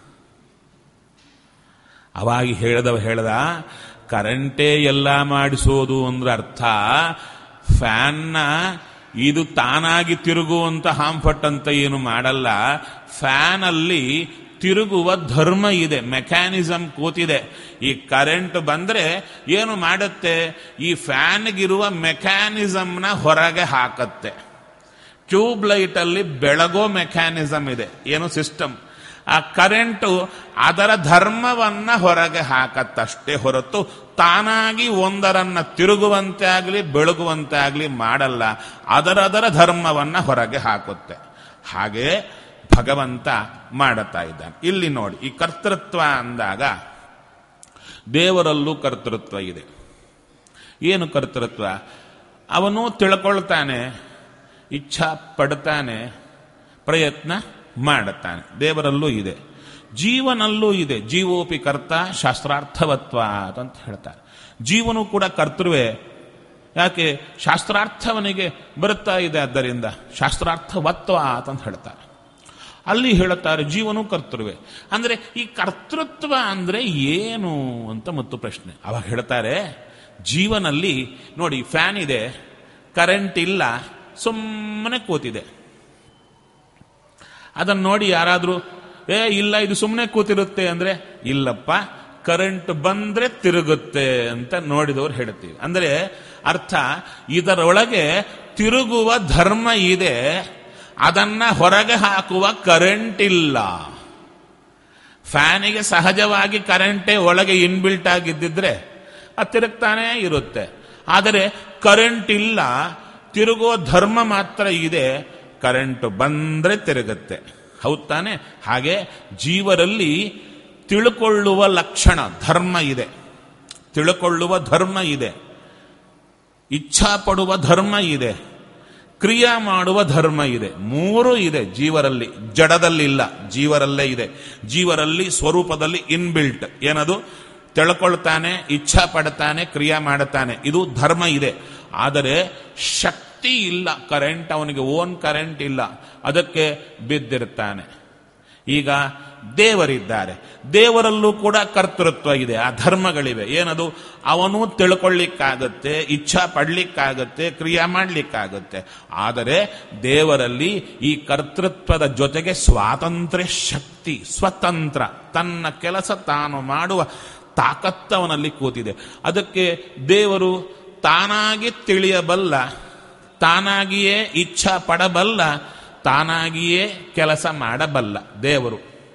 ಅವಾಗ ಹೇಳ್ದವ ಹೇಳ್ದ ಕರೆಂಟೇ ಎಲ್ಲ ಮಾಡಿಸೋದು ಅಂದ್ರೆ ಅರ್ಥ ಫ್ಯಾನ್ನ ಇದು ತಾನಾಗಿ ತಿರುಗುವಂತ ಹಾಂಫಟ್ ಅಂತ ಏನು ಮಾಡಲ್ಲ ಫ್ಯಾನ್ ಅಲ್ಲಿ ತಿರುಗುವ ಧರ್ಮ ಇದೆ ಮೆಕ್ಯಾನಿಸಮ್ ಕೂತಿದೆ ಈ ಕರೆಂಟ್ ಬಂದ್ರೆ ಏನು ಮಾಡುತ್ತೆ ಈ ಫ್ಯಾನ್ಗಿರುವ ಮೆಕ್ಯಾನಿಸಮ್ನ ಹೊರಗೆ ಹಾಕತ್ತೆ ಟ್ಯೂಬ್ ಲೈಟ್ ಅಲ್ಲಿ ಬೆಳಗೋ ಮೆಕ್ಯಾನಿಸಮ್ ಇದೆ ಏನು ಸಿಸ್ಟಮ್ ಆ ಕರೆಂಟು ಅದರ ಧರ್ಮವನ್ನ ಹೊರಗೆ ಹಾಕತ್ತಷ್ಟೇ ಹೊರತು ತಾನಾಗಿ ಒಂದರನ್ನ ತಿರುಗುವಂತೆ ಆಗಲಿ ಬೆಳಗುವಂತೆ ಆಗಲಿ ಮಾಡಲ್ಲ ಅದರದರ ಧರ್ಮವನ್ನ ಹೊರಗೆ ಹಾಕುತ್ತೆ ಹಾಗೆ ಭಗವಂತ ಮಾಡುತ್ತಾ ಇದ್ದಾನೆ ಇಲ್ಲಿ ನೋಡಿ ಈ ಕರ್ತೃತ್ವ ಅಂದಾಗ ದೇವರಲ್ಲೂ ಕರ್ತೃತ್ವ ಇದೆ ಏನು ಕರ್ತೃತ್ವ ಅವನು ತಿಳ್ಕೊಳ್ತಾನೆ ಇಚ್ಛಾ ಪಡ್ತಾನೆ ಪ್ರಯತ್ನ ಮಾಡುತ್ತಾನೆ ದೇವರಲ್ಲೂ ಇದೆ ಜೀವನಲ್ಲೂ ಇದೆ ಜೀವೋಪಿ ಕರ್ತ ಶಾಸ್ತ್ರಾರ್ಥವತ್ವ ಅಂತ ಹೇಳ್ತಾರೆ ಜೀವನು ಕೂಡ ಕರ್ತೃವೇ ಯಾಕೆ ಶಾಸ್ತ್ರಾರ್ಥವನಿಗೆ ಬರುತ್ತಾ ಇದೆ ಆದ್ದರಿಂದ ಶಾಸ್ತ್ರಾರ್ಥವತ್ವ ಅಂತ ಹೇಳ್ತಾರೆ ಅಲ್ಲಿ ಹೇಳುತ್ತಾರೆ ಜೀವನು ಕರ್ತೃವೆ ಅಂದ್ರೆ ಈ ಕರ್ತೃತ್ವ ಅಂದ್ರೆ ಏನು ಅಂತ ಮತ್ತು ಪ್ರಶ್ನೆ ಅವಾಗ ಹೇಳ್ತಾರೆ ಜೀವನಲ್ಲಿ ನೋಡಿ ಫ್ಯಾನ್ ಇದೆ ಕರೆಂಟ್ ಇಲ್ಲ ಸುಮ್ಮನೆ ಕೂತಿದೆ ಅದನ್ನು ನೋಡಿ ಯಾರಾದರೂ ಏ ಇಲ್ಲ ಇದು ಸುಮ್ಮನೆ ಕೂತಿರುತ್ತೆ ಅಂದ್ರೆ ಇಲ್ಲಪ್ಪ ಕರೆಂಟ್ ಬಂದ್ರೆ ತಿರುಗುತ್ತೆ ಅಂತ ನೋಡಿದವರು ಹೇಳ್ತೀವಿ ಅಂದ್ರೆ ಅರ್ಥ ಇದರೊಳಗೆ ತಿರುಗುವ ಧರ್ಮ ಇದೆ ಅದನ್ನ ಹೊರಗೆ ಹಾಕುವ ಕರೆಂಟ್ ಇಲ್ಲ ಫ್ಯಾನಿಗೆ ಸಹಜವಾಗಿ ಕರೆಂಟೇ ಒಳಗೆ ಇನ್ಬಿಲ್ಟ್ ಆಗಿದ್ದಿದ್ರೆ ಅದು ತಿರುಗ್ತಾನೇ ಇರುತ್ತೆ ಆದರೆ ಕರೆಂಟ್ ಇಲ್ಲ ತಿರುಗುವ ಧರ್ಮ ಮಾತ್ರ ಇದೆ ಕರೆಂಟ್ ಬಂದ್ರೆ ತಿರುಗುತ್ತೆ ಹೌದ್ ತಾನೆ ಹಾಗೆ ಜೀವರಲ್ಲಿ ತಿಳ್ಕೊಳ್ಳುವ ಲಕ್ಷಣ ಧರ್ಮ ಇದೆ ತಿಳ್ಕೊಳ್ಳುವ ಧರ್ಮ ಇದೆ ಇಚ್ಛಾ ಪಡುವ ಧರ್ಮ ಇದೆ ಕ್ರಿಯಾ ಮಾಡುವ ಧರ್ಮ ಇದೆ ಮೂರು ಇದೆ ಜೀವರಲ್ಲಿ ಜಡದಲ್ಲಿಲ್ಲ ಜೀವರಲ್ಲೇ ಇದೆ ಜೀವರಲ್ಲಿ ಸ್ವರೂಪದಲ್ಲಿ ಇನ್ಬಿಲ್ಟ್ ಏನದು ತಿಳ್ಕೊಳ್ತಾನೆ ಇಚ್ಛಾ ಪಡ್ತಾನೆ ಕ್ರಿಯಾ ಮಾಡುತ್ತಾನೆ ಇದು ಧರ್ಮ ಇದೆ ಆದರೆ ಶಕ್ತಿ ಇಲ್ಲ ಕರೆಂಟ್ ಅವನಿಗೆ ಓನ್ ಕರೆಂಟ್ ಇಲ್ಲ ಅದಕ್ಕೆ ಬಿದ್ದಿರ್ತಾನೆ ಈಗ ದೇವರಿದ್ದಾರೆ ದೇವರಲ್ಲೂ ಕೂಡ ಕರ್ತೃತ್ವ ಇದೆ ಆ ಧರ್ಮಗಳಿವೆ ಏನದು ಅವನು ತಿಳ್ಕೊಳ್ಳಿಕ್ಕಾಗತ್ತೆ ಇಚ್ಛಾ ಪಡ್ಲಿಕ್ಕಾಗತ್ತೆ ಕ್ರಿಯಾ ಮಾಡಲಿಕ್ಕಾಗತ್ತೆ ಆದರೆ ದೇವರಲ್ಲಿ ಈ ಕರ್ತೃತ್ವದ ಜೊತೆಗೆ ಸ್ವಾತಂತ್ರ್ಯ ಶಕ್ತಿ ಸ್ವತಂತ್ರ ತನ್ನ ಕೆಲಸ ತಾನು ಮಾಡುವ ತಾಕತ್ತವನಲ್ಲಿ ಕೂತಿದೆ ಅದಕ್ಕೆ ದೇವರು ತಾನಾಗಿ ತಿಳಿಯಬಲ್ಲ ತಾನಾಗಿಯೇ ಇಚ್ಛಾ ಪಡಬಲ್ಲ ತಾನಾಗಿಯೇ ಕೆಲಸ ಮಾಡಬಲ್ಲ ದೇವರು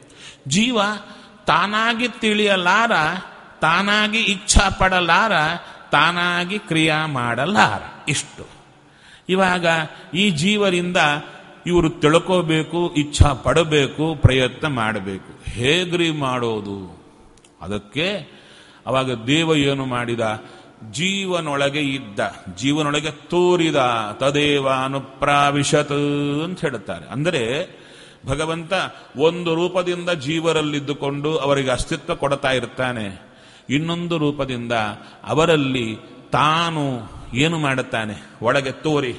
ಜೀವ ತಾನಾಗಿ ತಿಳಿಯಲಾರ ತಾನಾಗಿ ಇಚ್ಛಾ ಪಡಲಾರ ತಾನಾಗಿ ಕ್ರಿಯಾ ಮಾಡಲಾರ ಇಷ್ಟು ಇವಾಗ ಈ ಜೀವರಿಂದ ಇವರು ತಿಳ್ಕೋಬೇಕು ಇಚ್ಛಾ ಪಡಬೇಕು ಪ್ರಯತ್ನ ಮಾಡಬೇಕು ಹೇಗ್ರಿ ಮಾಡೋದು ಅದಕ್ಕೆ ಅವಾಗ ದೇವ ಏನು ಮಾಡಿದ ಜೀವನೊಳಗೆ ಇದ್ದ ಜೀವನೊಳಗೆ ತೋರಿದ ತದೇವ ಅನುಪ್ರಾವಿಶತ್ ಅಂತ ಹೇಳುತ್ತಾರೆ ಅಂದರೆ ಭಗವಂತ ಒಂದು ರೂಪದಿಂದ ಜೀವರಲ್ಲಿದ್ದುಕೊಂಡು ಅವರಿಗೆ ಅಸ್ತಿತ್ವ ಕೊಡ್ತಾ ಇರ್ತಾನೆ ಇನ್ನೊಂದು ರೂಪದಿಂದ ಅವರಲ್ಲಿ ತಾನು ಏನು ಮಾಡುತ್ತಾನೆ ಒಳಗೆ ತೋರಿ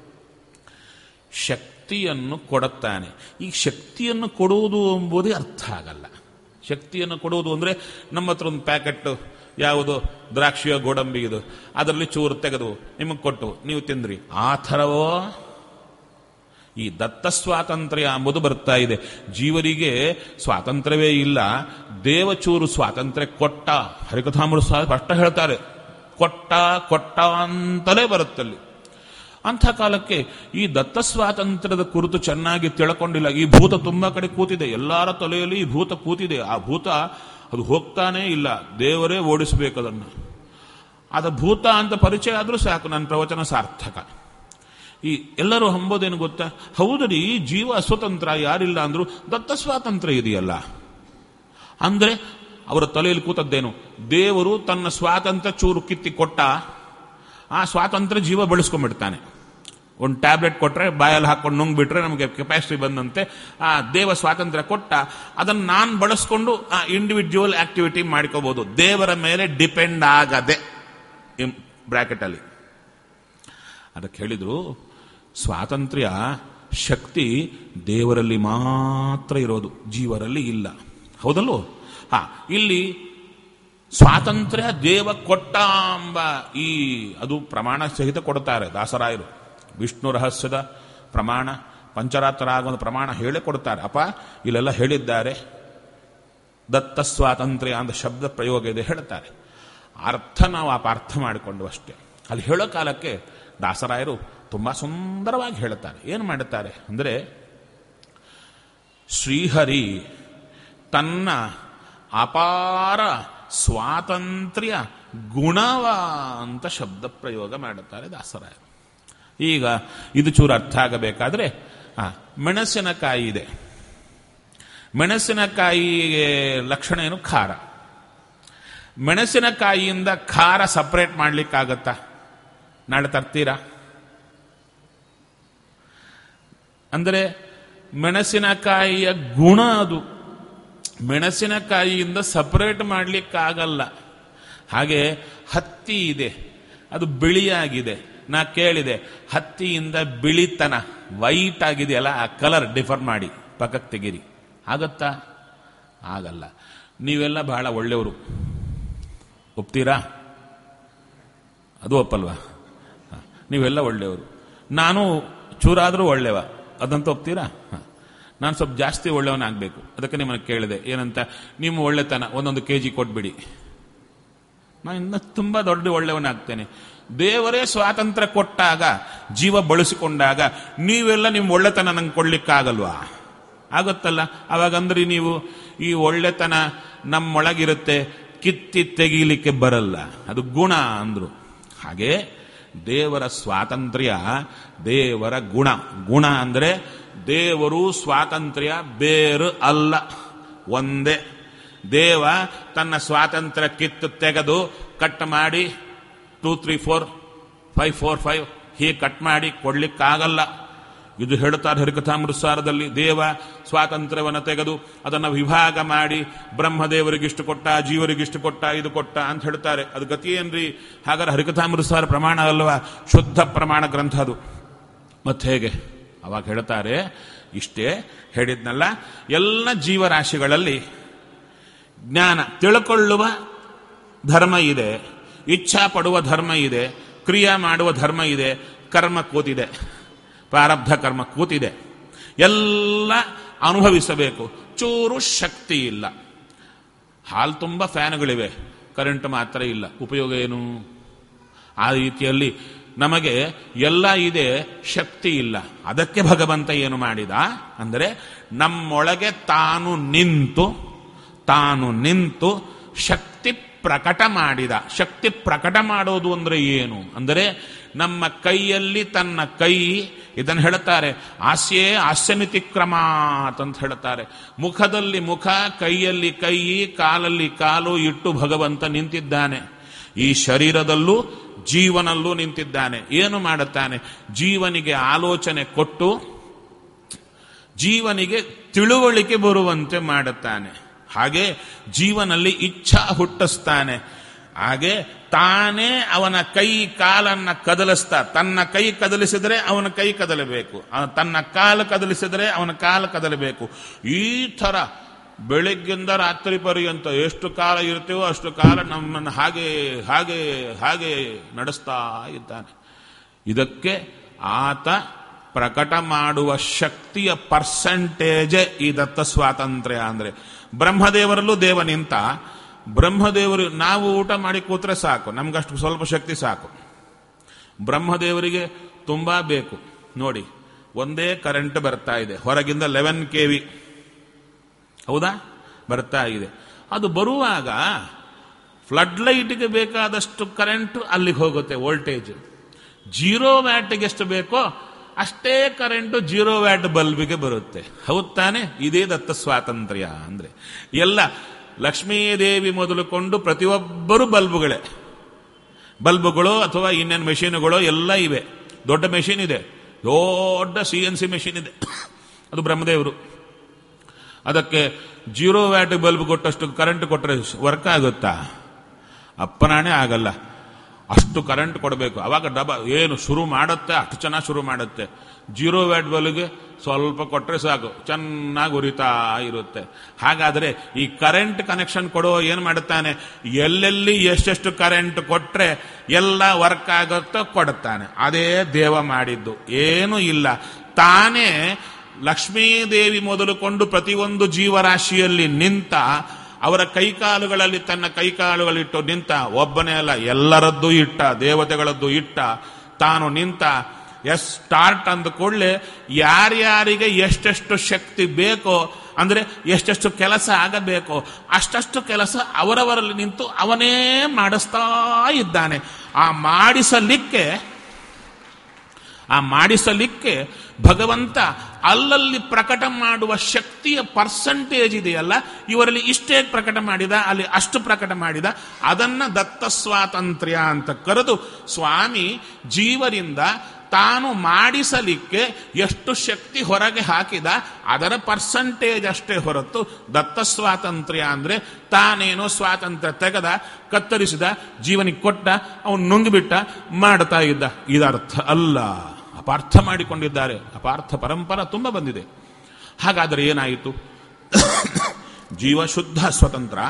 ಶಕ್ತಿಯನ್ನು ಕೊಡುತ್ತಾನೆ ಈ ಶಕ್ತಿಯನ್ನು ಕೊಡುವುದು ಎಂಬುದೇ ಅರ್ಥ ಆಗಲ್ಲ ಶಕ್ತಿಯನ್ನು ಕೊಡುವುದು ಅಂದರೆ ನಮ್ಮ ಹತ್ರ ಒಂದು ಪ್ಯಾಕೆಟ್ ಯಾವುದು ದ್ರಾಕ್ಷಿಯ ಗೋಡಂಬಿ ಇದು ಅದರಲ್ಲಿ ಚೂರು ತೆಗೆದು ನಿಮಗೆ ಕೊಟ್ಟು ನೀವು ತಿಂದ್ರಿ ಆ ಥರವೋ ಈ ದತ್ತ ಸ್ವಾತಂತ್ರ್ಯ ಎಂಬುದು ಬರ್ತಾ ಇದೆ ಜೀವರಿಗೆ ಸ್ವಾತಂತ್ರ್ಯವೇ ಇಲ್ಲ ದೇವಚೂರು ಸ್ವಾತಂತ್ರ್ಯ ಕೊಟ್ಟ ಹರಿಕಥಾಮೃತ ಸ್ಪಷ್ಟ ಹೇಳ್ತಾರೆ ಕೊಟ್ಟ ಕೊಟ್ಟ ಅಂತಲೇ ಬರುತ್ತಲ್ಲಿ ಅಂಥ ಕಾಲಕ್ಕೆ ಈ ದತ್ತ ಸ್ವಾತಂತ್ರ್ಯದ ಕುರಿತು ಚೆನ್ನಾಗಿ ತಿಳ್ಕೊಂಡಿಲ್ಲ ಈ ಭೂತ ತುಂಬಾ ಕಡೆ ಕೂತಿದೆ ಎಲ್ಲರ ತಲೆಯಲ್ಲಿ ಈ ಭೂತ ಕೂತಿದೆ ಆ ಭೂತ ಅದು ಹೋಗ್ತಾನೇ ಇಲ್ಲ ದೇವರೇ ಓಡಿಸಬೇಕು ಅದನ್ನು ಅದು ಭೂತ ಅಂತ ಪರಿಚಯ ಆದರೂ ಸಾಕು ನನ್ನ ಪ್ರವಚನ ಸಾರ್ಥಕ ಈ ಎಲ್ಲರೂ ಹಂಬೋದೇನು ಗೊತ್ತಾ ಹೌದ್ರಿ ಜೀವ ಸ್ವತಂತ್ರ ಯಾರಿಲ್ಲ ಅಂದ್ರು ದತ್ತ ಸ್ವಾತಂತ್ರ್ಯ ಇದೆಯಲ್ಲ ಅಂದ್ರೆ ಅವರ ತಲೆಯಲ್ಲಿ ಕೂತದ್ದೇನು ದೇವರು ತನ್ನ ಸ್ವಾತಂತ್ರ್ಯ ಚೂರು ಕಿತ್ತಿ ಕೊಟ್ಟ ಆ ಸ್ವಾತಂತ್ರ್ಯ ಜೀವ ಬೆಳೆಸ್ಕೊಂಡ್ಬಿಡ್ತಾನೆ ಒಂದು ಟ್ಯಾಬ್ಲೆಟ್ ಕೊಟ್ರೆ ಬಾಯಲ್ಲಿ ಹಾಕೊಂಡು ನುಂಗ್ಬಿಟ್ರೆ ನಮಗೆ ಕೆಪಾಸಿಟಿ ಬಂದಂತೆ ಆ ದೇವ ಸ್ವಾತಂತ್ರ್ಯ ಕೊಟ್ಟ ಅದನ್ನು ನಾನು ಬಳಸ್ಕೊಂಡು ಆ ಇಂಡಿವಿಜುವಲ್ ಆಕ್ಟಿವಿಟಿ ಮಾಡ್ಕೋಬಹುದು ದೇವರ ಮೇಲೆ ಡಿಪೆಂಡ್ ಆಗದೆ ಬ್ರಾಕೆಟ್ ಅಲ್ಲಿ ಅದಕ್ಕೆ ಹೇಳಿದ್ರು ಸ್ವಾತಂತ್ರ್ಯ ಶಕ್ತಿ ದೇವರಲ್ಲಿ ಮಾತ್ರ ಇರೋದು ಜೀವರಲ್ಲಿ ಇಲ್ಲ ಹೌದಲ್ಲೋ ಹಾ ಇಲ್ಲಿ ಸ್ವಾತಂತ್ರ್ಯ ದೇವ ಕೊಟ್ಟ ಎಂಬ ಈ ಅದು ಪ್ರಮಾಣ ಸಹಿತ ಕೊಡ್ತಾರೆ ದಾಸರಾಯರು ವಿಷ್ಣು ರಹಸ್ಯದ ಪ್ರಮಾಣ ಪಂಚರಾತ್ರ ಆಗುವ ಪ್ರಮಾಣ ಹೇಳಿ ಕೊಡ್ತಾರೆ ಅಪ್ಪ ಇಲ್ಲೆಲ್ಲ ಹೇಳಿದ್ದಾರೆ ದತ್ತ ಸ್ವಾತಂತ್ರ್ಯ ಅಂತ ಶಬ್ದ ಪ್ರಯೋಗ ಇದೆ ಹೇಳ್ತಾರೆ ಅರ್ಥ ನಾವು ಆ ಅರ್ಥ ಮಾಡಿಕೊಂಡು ಅಷ್ಟೇ ಅಲ್ಲಿ ಹೇಳೋ ಕಾಲಕ್ಕೆ ದಾಸರಾಯರು ತುಂಬಾ ಸುಂದರವಾಗಿ ಹೇಳುತ್ತಾರೆ ಏನು ಮಾಡುತ್ತಾರೆ ಅಂದರೆ ಶ್ರೀಹರಿ ತನ್ನ ಅಪಾರ ಸ್ವಾತಂತ್ರ್ಯ ಗುಣವ ಅಂತ ಶಬ್ದ ಪ್ರಯೋಗ ಮಾಡುತ್ತಾರೆ ದಾಸರಾಯರು ಈಗ ಇದು ಚೂರು ಅರ್ಥ ಆಗಬೇಕಾದ್ರೆ ಆ, ಮೆಣಸಿನಕಾಯಿ ಇದೆ ಮೆಣಸಿನಕಾಯಿಗೆ ಲಕ್ಷಣ ಏನು ಖಾರ ಮೆಣಸಿನಕಾಯಿಯಿಂದ ಖಾರ ಸಪರೇಟ್ ಮಾಡ್ಲಿಕ್ಕಾಗತ್ತಾ ನಾಳೆ ತರ್ತೀರಾ ಅಂದರೆ ಮೆಣಸಿನಕಾಯಿಯ ಗುಣ ಅದು ಮೆಣಸಿನಕಾಯಿಯಿಂದ ಸಪರೇಟ್ ಮಾಡಲಿಕ್ಕಾಗಲ್ಲ ಹಾಗೆ ಹತ್ತಿ ಇದೆ ಅದು ಬಿಳಿಯಾಗಿದೆ ನಾ ಕೇಳಿದೆ ಹತ್ತಿಯಿಂದ ಬಿಳಿತನ ವೈಟ್ ಆಗಿದೆಯಲ್ಲ ಆ ಕಲರ್ ಡಿಫರ್ ಮಾಡಿ ಪಕ್ಕಕ್ಕೆ ತೆಗೀರಿ ಆಗತ್ತಾ ಆಗಲ್ಲ ನೀವೆಲ್ಲ ಬಹಳ ಒಳ್ಳೆಯವರು ಒಪ್ತೀರಾ ಅದು ಒಪ್ಪಲ್ವಾ ಹ. ನೀವೆಲ್ಲ ಒಳ್ಳೆಯವರು ನಾನು ಚೂರಾದರೂ ಒಳ್ಳೆಯವ ಅದಂತ ಒಪ್ತೀರಾ ಹ. ನಾನು ಸ್ವಲ್ಪ ಜಾಸ್ತಿ ಒಳ್ಳೆಯವನಾಗಬೇಕು ಅದಕ್ಕೆ ನಿಮ್ಮನ್ನು ಕೇಳಿದೆ ಏನಂತ ನಿಮ್ಮ ಒಳ್ಳೆತನ ಒಂದೊಂದು ಕೆ ಜಿ ಕೊಟ್ಬಿಡಿ ನಾನು ಇನ್ನು ತುಂಬ ದೊಡ್ಡ ಒಳ್ಳೆಯವನಾಗ್ತೇನೆ ದೇವರೇ ಸ್ವಾತಂತ್ರ್ಯ ಕೊಟ್ಟಾಗ ಜೀವ ಬಳಸಿಕೊಂಡಾಗ ನೀವೆಲ್ಲ ನಿಮ್ಮ ಒಳ್ಳೆತನ ನಂಗೆ ಕೊಡ್ಲಿಕ್ಕಾಗಲ್ವಾ ಆಗುತ್ತಲ್ಲ ಅವಾಗಂದ್ರಿ ನೀವು ಈ ಒಳ್ಳೆತನ ನಮ್ಮೊಳಗಿರುತ್ತೆ ಕಿತ್ತಿ ತೆಗೀಲಿಕ್ಕೆ ಬರಲ್ಲ ಅದು ಗುಣ ಅಂದ್ರು ಹಾಗೆ ದೇವರ ಸ್ವಾತಂತ್ರ್ಯ ದೇವರ ಗುಣ ಗುಣ ಅಂದರೆ ದೇವರು ಸ್ವಾತಂತ್ರ್ಯ ಬೇರು ಅಲ್ಲ ಒಂದೇ ದೇವ ತನ್ನ ಸ್ವಾತಂತ್ರ್ಯ ಕಿತ್ತು ತೆಗೆದು ಕಟ್ ಮಾಡಿ two three four five four five ಹೀಗೆ ಕಟ್ ಮಾಡಿ ಕೊಡ್ಲಿಕ್ಕಾಗಲ್ಲ ಇದು ಹೇಳ್ತಾರೆ ಹರಿಕಥಾಮೃತಸಾರದಲ್ಲಿ ದೇವ ಸ್ವಾತಂತ್ರ್ಯವನ್ನು ತೆಗೆದು ಅದನ್ನು ವಿಭಾಗ ಮಾಡಿ ಬ್ರಹ್ಮದೇವರಿಗಿಷ್ಟು ಕೊಟ್ಟ ಜೀವರಿಗಿಷ್ಟು ಕೊಟ್ಟ ಇದು ಕೊಟ್ಟ ಅಂತ ಹೇಳ್ತಾರೆ ಅದು ಗತಿ ಏನ್ರಿ ಹಾಗಾದ್ರೆ ಹರಿಕಥಾಮೃತಸಾರ ಪ್ರಮಾಣ ಅಲ್ವಾ ಶುದ್ಧ ಪ್ರಮಾಣ ಗ್ರಂಥ ಅದು ಮತ್ತೆ ಹೇಗೆ ಅವಾಗ ಹೇಳ್ತಾರೆ ಇಷ್ಟೇ ಹೇಳಿದ್ನಲ್ಲ ಎಲ್ಲ ಜೀವರಾಶಿಗಳಲ್ಲಿ ಜ್ಞಾನ ತಿಳ್ಕೊಳ್ಳುವ ಧರ್ಮ ಇದೆ ಇಚ್ಛಾ ಪಡುವ ಧರ್ಮ ಇದೆ ಕ್ರಿಯಾ ಮಾಡುವ ಧರ್ಮ ಇದೆ ಕರ್ಮ ಕೂತಿದೆ ಪ್ರಾರಬ್ಧ ಕರ್ಮ ಕೂತಿದೆ ಎಲ್ಲ ಅನುಭವಿಸಬೇಕು ಚೂರು ಶಕ್ತಿ ಇಲ್ಲ ಹಾಲ್ ತುಂಬ ಫ್ಯಾನ್ಗಳಿವೆ ಕರೆಂಟ್ ಮಾತ್ರ ಇಲ್ಲ ಉಪಯೋಗ ಏನು ಆ ರೀತಿಯಲ್ಲಿ ನಮಗೆ ಎಲ್ಲ ಇದೆ ಶಕ್ತಿ ಇಲ್ಲ ಅದಕ್ಕೆ ಭಗವಂತ ಏನು ಮಾಡಿದ ಅಂದರೆ ನಮ್ಮೊಳಗೆ ತಾನು ನಿಂತು ತಾನು ನಿಂತು ಶಕ್ತಿ ಪ್ರಕಟ ಮಾಡಿದ ಶಕ್ತಿ ಪ್ರಕಟ ಮಾಡೋದು ಅಂದ್ರೆ ಏನು ಅಂದರೆ ನಮ್ಮ ಕೈಯಲ್ಲಿ ತನ್ನ ಕೈ ಇದನ್ನು ಹೇಳುತ್ತಾರೆ ಹಾಸ್ಯೇ ಹಾಸ್ಯಮಿತಿ ಕ್ರಮಾತ್ ಅಂತ ಹೇಳುತ್ತಾರೆ ಮುಖದಲ್ಲಿ ಮುಖ ಕೈಯಲ್ಲಿ ಕೈ ಕಾಲಲ್ಲಿ ಕಾಲು ಇಟ್ಟು ಭಗವಂತ ನಿಂತಿದ್ದಾನೆ ಈ ಶರೀರದಲ್ಲೂ ಜೀವನಲ್ಲೂ ನಿಂತಿದ್ದಾನೆ ಏನು ಮಾಡುತ್ತಾನೆ ಜೀವನಿಗೆ ಆಲೋಚನೆ ಕೊಟ್ಟು ಜೀವನಿಗೆ ತಿಳುವಳಿಕೆ ಬರುವಂತೆ ಮಾಡುತ್ತಾನೆ ಹಾಗೆ ಜೀವನಲ್ಲಿ ಇಚ್ಛಾ ಹುಟ್ಟಿಸ್ತಾನೆ ಹಾಗೆ ತಾನೇ ಅವನ ಕೈ ಕಾಲನ್ನ ಕದಲಿಸ್ತಾ ತನ್ನ ಕೈ ಕದಲಿಸಿದರೆ ಅವನ ಕೈ ಕದಲಬೇಕು ಆ- ತನ್ನ ಕಾಲು ಕದಲಿಸಿದರೆ ಅವನ ಕಾಲು ಕದಲಬೇಕು ಈ ಥರ ಬೆಳಿಗ್ಗಿಂದ ರಾತ್ರಿ ಪರ್ಯಂತ ಎಷ್ಟು ಕಾಲ ಇರ್ತೀವೋ ಅಷ್ಟು ಕಾಲ ನಮ್ಮನ್ನು ಹಾಗೆ ಹಾಗೆ ಹಾಗೆ ನಡೆಸ್ತಾ ಇದ್ದಾನೆ ಇದಕ್ಕೆ ಆತ ಪ್ರಕಟ ಮಾಡುವ ಶಕ್ತಿಯ ಪರ್ಸೆಂಟೇಜೇ ಈ ದತ್ತ ಸ್ವಾತಂತ್ರ್ಯ ಅಂದ್ರೆ ಬ್ರಹ್ಮದೇವರಲ್ಲೂ ದೇವ ನಿಂತ ಬ್ರಹ್ಮದೇವರು ನಾವು ಊಟ ಮಾಡಿ ಕೂತ್ರೆ ಸಾಕು ನಮ್ಗಷ್ಟು ಸ್ವಲ್ಪ ಶಕ್ತಿ ಸಾಕು ಬ್ರಹ್ಮದೇವರಿಗೆ ತುಂಬಾ ಬೇಕು ನೋಡಿ ಒಂದೇ ಕರೆಂಟ್ ಬರ್ತಾ ಇದೆ ಹೊರಗಿಂದ ಲೆವೆನ್ ಕೆ ವಿ ಹೌದಾ ಬರ್ತಾ ಇದೆ ಅದು ಬರುವಾಗ ಫ್ಲಡ್ ಲೈಟ್ಗೆ ಬೇಕಾದಷ್ಟು ಕರೆಂಟ್ ಅಲ್ಲಿಗೆ ಹೋಗುತ್ತೆ ವೋಲ್ಟೇಜ್ ಜೀರೋ ವ್ಯಾಟ್ಗೆ ಎಷ್ಟು ಬೇಕೋ ಅಷ್ಟೇ ಕರೆಂಟು ಜೀರೋ ವ್ಯಾಟ್ ಬಲ್ಬಿಗೆ ಬರುತ್ತೆ ಹೌದ್ ತಾನೆ ಇದೇ ದತ್ತ ಸ್ವಾತಂತ್ರ್ಯ ಅಂದ್ರೆ ಎಲ್ಲ ಲಕ್ಷ್ಮೀದೇವಿ ಮೊದಲುಕೊಂಡು ಪ್ರತಿಯೊಬ್ಬರು ಬಲ್ಬುಗಳೇ ಬಲ್ಬುಗಳು ಅಥವಾ ಇನ್ನೇನು ಮೆಷಿನ್ಗಳು ಎಲ್ಲ ಇವೆ ದೊಡ್ಡ ಮೆಷಿನ್ ಇದೆ ದೊಡ್ಡ ಸಿ ಎನ್ ಸಿ ಮೆಷಿನ್ ಇದೆ ಅದು ಬ್ರಹ್ಮದೇವರು ಅದಕ್ಕೆ ಜೀರೋ ವ್ಯಾಟ್ ಬಲ್ಬ್ ಕೊಟ್ಟಷ್ಟು ಕರೆಂಟ್ ಕೊಟ್ಟರೆ ವರ್ಕ್ ಆಗುತ್ತಾ ಅಪ್ಪನಾಣೆ ಆಗಲ್ಲ ಅಷ್ಟು ಕರೆಂಟ್ ಕೊಡಬೇಕು ಅವಾಗ ಡಬ ಏನು ಶುರು ಮಾಡುತ್ತೆ ಅಷ್ಟು ಚೆನ್ನಾಗಿ ಶುರು ಮಾಡುತ್ತೆ ಜೀರೋ ವ್ಯಾಟ್ ಬಲ್ಬ್ಗೆ ಸ್ವಲ್ಪ ಕೊಟ್ಟರೆ ಸಾಕು ಚೆನ್ನಾಗಿ ಉರಿತಾ ಇರುತ್ತೆ ಹಾಗಾದರೆ ಈ ಕರೆಂಟ್ ಕನೆಕ್ಷನ್ ಕೊಡೋ ಏನು ಮಾಡುತ್ತಾನೆ ಎಲ್ಲೆಲ್ಲಿ ಎಷ್ಟೆಷ್ಟು ಕರೆಂಟ್ ಕೊಟ್ರೆ ಎಲ್ಲ ವರ್ಕ್ ಆಗುತ್ತೋ ಕೊಡುತ್ತಾನೆ ಅದೇ ದೇವ ಮಾಡಿದ್ದು ಏನೂ ಇಲ್ಲ ತಾನೇ ಲಕ್ಷ್ಮೀದೇವಿ ಮೊದಲುಕೊಂಡು ಪ್ರತಿಯೊಂದು ಜೀವರಾಶಿಯಲ್ಲಿ ನಿಂತ ಅವರ ಕೈಕಾಲುಗಳಲ್ಲಿ ತನ್ನ ಕೈಕಾಲುಗಳಿಟ್ಟು ನಿಂತ ಒಬ್ಬನೇ ಅಲ್ಲ ಎಲ್ಲರದ್ದು ಇಟ್ಟ ದೇವತೆಗಳದ್ದು ಇಟ್ಟ ತಾನು ನಿಂತ ಎಸ್ ಸ್ಟಾರ್ಟ್ ಅಂದ ಕೂಡಲೇ ಯಾರ್ಯಾರಿಗೆ ಎಷ್ಟೆಷ್ಟು ಶಕ್ತಿ ಬೇಕೋ ಅಂದ್ರೆ ಎಷ್ಟೆಷ್ಟು ಕೆಲಸ ಆಗಬೇಕೋ ಅಷ್ಟಷ್ಟು ಕೆಲಸ ಅವರವರಲ್ಲಿ ನಿಂತು ಅವನೇ ಮಾಡಿಸ್ತಾ ಇದ್ದಾನೆ ಆ ಮಾಡಿಸಲಿಕ್ಕೆ ಆ ಮಾಡಿಸಲಿಕ್ಕೆ ಭಗವಂತ ಅಲ್ಲಲ್ಲಿ ಪ್ರಕಟ ಮಾಡುವ ಶಕ್ತಿಯ ಪರ್ಸಂಟೇಜ್ ಇದೆಯಲ್ಲ ಇವರಲ್ಲಿ ಇಷ್ಟೇ ಪ್ರಕಟ ಮಾಡಿದ ಅಲ್ಲಿ ಅಷ್ಟು ಪ್ರಕಟ ಮಾಡಿದ ಅದನ್ನ ದತ್ತ ಸ್ವಾತಂತ್ರ್ಯ ಅಂತ ಕರೆದು ಸ್ವಾಮಿ ಜೀವರಿಂದ ತಾನು ಮಾಡಿಸಲಿಕ್ಕೆ ಎಷ್ಟು ಶಕ್ತಿ ಹೊರಗೆ ಹಾಕಿದ ಅದರ ಪರ್ಸಂಟೇಜ್ ಅಷ್ಟೇ ಹೊರತು ದತ್ತ ಸ್ವಾತಂತ್ರ್ಯ ಅಂದ್ರೆ ತಾನೇನೋ ಸ್ವಾತಂತ್ರ್ಯ ತೆಗೆದ ಕತ್ತರಿಸಿದ ಜೀವನಿಗೆ ಕೊಟ್ಟ ಅವನು ನುಂಗಿಬಿಟ್ಟ ಮಾಡ್ತಾ ಇದ್ದ ಇದರ್ಥ ಅಲ್ಲ ಅಪಾರ್ಥ ಮಾಡಿಕೊಂಡಿದ್ದಾರೆ ಅಪಾರ್ಥ ಪರಂಪರ ತುಂಬ ಬಂದಿದೆ ಹಾಗಾದರೆ ಏನಾಯಿತು ಜೀವ ಶುದ್ಧ ಸ್ವತಂತ್ರ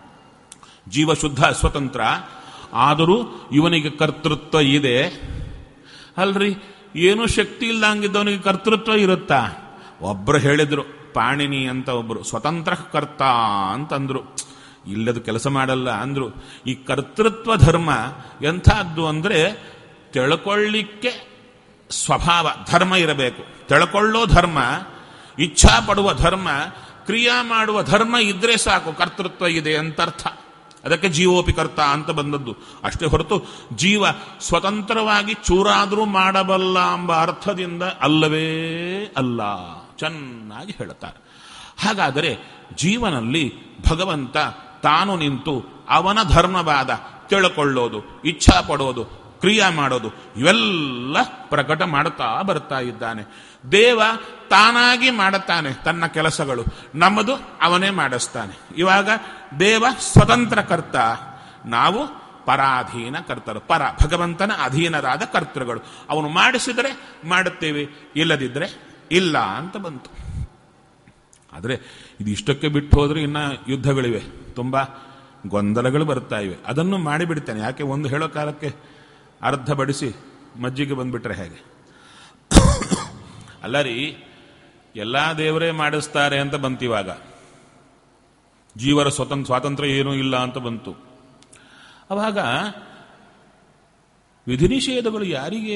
ಜೀವ ಶುದ್ಧ ಸ್ವತಂತ್ರ ಆದರೂ ಇವನಿಗೆ ಕರ್ತೃತ್ವ ಇದೆ ಅಲ್ರಿ ಏನೂ ಶಕ್ತಿ ಇಲ್ಲಂಗಿದ್ದವನಿಗೆ ಕರ್ತೃತ್ವ ಇರುತ್ತಾ ಒಬ್ಬರು ಹೇಳಿದ್ರು ಪಾಣಿನಿ ಅಂತ ಒಬ್ಬರು ಸ್ವತಂತ್ರ ಕರ್ತ ಅಂತಂದ್ರು ಇಲ್ಲದ ಕೆಲಸ ಮಾಡಲ್ಲ ಅಂದ್ರು ಈ ಕರ್ತೃತ್ವ ಧರ್ಮ ಎಂಥದ್ದು ಅಂದ್ರೆ ತಿಳ್ಕೊಳ್ಳಿಕ್ಕೆ ಸ್ವಭಾವ ಧರ್ಮ ಇರಬೇಕು ತಿಳ್ಕೊಳ್ಳೋ ಧರ್ಮ ಇಚ್ಛಾ ಪಡುವ ಧರ್ಮ ಕ್ರಿಯಾ ಮಾಡುವ ಧರ್ಮ ಇದ್ರೆ ಸಾಕು ಕರ್ತೃತ್ವ ಇದೆ ಅಂತ ಅರ್ಥ ಅದಕ್ಕೆ ಜೀವೋಪಿ ಕರ್ತ ಅಂತ ಬಂದದ್ದು ಅಷ್ಟೇ ಹೊರತು ಜೀವ ಸ್ವತಂತ್ರವಾಗಿ ಚೂರಾದರೂ ಮಾಡಬಲ್ಲ ಎಂಬ ಅರ್ಥದಿಂದ ಅಲ್ಲವೇ ಅಲ್ಲ ಚೆನ್ನಾಗಿ ಹೇಳುತ್ತಾರೆ ಹಾಗಾದರೆ ಜೀವನಲ್ಲಿ ಭಗವಂತ ತಾನು ನಿಂತು ಅವನ ಧರ್ಮವಾದ ತಿಳ್ಕೊಳ್ಳೋದು ಇಚ್ಛಾ ಪಡೋದು ಕ್ರಿಯಾ ಮಾಡೋದು ಇವೆಲ್ಲ ಪ್ರಕಟ ಮಾಡುತ್ತಾ ಬರ್ತಾ ಇದ್ದಾನೆ ದೇವ ತಾನಾಗಿ ಮಾಡುತ್ತಾನೆ ತನ್ನ ಕೆಲಸಗಳು ನಮ್ಮದು ಅವನೇ ಮಾಡಿಸ್ತಾನೆ ಇವಾಗ ದೇವ ಸ್ವತಂತ್ರ ಕರ್ತ ನಾವು ಪರಾಧೀನ ಕರ್ತರು ಪರ ಭಗವಂತನ ಅಧೀನರಾದ ಕರ್ತೃಗಳು ಅವನು ಮಾಡಿಸಿದರೆ ಮಾಡುತ್ತೇವೆ ಇಲ್ಲದಿದ್ದರೆ ಇಲ್ಲ ಅಂತ ಬಂತು ಆದರೆ ಇದು ಇಷ್ಟಕ್ಕೆ ಬಿಟ್ಟು ಹೋದ್ರೆ ಇನ್ನ ಯುದ್ಧಗಳಿವೆ ತುಂಬಾ ಗೊಂದಲಗಳು ಬರ್ತಾ ಇವೆ ಅದನ್ನು ಮಾಡಿಬಿಡ್ತೇನೆ ಯಾಕೆ ಒಂದು ಹೇಳೋ ಕಾಲಕ್ಕೆ ಅರ್ಧ ಬಡಿಸಿ ಮಜ್ಜಿಗೆ ಬಂದ್ಬಿಟ್ರೆ ಹೇಗೆ ಅಲ್ಲ ರೀ ಎಲ್ಲ ದೇವರೇ ಮಾಡಿಸ್ತಾರೆ ಅಂತ ಬಂತಿವಾಗ ಜೀವರ ಸ್ವತಂತ್ರ ಸ್ವಾತಂತ್ರ್ಯ ಏನೂ ಇಲ್ಲ ಅಂತ ಬಂತು ಅವಾಗ ವಿಧಿ ನಿಷೇಧಗಳು ಯಾರಿಗೆ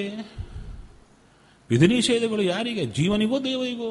ವಿಧಿ ನಿಷೇಧಗಳು ಯಾರಿಗೆ ಜೀವನಿಗೋ ದೇವರಿಗೋ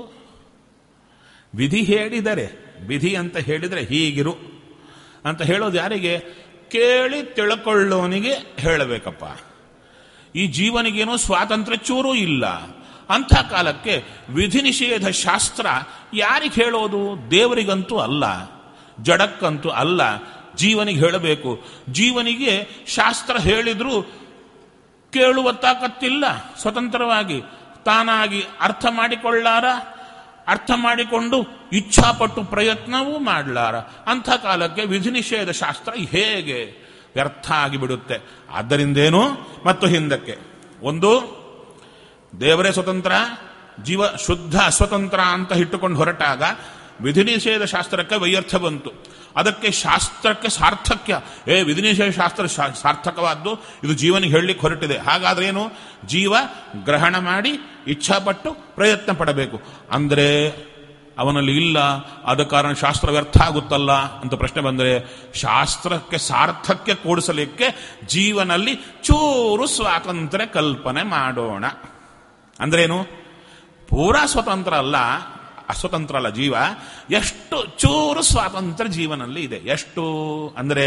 ವಿಧಿ ಹೇಳಿದರೆ ವಿಧಿ ಅಂತ ಹೇಳಿದರೆ ಹೀಗಿರು ಅಂತ ಹೇಳೋದು ಯಾರಿಗೆ ಕೇಳಿ ತಿಳ್ಕೊಳ್ಳೋನಿಗೆ ಹೇಳಬೇಕಪ್ಪ ಈ ಜೀವನಿಗೇನೋ ಸ್ವಾತಂತ್ರ್ಯ ಚೂರೂ ಇಲ್ಲ ಅಂಥ ಕಾಲಕ್ಕೆ ವಿಧಿ ನಿಷೇಧ ಶಾಸ್ತ್ರ ಯಾರಿಗೆ ಹೇಳೋದು ದೇವರಿಗಂತೂ ಅಲ್ಲ ಜಡಕ್ಕಂತೂ ಅಲ್ಲ ಜೀವನಿಗೆ ಹೇಳಬೇಕು ಜೀವನಿಗೆ ಶಾಸ್ತ್ರ ಹೇಳಿದ್ರು ಕೇಳುವ ತಾಕತ್ತಿಲ್ಲ ಸ್ವತಂತ್ರವಾಗಿ ತಾನಾಗಿ ಅರ್ಥ ಮಾಡಿಕೊಳ್ಳಾರ ಅರ್ಥ ಮಾಡಿಕೊಂಡು ಇಚ್ಛಾಪಟ್ಟು ಪ್ರಯತ್ನವೂ ಮಾಡಲಾರ ಅಂಥ ಕಾಲಕ್ಕೆ ವಿಧಿ ನಿಷೇಧ ಶಾಸ್ತ್ರ ಹೇಗೆ ವ್ಯರ್ಥ ಆಗಿಬಿಡುತ್ತೆ ಆದ್ದರಿಂದೇನು ಮತ್ತು ಹಿಂದಕ್ಕೆ ಒಂದು ದೇವರೇ ಸ್ವತಂತ್ರ ಜೀವ ಶುದ್ಧ ಸ್ವತಂತ್ರ ಅಂತ ಇಟ್ಟುಕೊಂಡು ಹೊರಟಾಗ ವಿಧಿ ನಿಷೇಧ ಶಾಸ್ತ್ರಕ್ಕೆ ವೈಯರ್ಥ ಬಂತು ಅದಕ್ಕೆ ಶಾಸ್ತ್ರಕ್ಕೆ ಸಾರ್ಥಕ್ಯ ಏ ವಿಧಿ ನಿಷೇಧ ಶಾಸ್ತ್ರ ಶಾ- ಸಾರ್ಥಕವಾದ್ದು ಇದು ಜೀವನಿಗೆ ಹೇಳಲಿಕ್ಕೆ ಹೊರಟಿದೆ ಹಾಗಾದ್ರೆ ಏನು ಜೀವ ಗ್ರಹಣ ಮಾಡಿ ಇಚ್ಛಾಪಟ್ಟು ಪ್ರಯತ್ನ ಪಡಬೇಕು ಅಂದರೆ ಅವನಲ್ಲಿ ಇಲ್ಲ ಆದ ಕಾರಣ ಶಾಸ್ತ್ರ ವ್ಯರ್ಥ ಆಗುತ್ತಲ್ಲ ಅಂತ ಪ್ರಶ್ನೆ ಬಂದರೆ ಶಾಸ್ತ್ರಕ್ಕೆ ಸಾರ್ಥಕ್ಯ ಕೂಡಿಸಲಿಕ್ಕೆ ಜೀವನಲ್ಲಿ ಚೂರು ಸ್ವಾತಂತ್ರ್ಯ ಕಲ್ಪನೆ ಮಾಡೋಣ ಅಂದ್ರೇನು ಪೂರಾ ಸ್ವತಂತ್ರ ಅಲ್ಲ ಅಸ್ವತಂತ್ರ ಅಲ್ಲ ಜೀವ ಎಷ್ಟು ಚೂರು ಸ್ವಾತಂತ್ರ್ಯ ಜೀವನಲ್ಲಿ ಇದೆ ಎಷ್ಟು ಅಂದರೆ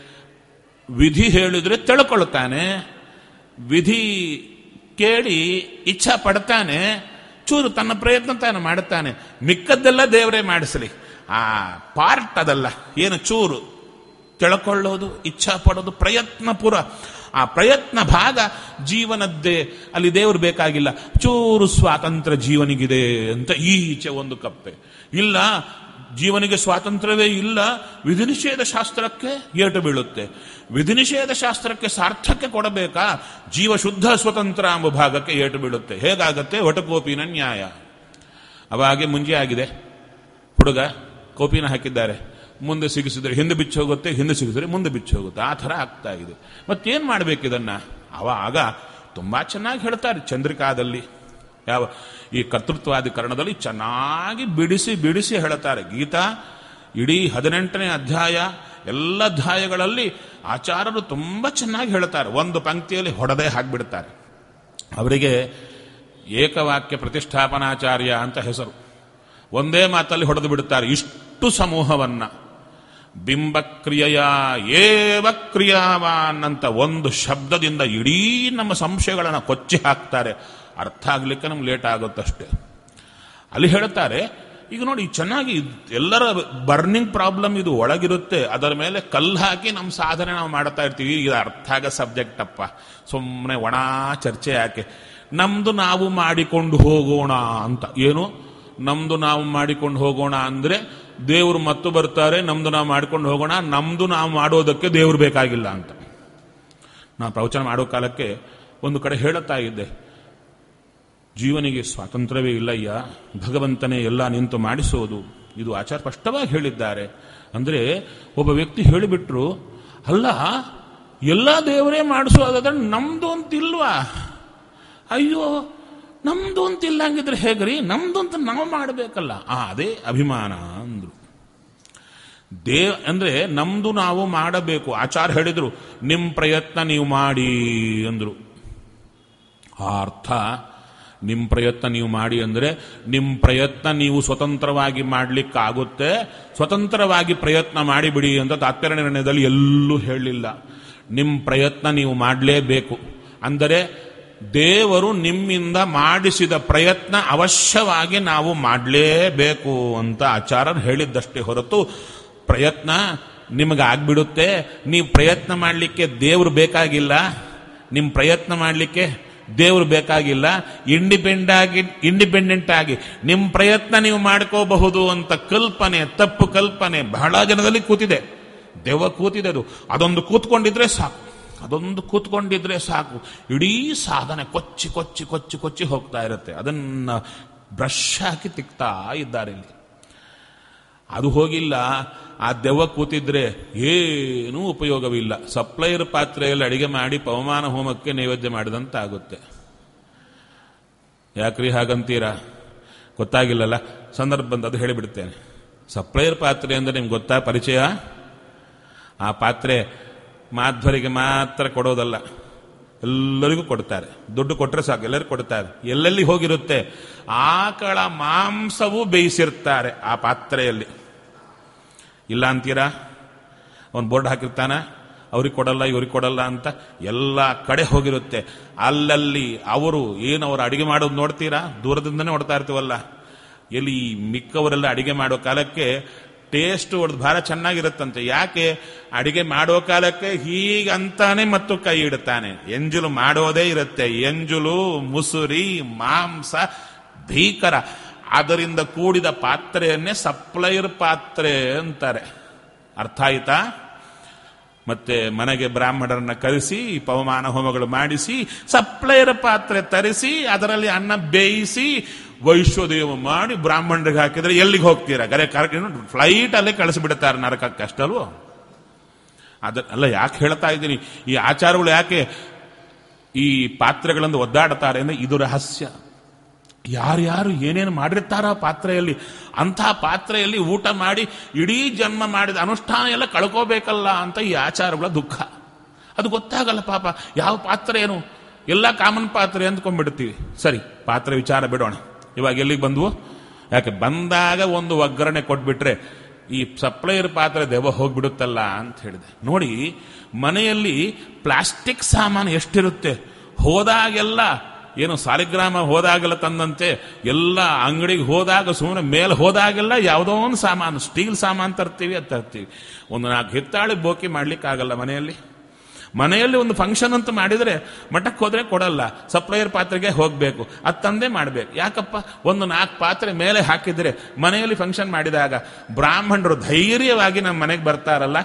ವಿಧಿ ಹೇಳಿದ್ರೆ ತಿಳ್ಕೊಳ್ತಾನೆ ವಿಧಿ ಕೇಳಿ ಇಚ್ಛಾ ಪಡ್ತಾನೆ ಚೂರು ತನ್ನ ಪ್ರಯತ್ನ ತಾನು ಮಾಡುತ್ತಾನೆ ಮಿಕ್ಕದ್ದೆಲ್ಲ ದೇವರೇ ಮಾಡಿಸಲಿ ಆ ಪಾರ್ಟ್ ಅದಲ್ಲ ಏನು ಚೂರು ತಿಳ್ಕೊಳ್ಳೋದು ಇಚ್ಛಾ ಪಡೋದು ಪ್ರಯತ್ನ ಪುರ ಆ ಪ್ರಯತ್ನ ಭಾಗ ಜೀವನದ್ದೇ ಅಲ್ಲಿ ದೇವರು ಬೇಕಾಗಿಲ್ಲ ಚೂರು ಸ್ವಾತಂತ್ರ್ಯ ಜೀವನಿಗಿದೆ ಅಂತ ಈಚೆ ಒಂದು ಕಪ್ಪೆ ಇಲ್ಲ ಜೀವನಿಗೆ ಸ್ವಾತಂತ್ರ್ಯವೇ ಇಲ್ಲ ವಿಧಿ ನಿಷೇಧ ಶಾಸ್ತ್ರಕ್ಕೆ ಏಟು ಬೀಳುತ್ತೆ ವಿಧಿ ನಿಷೇಧ ಶಾಸ್ತ್ರಕ್ಕೆ ಸಾರ್ಥಕ್ಯ ಕೊಡಬೇಕಾ ಜೀವ ಶುದ್ಧ ಸ್ವತಂತ್ರ ಎಂಬ ಭಾಗಕ್ಕೆ ಏಟು ಬೀಳುತ್ತೆ ಹೇಗಾಗತ್ತೆ ಒಟಕೋಪಿನ ನ್ಯಾಯ ಅವಾಗೆ ಮುಂಜೆ ಆಗಿದೆ ಹುಡುಗ ಕೋಪಿನ ಹಾಕಿದ್ದಾರೆ ಮುಂದೆ ಸಿಗಿಸಿದ್ರೆ ಹಿಂದೆ ಬಿಚ್ಚಿ ಹೋಗುತ್ತೆ ಹಿಂದೆ ಸಿಗಿಸಿದ್ರೆ ಮುಂದೆ ಬಿಚ್ಚಿ ಹೋಗುತ್ತೆ ಆ ಥರ ಆಗ್ತಾ ಇದೆ ಮತ್ತೇನು ಮಾಡಬೇಕು ಇದನ್ನ ಅವಾಗ ತುಂಬಾ ಚೆನ್ನಾಗಿ ಹೇಳ್ತಾರೆ ಚಂದ್ರಿಕಾದಲ್ಲಿ ಯಾವ ಈ ಕರ್ತೃತ್ವಾಧಿಕರಣದಲ್ಲಿ ಚೆನ್ನಾಗಿ ಬಿಡಿಸಿ ಬಿಡಿಸಿ ಹೇಳ್ತಾರೆ ಗೀತಾ ಇಡೀ ಹದಿನೆಂಟನೇ ಅಧ್ಯಾಯ ಎಲ್ಲ ಅಧ್ಯಾಯಗಳಲ್ಲಿ ಆಚಾರ್ಯರು ತುಂಬಾ ಚೆನ್ನಾಗಿ ಹೇಳ್ತಾರೆ ಒಂದು ಪಂಕ್ತಿಯಲ್ಲಿ ಹೊಡೆದೇ ಹಾಕ್ಬಿಡ್ತಾರೆ ಅವರಿಗೆ ಏಕವಾಕ್ಯ ಪ್ರತಿಷ್ಠಾಪನಾಚಾರ್ಯ ಅಂತ ಹೆಸರು ಒಂದೇ ಮಾತಲ್ಲಿ ಹೊಡೆದು ಬಿಡುತ್ತಾರೆ ಇಷ್ಟು ಸಮೂಹವನ್ನ ಬಿಂಬಕ್ರಿಯೆಯ ಏವ ಕ್ರಿಯಾವಾನ್ ಅಂತ ಒಂದು ಶಬ್ದದಿಂದ ಇಡೀ ನಮ್ಮ ಸಂಶಯಗಳನ್ನು ಕೊಚ್ಚಿ ಹಾಕ್ತಾರೆ ಅರ್ಥ ಆಗ್ಲಿಕ್ಕೆ ನಮ್ಗೆ ಲೇಟ್ ಆಗುತ್ತಷ್ಟೇ ಅಲ್ಲಿ ಹೇಳ್ತಾರೆ ಈಗ ನೋಡಿ ಚೆನ್ನಾಗಿ ಎಲ್ಲರ ಬರ್ನಿಂಗ್ ಪ್ರಾಬ್ಲಮ್ ಇದು ಒಳಗಿರುತ್ತೆ ಅದರ ಮೇಲೆ ಕಲ್ಲು ಹಾಕಿ ನಮ್ಮ ಸಾಧನೆ ನಾವು ಮಾಡ್ತಾ ಇರ್ತೀವಿ ಇದು ಅರ್ಥ ಆಗ ಸಬ್ಜೆಕ್ಟ್ ಅಪ್ಪ ಸುಮ್ಮನೆ ಒಣ ಚರ್ಚೆ ಯಾಕೆ ನಮ್ದು ನಾವು ಮಾಡಿಕೊಂಡು ಹೋಗೋಣ ಅಂತ ಏನು ನಮ್ದು ನಾವು ಮಾಡಿಕೊಂಡು ಹೋಗೋಣ ಅಂದ್ರೆ ದೇವರು ಮತ್ತು ಬರ್ತಾರೆ ನಮ್ದು ನಾವು ಮಾಡ್ಕೊಂಡು ಹೋಗೋಣ ನಮ್ದು ನಾವು ಮಾಡೋದಕ್ಕೆ ದೇವರು ಬೇಕಾಗಿಲ್ಲ ಅಂತ ನಾ ಪ್ರವಚನ ಮಾಡೋ ಕಾಲಕ್ಕೆ ಒಂದು ಕಡೆ ಹೇಳುತ್ತಾ ಇದ್ದೆ ಜೀವನಿಗೆ ಸ್ವಾತಂತ್ರ್ಯವೇ ಇಲ್ಲಯ್ಯ ಭಗವಂತನೇ ಎಲ್ಲ ನಿಂತು ಮಾಡಿಸೋದು ಇದು ಆಚಾರ ಸ್ಪಷ್ಟವಾಗಿ ಹೇಳಿದ್ದಾರೆ ಅಂದ್ರೆ ಒಬ್ಬ ವ್ಯಕ್ತಿ ಹೇಳಿಬಿಟ್ರು ಅಲ್ಲ ಎಲ್ಲ ದೇವರೇ ಮಾಡಿಸೋದಾದ್ರೆ ನಮ್ದು ಅಂತಿಲ್ವಾ ಅಯ್ಯೋ ನಮ್ದು ಅಂತಿಲ್ಲ ಹಂಗಿದ್ರೆ ಹೇಗ್ರಿ ನಮ್ದು ಅಂತ ನಾವು ಮಾಡಬೇಕಲ್ಲ ಆ ಅದೇ ಅಭಿಮಾನ ಅಂದ್ರು ದೇವ್ ಅಂದ್ರೆ ನಮ್ದು ನಾವು ಮಾಡಬೇಕು ಆಚಾರ ಹೇಳಿದ್ರು ನಿಮ್ ಪ್ರಯತ್ನ ನೀವು ಮಾಡಿ ಅಂದ್ರು ಆ ಅರ್ಥ ನಿಮ್ಮ ಪ್ರಯತ್ನ ನೀವು ಮಾಡಿ ಅಂದರೆ ನಿಮ್ಮ ಪ್ರಯತ್ನ ನೀವು ಸ್ವತಂತ್ರವಾಗಿ ಮಾಡಲಿಕ್ಕಾಗುತ್ತೆ ಸ್ವತಂತ್ರವಾಗಿ ಪ್ರಯತ್ನ ಮಾಡಿಬಿಡಿ ಅಂತ ತಾತ್ಪರ್ಯ ನಿರ್ಣಯದಲ್ಲಿ ಎಲ್ಲೂ ಹೇಳಲಿಲ್ಲ ನಿಮ್ಮ ಪ್ರಯತ್ನ ನೀವು ಮಾಡಲೇಬೇಕು ಅಂದರೆ ದೇವರು ನಿಮ್ಮಿಂದ ಮಾಡಿಸಿದ ಪ್ರಯತ್ನ ಅವಶ್ಯವಾಗಿ ನಾವು ಮಾಡಲೇಬೇಕು ಅಂತ ಆಚಾರ್ಯರು ಹೇಳಿದ್ದಷ್ಟೇ ಹೊರತು ಪ್ರಯತ್ನ ನಿಮಗೆ ಆಗ್ಬಿಡುತ್ತೆ ನೀವು ಪ್ರಯತ್ನ ಮಾಡಲಿಕ್ಕೆ ದೇವರು ಬೇಕಾಗಿಲ್ಲ ನಿಮ್ಮ ಪ್ರಯತ್ನ ಮಾಡಲಿಕ್ಕೆ ದೇವರು ಬೇಕಾಗಿಲ್ಲ ಇಂಡಿಪೆಂಡ್ ಆಗಿ ಇಂಡಿಪೆಂಡೆಂಟ್ ಆಗಿ ನಿಮ್ಮ ಪ್ರಯತ್ನ ನೀವು ಮಾಡ್ಕೋಬಹುದು ಅಂತ ಕಲ್ಪನೆ ತಪ್ಪು ಕಲ್ಪನೆ ಬಹಳ ಜನದಲ್ಲಿ ಕೂತಿದೆ ದೆವ್ವ ಕೂತಿದೆ ಅದು ಅದೊಂದು ಕೂತ್ಕೊಂಡಿದ್ರೆ ಸಾಕು ಅದೊಂದು ಕೂತ್ಕೊಂಡಿದ್ರೆ ಸಾಕು ಇಡೀ ಸಾಧನೆ ಕೊಚ್ಚಿ ಕೊಚ್ಚಿ ಕೊಚ್ಚಿ ಕೊಚ್ಚಿ ಹೋಗ್ತಾ ಇರುತ್ತೆ ಅದನ್ನ ಬ್ರಷ್ ಹಾಕಿ ತಿಕ್ತಾ ಇದ್ದಾರೆ ಇಲ್ಲಿ ಅದು ಹೋಗಿಲ್ಲ ಆ ದೆವ್ವ ಕೂತಿದ್ರೆ ಏನೂ ಉಪಯೋಗವಿಲ್ಲ ಸಪ್ಲೈಯರ್ ಪಾತ್ರೆಯಲ್ಲಿ ಅಡಿಗೆ ಮಾಡಿ ಪವಮಾನ ಹೋಮಕ್ಕೆ ನೈವೇದ್ಯ ಮಾಡಿದಂತ ಆಗುತ್ತೆ ಯಾಕ್ರಿ ಹಾಗಂತೀರಾ ಗೊತ್ತಾಗಿಲ್ಲಲ್ಲ ಸಂದರ್ಭ ಬಂದು ಅದು ಹೇಳಿಬಿಡ್ತೇನೆ ಸಪ್ಲೈಯರ್ ಪಾತ್ರೆ ಅಂದ್ರೆ ನಿಮ್ಗೆ ಗೊತ್ತಾ ಪರಿಚಯ ಆ ಪಾತ್ರೆ ಮಾಧ್ವರಿಗೆ ಮಾತ್ರ ಕೊಡೋದಲ್ಲ ಎಲ್ಲರಿಗೂ ಕೊಡ್ತಾರೆ ದುಡ್ಡು ಕೊಟ್ಟರೆ ಸಾಕು ಎಲ್ಲರಿಗೂ ಕೊಡ್ತಾರೆ ಎಲ್ಲೆಲ್ಲಿ ಹೋಗಿರುತ್ತೆ ಆಕಳ ಮಾಂಸವೂ ಬೇಯಿಸಿರ್ತಾರೆ ಆ ಪಾತ್ರೆಯಲ್ಲಿ ಇಲ್ಲ ಅಂತೀರಾ ಅವನು ಬೋರ್ಡ್ ಹಾಕಿರ್ತಾನ ಅವ್ರಿಗೆ ಕೊಡಲ್ಲ ಇವ್ರಿಗೆ ಕೊಡಲ್ಲ ಅಂತ ಎಲ್ಲ ಕಡೆ ಹೋಗಿರುತ್ತೆ ಅಲ್ಲಲ್ಲಿ ಅವರು ಏನು ಅವರು ಅಡಿಗೆ ಮಾಡೋದು ನೋಡ್ತೀರಾ ದೂರದಿಂದನೇ ನೋಡ್ತಾ ಇರ್ತೀವಲ್ಲ ಎಲ್ಲಿ ಮಿಕ್ಕವರೆಲ್ಲ ಅಡಿಗೆ ಮಾಡೋ ಕಾಲಕ್ಕೆ ಟೇಸ್ಟ್ ಹೊಡೆದು ಬಹಳ ಚೆನ್ನಾಗಿರುತ್ತಂತೆ ಯಾಕೆ ಅಡಿಗೆ ಮಾಡೋ ಕಾಲಕ್ಕೆ ಹೀಗಂತಾನೆ ಮತ್ತು ಕೈ ಇಡುತ್ತಾನೆ ಎಂಜುಲು ಮಾಡೋದೇ ಇರುತ್ತೆ ಎಂಜುಲು ಮುಸುರಿ ಮಾಂಸ ಭೀಕರ ಅದರಿಂದ ಕೂಡಿದ ಪಾತ್ರೆಯನ್ನೇ ಸಪ್ಲೈರ್ ಪಾತ್ರೆ ಅಂತಾರೆ ಅರ್ಥ ಆಯ್ತಾ ಮತ್ತೆ ಮನೆಗೆ ಬ್ರಾಹ್ಮಣರನ್ನ ಕರೆಸಿ ಪವಮಾನ ಹೋಮಗಳು ಮಾಡಿಸಿ ಸಪ್ಲೈರ ಪಾತ್ರೆ ತರಿಸಿ ಅದರಲ್ಲಿ ಅನ್ನ ಬೇಯಿಸಿ ವೈಶ್ವದೇವ ಮಾಡಿ ಬ್ರಾಹ್ಮಣರಿಗೆ ಹಾಕಿದ್ರೆ ಎಲ್ಲಿಗೆ ಹೋಗ್ತೀರಾ ಗರೆ ಕರ್ಕೊಂಡು ಫ್ಲೈಟ್ ಅಲ್ಲೇ ಕಳಿಸ್ಬಿಡ್ತಾರೆ ನರಕಕ್ಕೆ ಅಷ್ಟಲ್ವೋ ಅದ ಅಲ್ಲ ಯಾಕೆ ಹೇಳ್ತಾ ಇದ್ದೀನಿ ಈ ಆಚಾರಗಳು ಯಾಕೆ ಈ ಪಾತ್ರೆಗಳನ್ನು ಒದ್ದಾಡ್ತಾರೆ ಅಂದ್ರೆ ಇದು ರಹಸ್ಯ ಯಾರ್ಯಾರು ಏನೇನು ಮಾಡಿರ್ತಾರ ಆ ಪಾತ್ರೆಯಲ್ಲಿ ಅಂಥ ಪಾತ್ರೆಯಲ್ಲಿ ಊಟ ಮಾಡಿ ಇಡೀ ಜನ್ಮ ಮಾಡಿದ ಅನುಷ್ಠಾನ ಎಲ್ಲ ಕಳ್ಕೋಬೇಕಲ್ಲ ಅಂತ ಈ ಆಚಾರಗಳ ದುಃಖ ಅದು ಗೊತ್ತಾಗಲ್ಲ ಪಾಪ ಯಾವ ಪಾತ್ರೆ ಏನು ಎಲ್ಲ ಕಾಮನ್ ಪಾತ್ರೆ ಅಂದ್ಕೊಂಡ್ಬಿಡ್ತೀವಿ ಸರಿ ಪಾತ್ರೆ ವಿಚಾರ ಬಿಡೋಣ ಇವಾಗ ಎಲ್ಲಿಗೆ ಬಂದ್ವು ಯಾಕೆ ಬಂದಾಗ ಒಂದು ಒಗ್ಗರಣೆ ಕೊಟ್ಬಿಟ್ರೆ ಈ ಸಪ್ಲೈಯರ್ ಪಾತ್ರೆ ದೆವ್ವ ಹೋಗ್ಬಿಡುತ್ತಲ್ಲ ಅಂತ ಹೇಳಿದೆ ನೋಡಿ ಮನೆಯಲ್ಲಿ ಪ್ಲಾಸ್ಟಿಕ್ ಸಾಮಾನು ಎಷ್ಟಿರುತ್ತೆ ಹೋದಾಗೆಲ್ಲ ಏನು ಸಾಲಿಗ್ರಾಮ ಹೋದಾಗೆಲ್ಲ ತಂದಂತೆ ಎಲ್ಲ ಅಂಗಡಿಗೆ ಹೋದಾಗ ಸುಮ್ಮನೆ ಮೇಲೆ ಹೋದಾಗೆಲ್ಲ ಯಾವುದೋ ಒಂದು ಸಾಮಾನು ಸ್ಟೀಲ್ ಸಾಮಾನು ತರ್ತೀವಿ ಅದು ತರ್ತೀವಿ ಒಂದು ನಾಲ್ಕು ಹಿತ್ತಾಳಿ ಬೋಕಿ ಮಾಡ್ಲಿಕ್ಕಾಗಲ್ಲ ಮನೆಯಲ್ಲಿ ಮನೆಯಲ್ಲಿ ಒಂದು ಫಂಕ್ಷನ್ ಅಂತ ಮಾಡಿದರೆ ಮಠಕ್ಕೆ ಹೋದ್ರೆ ಕೊಡಲ್ಲ ಸಪ್ಲೈಯರ್ ಪಾತ್ರೆಗೆ ಹೋಗಬೇಕು ಅದು ತಂದೆ ಮಾಡಬೇಕು ಯಾಕಪ್ಪ ಒಂದು ನಾಲ್ಕು ಪಾತ್ರೆ ಮೇಲೆ ಹಾಕಿದ್ರೆ ಮನೆಯಲ್ಲಿ ಫಂಕ್ಷನ್ ಮಾಡಿದಾಗ ಬ್ರಾಹ್ಮಣರು ಧೈರ್ಯವಾಗಿ ನಮ್ಮ ಮನೆಗೆ ಬರ್ತಾರಲ್ಲ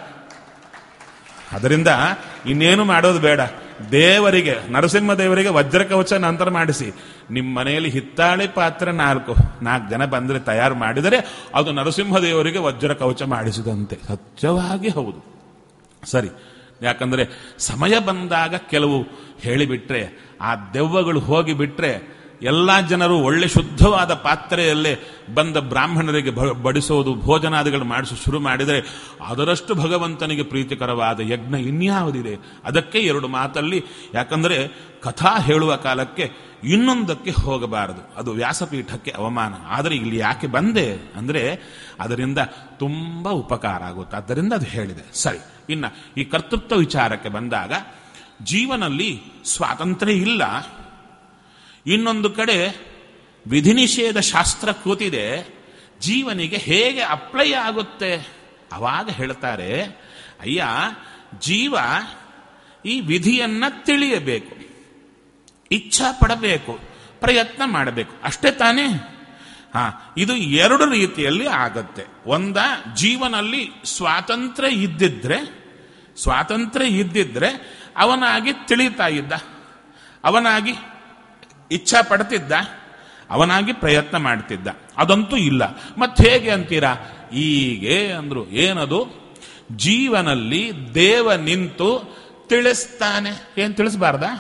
ಅದರಿಂದ ಇನ್ನೇನು ಮಾಡೋದು ಬೇಡ ದೇವರಿಗೆ ನರಸಿಂಹ ದೇವರಿಗೆ ವಜ್ರ ಕವಚ ನಂತರ ಮಾಡಿಸಿ ನಿಮ್ಮ ಮನೆಯಲ್ಲಿ ಹಿತ್ತಾಳೆ ಪಾತ್ರೆ ನಾಲ್ಕು ನಾಲ್ಕು ಜನ ಬಂದರೆ ತಯಾರು ಮಾಡಿದರೆ ಅದು ನರಸಿಂಹ ದೇವರಿಗೆ ವಜ್ರ ಕವಚ ಮಾಡಿಸಿದಂತೆ ಸತ್ಯವಾಗಿ ಹೌದು ಸರಿ ಯಾಕಂದ್ರೆ ಸಮಯ ಬಂದಾಗ ಕೆಲವು ಹೇಳಿಬಿಟ್ರೆ ಆ ದೆವ್ವಗಳು ಹೋಗಿಬಿಟ್ರೆ ಎಲ್ಲ ಜನರು ಒಳ್ಳೆ ಶುದ್ಧವಾದ ಪಾತ್ರೆಯಲ್ಲೇ ಬಂದ ಬ್ರಾಹ್ಮಣರಿಗೆ ಬ- ಬಡಿಸೋದು ಭೋಜನಾದಿಗಳು ಮಾಡಿಸಿ ಶುರು ಮಾಡಿದರೆ ಅದರಷ್ಟು ಭಗವಂತನಿಗೆ ಪ್ರೀತಿಕರವಾದ ಯಜ್ಞ ಇನ್ಯಾವುದಿದೆ ಅದಕ್ಕೆ ಎರಡು ಮಾತಲ್ಲಿ ಯಾಕಂದ್ರೆ ಕಥಾ ಹೇಳುವ ಕಾಲಕ್ಕೆ ಇನ್ನೊಂದಕ್ಕೆ ಹೋಗಬಾರದು ಅದು ವ್ಯಾಸಪೀಠಕ್ಕೆ ಅವಮಾನ ಆದರೆ ಇಲ್ಲಿ ಯಾಕೆ ಬಂದೆ ಅಂದ್ರೆ ಅದರಿಂದ ತುಂಬಾ ಉಪಕಾರ ಆಗುತ್ತೆ ಆದ್ದರಿಂದ ಅದು ಹೇಳಿದೆ ಸರಿ ಇನ್ನ ಈ ಕರ್ತೃತ್ವ ವಿಚಾರಕ್ಕೆ ಬಂದಾಗ ಜೀವನಲ್ಲಿ ಸ್ವಾತಂತ್ರ್ಯ ಇಲ್ಲ ಇನ್ನೊಂದು ಕಡೆ ವಿಧಿ ನಿಷೇಧ ಶಾಸ್ತ್ರ ಕೂತಿದೆ ಜೀವನಿಗೆ ಹೇಗೆ ಅಪ್ಲೈ ಆಗುತ್ತೆ ಅವಾಗ ಹೇಳ್ತಾರೆ ಅಯ್ಯ ಜೀವ ಈ ವಿಧಿಯನ್ನ ತಿಳಿಯಬೇಕು ಇಚ್ಛಾ ಪಡಬೇಕು ಪ್ರಯತ್ನ ಮಾಡಬೇಕು ಅಷ್ಟೇ ತಾನೇ ಹಾ ಇದು ಎರಡು ರೀತಿಯಲ್ಲಿ ಆಗತ್ತೆ ಒಂದ ಜೀವನಲ್ಲಿ ಸ್ವಾತಂತ್ರ್ಯ ಇದ್ದಿದ್ರೆ ಸ್ವಾತಂತ್ರ್ಯ ಇದ್ದಿದ್ರೆ ಅವನಾಗಿ ತಿಳಿತಾ ಇದ್ದ ಅವನಾಗಿ ಇಚ್ಛಾ ಪಡ್ತಿದ್ದ ಅವನಾಗಿ ಪ್ರಯತ್ನ ಮಾಡ್ತಿದ್ದ ಅದಂತೂ ಇಲ್ಲ ಮತ್ತೆ ಹೇಗೆ ಅಂತೀರಾ ಹೀಗೆ ಅಂದ್ರು ಏನದು ಜೀವನಲ್ಲಿ ದೇವ ನಿಂತು ತಿಳಿಸ್ತಾನೆ ಏನ್ ತಿಳಿಸ್ಬಾರ್ದಾ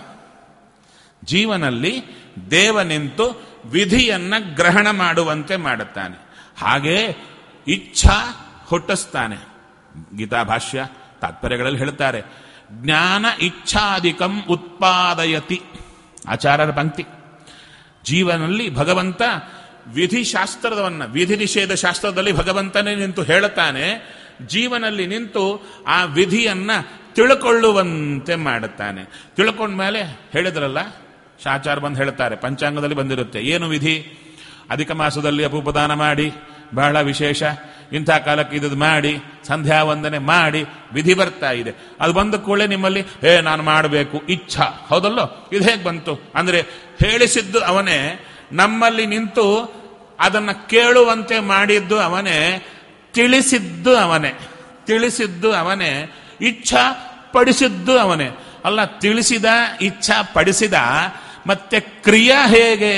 ಜೀವನಲ್ಲಿ ದೇವ ನಿಂತು ವಿಧಿಯನ್ನ ಗ್ರಹಣ ಮಾಡುವಂತೆ ಮಾಡುತ್ತಾನೆ ಹಾಗೆ ಇಚ್ಛಾ ಹುಟ್ಟಿಸ್ತಾನೆ ಗೀತಾ ಭಾಷ್ಯ ತಾತ್ಪರ್ಯಗಳಲ್ಲಿ ಹೇಳ್ತಾರೆ ಜ್ಞಾನ ಇಚ್ಛಾಧಿಕಂ ಉತ್ಪಾದಯತಿ ಆಚಾರ್ಯರ ಪಂಕ್ತಿ ಜೀವನಲ್ಲಿ ಭಗವಂತ ವಿಧಿ ಶಾಸ್ತ್ರದವನ್ನ ವಿಧಿ ನಿಷೇಧ ಶಾಸ್ತ್ರದಲ್ಲಿ ಭಗವಂತನೇ ನಿಂತು ಹೇಳುತ್ತಾನೆ ಜೀವನಲ್ಲಿ ನಿಂತು ಆ ವಿಧಿಯನ್ನ ತಿಳ್ಕೊಳ್ಳುವಂತೆ ಮಾಡುತ್ತಾನೆ ತಿಳ್ಕೊಂಡ ಮೇಲೆ ಹೇಳಿದ್ರಲ್ಲ ಶಾಚಾರ ಬಂದು ಹೇಳ್ತಾರೆ ಪಂಚಾಂಗದಲ್ಲಿ ಬಂದಿರುತ್ತೆ ಏನು ವಿಧಿ ಅಧಿಕ ಮಾಸದಲ್ಲಿ ಅಪುಪದಾನ ಮಾಡಿ ಬಹಳ ವಿಶೇಷ ಇಂಥ ಕಾಲಕ್ಕೆ ಇದು ಮಾಡಿ ಸಂಧ್ಯಾ ವಂದನೆ ಮಾಡಿ ವಿಧಿ ಬರ್ತಾ ಇದೆ ಅದು ಬಂದ ಕೂಡಲೇ ನಿಮ್ಮಲ್ಲಿ ಏ ನಾನು ಮಾಡಬೇಕು ಇಚ್ಛಾ ಹೌದಲ್ಲೋ ಇದು ಹೇಗೆ ಬಂತು ಅಂದ್ರೆ ಹೇಳಿಸಿದ್ದು ಅವನೇ ನಮ್ಮಲ್ಲಿ ನಿಂತು ಅದನ್ನ ಕೇಳುವಂತೆ ಮಾಡಿದ್ದು ಅವನೇ ತಿಳಿಸಿದ್ದು ಅವನೇ ತಿಳಿಸಿದ್ದು ಅವನೇ ಇಚ್ಛಾ ಪಡಿಸಿದ್ದು ಅವನೇ ಅಲ್ಲ ತಿಳಿಸಿದ ಇಚ್ಛಾ ಪಡಿಸಿದ ಮತ್ತೆ ಕ್ರಿಯಾ ಹೇಗೆ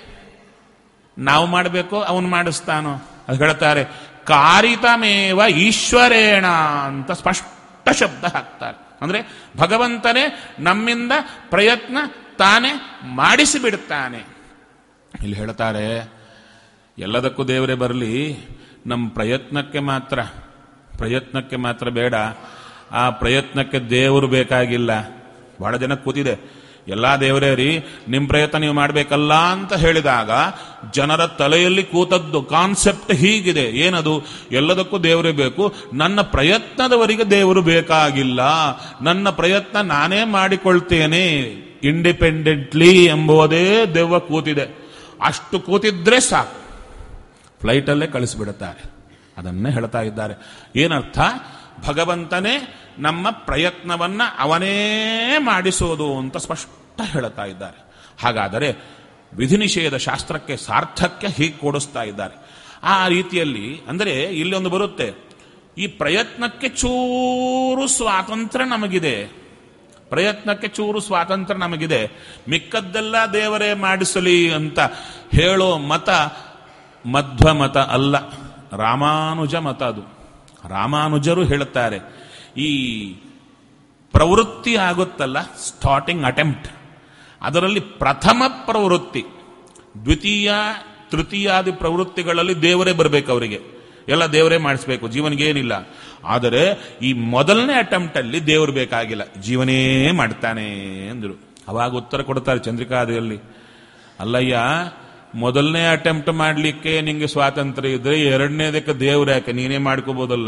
ನಾವು ಮಾಡಬೇಕು ಅವನು ಮಾಡಿಸ್ತಾನೋ ಅದು ಹೇಳ್ತಾರೆ ಕಾರಿತಮೇವ ಈಶ್ವರೇಣ ಅಂತ ಸ್ಪಷ್ಟ ಶಬ್ದ ಹಾಕ್ತಾರೆ ಅಂದ್ರೆ ಭಗವಂತನೇ ನಮ್ಮಿಂದ ಪ್ರಯತ್ನ ತಾನೇ ಮಾಡಿಸಿಬಿಡುತ್ತಾನೆ ಇಲ್ಲಿ ಹೇಳ್ತಾರೆ ಎಲ್ಲದಕ್ಕೂ ದೇವರೇ ಬರಲಿ ನಮ್ಮ ಪ್ರಯತ್ನಕ್ಕೆ ಮಾತ್ರ ಪ್ರಯತ್ನಕ್ಕೆ ಮಾತ್ರ ಬೇಡ ಆ ಪ್ರಯತ್ನಕ್ಕೆ ದೇವರು ಬೇಕಾಗಿಲ್ಲ ಬಹಳ ಜನ ಕೂತಿದೆ ಎಲ್ಲಾ ದೇವರೇ ರೀ ನಿಮ್ ಪ್ರಯತ್ನ ನೀವು ಮಾಡಬೇಕಲ್ಲ ಅಂತ ಹೇಳಿದಾಗ ಜನರ ತಲೆಯಲ್ಲಿ ಕೂತದ್ದು ಕಾನ್ಸೆಪ್ಟ್ ಹೀಗಿದೆ ಏನದು ಎಲ್ಲದಕ್ಕೂ ದೇವರೇ ಬೇಕು ನನ್ನ ಪ್ರಯತ್ನದವರಿಗೆ ದೇವರು ಬೇಕಾಗಿಲ್ಲ ನನ್ನ ಪ್ರಯತ್ನ ನಾನೇ ಮಾಡಿಕೊಳ್ತೇನೆ ಇಂಡಿಪೆಂಡೆಂಟ್ಲಿ ಎಂಬುದೇ ದೆವ್ವ ಕೂತಿದೆ ಅಷ್ಟು ಕೂತಿದ್ರೆ ಸಾಕು ಫ್ಲೈಟಲ್ಲೇ ಕಳಿಸಿಬಿಡುತ್ತಾರೆ ಅದನ್ನೇ ಹೇಳ್ತಾ ಇದ್ದಾರೆ ಏನರ್ಥ ಭಗವಂತನೇ ನಮ್ಮ ಪ್ರಯತ್ನವನ್ನ ಅವನೇ ಮಾಡಿಸೋದು ಅಂತ ಸ್ಪಷ್ಟ ಹೇಳ್ತಾ ಇದ್ದಾರೆ ಹಾಗಾದರೆ ವಿಧಿ ನಿಷೇಧ ಶಾಸ್ತ್ರಕ್ಕೆ ಸಾರ್ಥಕ್ಯ ಹೀಗೆ ಕೊಡಿಸ್ತಾ ಇದ್ದಾರೆ ಆ ರೀತಿಯಲ್ಲಿ ಅಂದರೆ ಇಲ್ಲೊಂದು ಬರುತ್ತೆ ಈ ಪ್ರಯತ್ನಕ್ಕೆ ಚೂರು ಸ್ವಾತಂತ್ರ್ಯ ನಮಗಿದೆ ಪ್ರಯತ್ನಕ್ಕೆ ಚೂರು ಸ್ವಾತಂತ್ರ್ಯ ನಮಗಿದೆ ಮಿಕ್ಕದ್ದೆಲ್ಲ ದೇವರೇ ಮಾಡಿಸಲಿ ಅಂತ ಹೇಳೋ ಮತ ಮಧ್ವ ಮತ ಅಲ್ಲ ರಾಮಾನುಜ ಮತ ಅದು ರಾಮಾನುಜರು ಹೇಳುತ್ತಾರೆ ಈ ಪ್ರವೃತ್ತಿ ಆಗುತ್ತಲ್ಲ ಸ್ಟಾರ್ಟಿಂಗ್ ಅಟೆಂಪ್ಟ್ ಅದರಲ್ಲಿ ಪ್ರಥಮ ಪ್ರವೃತ್ತಿ ದ್ವಿತೀಯ ತೃತೀಯಾದಿ ಪ್ರವೃತ್ತಿಗಳಲ್ಲಿ ದೇವರೇ ಬರಬೇಕು ಅವರಿಗೆ ಎಲ್ಲ ದೇವರೇ ಮಾಡಿಸ್ಬೇಕು ಜೀವನಿಗೆ ಏನಿಲ್ಲ ಆದರೆ ಈ ಮೊದಲನೇ ಅಟೆಂಪ್ಟ್ ಅಲ್ಲಿ ದೇವರು ಬೇಕಾಗಿಲ್ಲ ಜೀವನೇ ಮಾಡ್ತಾನೆ ಅಂದರು ಅವಾಗ ಉತ್ತರ ಕೊಡ್ತಾರೆ ಚಂದ್ರಿಕಾದಿಯಲ್ಲಿ ಅಲ್ಲಯ್ಯ ಮೊದಲನೇ ಅಟೆಂಪ್ಟ್ ಮಾಡಲಿಕ್ಕೆ ನಿಂಗೆ ಸ್ವಾತಂತ್ರ್ಯ ಇದ್ರೆ ಎರಡನೇದಕ್ಕೆ ದೇವ್ರು ಯಾಕೆ ನೀನೇ ಮಾಡ್ಕೋಬೋದಲ್ಲ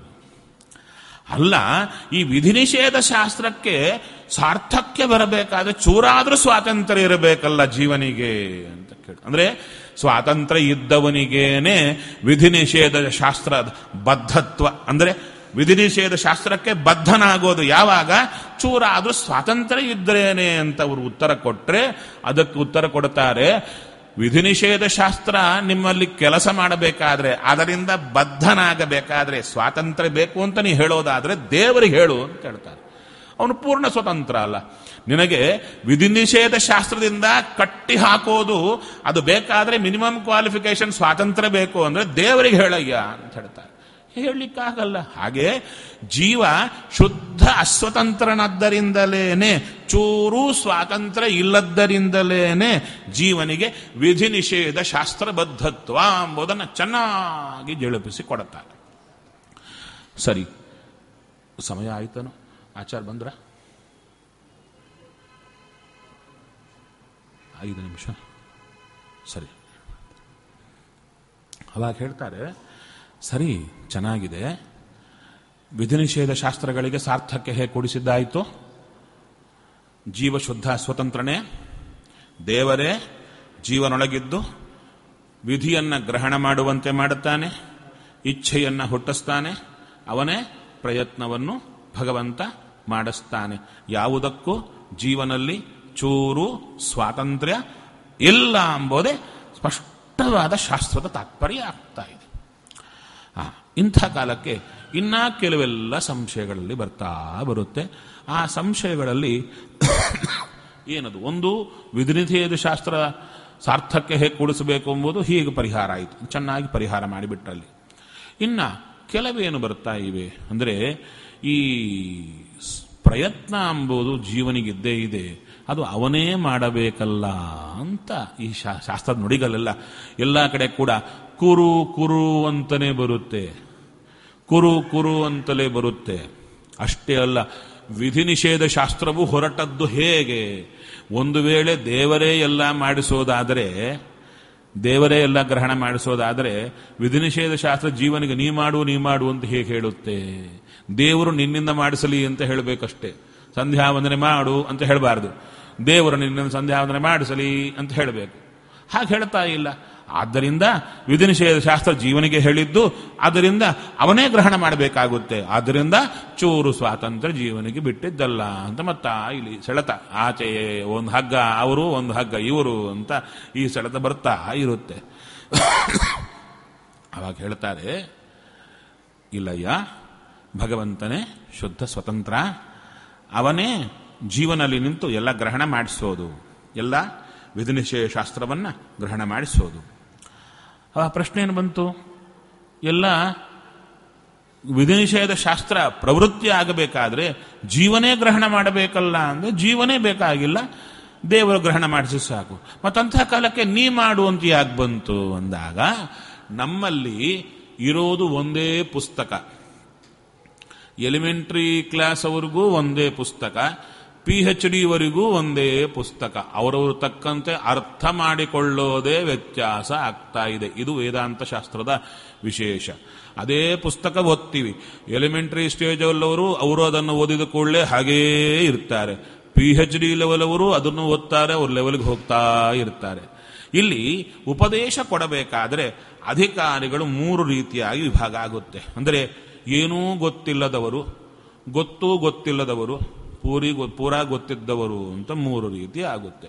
ಅಲ್ಲ ಈ ವಿಧಿ ನಿಷೇಧ ಶಾಸ್ತ್ರಕ್ಕೆ ಸಾರ್ಥಕ್ಯ ಬರಬೇಕಾದ್ರೆ ಚೂರಾದ್ರೂ ಸ್ವಾತಂತ್ರ್ಯ ಇರಬೇಕಲ್ಲ ಜೀವನಿಗೆ ಅಂತ ಕೇಳಿ ಅಂದ್ರೆ ಸ್ವಾತಂತ್ರ್ಯ ಇದ್ದವನಿಗೇನೆ ವಿಧಿ ನಿಷೇಧ ಶಾಸ್ತ್ರದ ಬದ್ಧತ್ವ ಅಂದ್ರೆ ವಿಧಿ ನಿಷೇಧ ಶಾಸ್ತ್ರಕ್ಕೆ ಬದ್ಧನಾಗೋದು ಯಾವಾಗ ಚೂರ ಆದ್ರೂ ಸ್ವಾತಂತ್ರ್ಯ ಇದ್ರೇನೆ ಅಂತ ಅವರು ಉತ್ತರ ಕೊಟ್ರೆ ಅದಕ್ಕೆ ಉತ್ತರ ಕೊಡ್ತಾರೆ ವಿಧಿ ನಿಷೇಧ ಶಾಸ್ತ್ರ ನಿಮ್ಮಲ್ಲಿ ಕೆಲಸ ಮಾಡಬೇಕಾದ್ರೆ ಅದರಿಂದ ಬದ್ಧನಾಗಬೇಕಾದ್ರೆ ಸ್ವಾತಂತ್ರ್ಯ ಬೇಕು ಅಂತ ನೀ ಹೇಳೋದಾದ್ರೆ ದೇವರಿಗೆ ಹೇಳು ಅಂತ ಹೇಳ್ತಾರೆ ಅವನು ಪೂರ್ಣ ಸ್ವತಂತ್ರ ಅಲ್ಲ ನಿನಗೆ ವಿಧಿ ನಿಷೇಧ ಶಾಸ್ತ್ರದಿಂದ ಕಟ್ಟಿ ಹಾಕೋದು ಅದು ಬೇಕಾದ್ರೆ ಮಿನಿಮಮ್ ಕ್ವಾಲಿಫಿಕೇಶನ್ ಸ್ವಾತಂತ್ರ್ಯ ಬೇಕು ಅಂದ್ರೆ ದೇವರಿಗೆ ಹೇಳಯ್ಯ ಅಂತ ಹೇಳ್ತಾರೆ ಹೇಳಲಿಕ್ಕಾಗಲ್ಲ ಹಾಗೆ ಜೀವ ಶುದ್ಧ ಅಸ್ವತಂತ್ರನಾದ್ದರಿಂದಲೇನೆ ಚೂರು ಸ್ವಾತಂತ್ರ್ಯ ಇಲ್ಲದ್ದರಿಂದಲೇನೆ ಜೀವನಿಗೆ ವಿಧಿ ನಿಷೇಧ ಶಾಸ್ತ್ರಬದ್ಧತ್ವ ಎಂಬುದನ್ನು ಚೆನ್ನಾಗಿ ಜಳುಪಿಸಿ ಕೊಡುತ್ತಾರೆ ಸರಿ ಸಮಯ ಆಯ್ತನು ಆಚಾರ ಬಂದ್ರ ಐದು ನಿಮಿಷ ಸರಿ ಅವಾಗ ಹೇಳ್ತಾರೆ ಸರಿ ಚೆನ್ನಾಗಿದೆ ವಿಧಿ ನಿಷೇಧ ಶಾಸ್ತ್ರಗಳಿಗೆ ಸಾರ್ಥಕ್ಯ ಹೇಗೆ ಕೊಡಿಸಿದ್ದಾಯಿತು ಜೀವ ಶುದ್ಧ ಸ್ವತಂತ್ರನೇ ದೇವರೇ ಜೀವನೊಳಗಿದ್ದು ವಿಧಿಯನ್ನು ಗ್ರಹಣ ಮಾಡುವಂತೆ ಮಾಡುತ್ತಾನೆ ಇಚ್ಛೆಯನ್ನು ಹುಟ್ಟಿಸ್ತಾನೆ ಅವನೇ ಪ್ರಯತ್ನವನ್ನು ಭಗವಂತ ಮಾಡಿಸ್ತಾನೆ ಯಾವುದಕ್ಕೂ ಜೀವನಲ್ಲಿ ಚೂರು ಸ್ವಾತಂತ್ರ್ಯ ಇಲ್ಲ ಎಂಬುದೇ ಸ್ಪಷ್ಟವಾದ ಶಾಸ್ತ್ರದ ತಾತ್ಪರ್ಯ ಆಗ್ತಾ ಇದೆ ಆ, ಇಂಥ ಕಾಲಕ್ಕೆ ಇನ್ನ ಕೆಲವೆಲ್ಲ ಸಂಶಯಗಳಲ್ಲಿ ಬರ್ತಾ ಬರುತ್ತೆ ಆ ಸಂಶಯಗಳಲ್ಲಿ ಏನದು ಒಂದು ವಿಧಿನಿಷೇಧ ಶಾಸ್ತ್ರ ಸಾರ್ಥಕ್ಯ ಹೇಗೆ ಕೂಡಿಸಬೇಕು ಎಂಬುದು ಹೀಗೆ ಪರಿಹಾರ ಆಯಿತು ಚೆನ್ನಾಗಿ ಪರಿಹಾರ ಮಾಡಿಬಿಟ್ಟಲ್ಲಿ ಇನ್ನ ಕೆಲವೇನು ಬರ್ತಾ ಇವೆ ಅಂದರೆ ಈ ಸ್- ಪ್ರಯತ್ನ ಎಂಬುದು ಜೀವನಿಗಿದ್ದೇ ಇದೆ ಅದು ಅವನೇ ಮಾಡಬೇಕಲ್ಲ ಅಂತ ಈ ಶಾ- ಶಾಸ್ತ್ರದ ನುಡಿಗಳೆಲ್ಲ ಎಲ್ಲ ಕಡೆ ಕೂಡ ಕುರು ಕುರು ಅಂತಲೇ ಬರುತ್ತೆ ಕುರು ಕುರು ಅಂತಲೇ ಬರುತ್ತೆ ಅಷ್ಟೇ ಅಲ್ಲ ವಿಧಿ ನಿಷೇಧ ಶಾಸ್ತ್ರವು ಹೊರಟದ್ದು ಹೇಗೆ ಒಂದು ವೇಳೆ ದೇವರೇ ಎಲ್ಲ ಮಾಡಿಸೋದಾದರೆ ದೇವರೇ ಎಲ್ಲ ಗ್ರಹಣ ಮಾಡಿಸೋದಾದರೆ ವಿಧಿ ನಿಷೇಧ ಶಾಸ್ತ್ರ ಜೀವನಿಗೆ ನೀ ಮಾಡು ನೀ ಮಾಡು ಅಂತ ಹೇಗೆ ಹೇಳುತ್ತೆ ದೇವರು ನಿನ್ನಿಂದ ಮಾಡಿಸಲಿ ಅಂತ ಹೇಳಬೇಕಷ್ಟೇ ಸಂಧ್ಯಾ ವಂದನೆ ಮಾಡು ಅಂತ ಹೇಳಬಾರದು ದೇವರು ನಿನ್ನಿಂದ ಸಂಧ್ಯಾ ವಂದನೆ ಮಾಡಿಸಲಿ ಅಂತ ಹೇಳಬೇಕು ಹಾಗೆ ಹೇಳ್ತಾ ಇಲ್ಲ ಆದ್ದರಿಂದ ವಿಧಿ ನಿಷೇಧ ಶಾಸ್ತ್ರ ಜೀವನಿಗೆ ಹೇಳಿದ್ದು ಆದ್ದರಿಂದ ಅವನೇ ಗ್ರಹಣ ಮಾಡಬೇಕಾಗುತ್ತೆ ಆದ್ದರಿಂದ ಚೂರು ಸ್ವಾತಂತ್ರ್ಯ ಜೀವನಿಗೆ ಬಿಟ್ಟಿದ್ದಲ್ಲ ಅಂತ ಮತ್ತ ಇಲ್ಲಿ ಸೆಳೆತ ಆಚೆ ಒಂದು ಹಗ್ಗ ಅವರು ಒಂದು ಹಗ್ಗ ಇವರು ಅಂತ ಈ ಸೆಳೆತ ಬರ್ತಾ ಇರುತ್ತೆ ಅವಾಗ ಹೇಳ್ತಾರೆ ಇಲ್ಲಯ್ಯ ಭಗವಂತನೇ ಶುದ್ಧ ಸ್ವತಂತ್ರ ಅವನೇ ಜೀವನಲ್ಲಿ ನಿಂತು ಎಲ್ಲ ಗ್ರಹಣ ಮಾಡಿಸೋದು ಎಲ್ಲ ವಿಧಿ ನಿಷೇಧ ಶಾಸ್ತ್ರವನ್ನ ಗ್ರಹಣ ಮಾಡಿಸೋದು ಆ ಪ್ರಶ್ನೆ ಏನು ಬಂತು ಎಲ್ಲ ವಿಧಿ ನಿಷೇಧ ಶಾಸ್ತ್ರ ಪ್ರವೃತ್ತಿ ಆಗಬೇಕಾದ್ರೆ ಜೀವನೇ ಗ್ರಹಣ ಮಾಡಬೇಕಲ್ಲ ಅಂದ್ರೆ ಜೀವನೇ ಬೇಕಾಗಿಲ್ಲ ದೇವರು ಗ್ರಹಣ ಮಾಡಿಸಿ ಸಾಕು ಮತ್ತಂಥ ಕಾಲಕ್ಕೆ ನೀ ಮಾಡು ಅಂತ ಯಾಕೆ ಬಂತು ಅಂದಾಗ ನಮ್ಮಲ್ಲಿ ಇರೋದು ಒಂದೇ ಪುಸ್ತಕ ಎಲಿಮೆಂಟ್ರಿ ಕ್ಲಾಸ್ ಅವ್ರಿಗೂ ಒಂದೇ ಪುಸ್ತಕ ಪಿ ಎಚ್ ಡಿವರೆಗೂ ಒಂದೇ ಪುಸ್ತಕ ಅವರವರು ತಕ್ಕಂತೆ ಅರ್ಥ ಮಾಡಿಕೊಳ್ಳೋದೇ ವ್ಯತ್ಯಾಸ ಆಗ್ತಾ ಇದೆ ಇದು ವೇದಾಂತ ಶಾಸ್ತ್ರದ ವಿಶೇಷ ಅದೇ ಪುಸ್ತಕ ಓದ್ತೀವಿ ಎಲಿಮೆಂಟರಿ ಸ್ಟೇಜ್ ಅಲ್ಲವರು ಅವರು ಅದನ್ನು ಓದಿದ ಕೂಡಲೇ ಹಾಗೇ ಇರ್ತಾರೆ ಪಿ ಎಚ್ ಡಿ ಲೆವೆಲ್ ಅವರು ಅದನ್ನು ಓದ್ತಾರೆ ಅವ್ರ ಲೆವೆಲ್ಗೆ ಹೋಗ್ತಾ ಇರ್ತಾರೆ ಇಲ್ಲಿ ಉಪದೇಶ ಕೊಡಬೇಕಾದ್ರೆ ಅಧಿಕಾರಿಗಳು ಮೂರು ರೀತಿಯಾಗಿ ವಿಭಾಗ ಆಗುತ್ತೆ ಅಂದರೆ ಏನೂ ಗೊತ್ತಿಲ್ಲದವರು ಗೊತ್ತೂ ಗೊತ್ತಿಲ್ಲದವರು ಪೂರಿ ಗೊ- ಪೂರಾ ಗೊತ್ತಿದ್ದವರು ಅಂತ ಮೂರು ರೀತಿ ಆಗುತ್ತೆ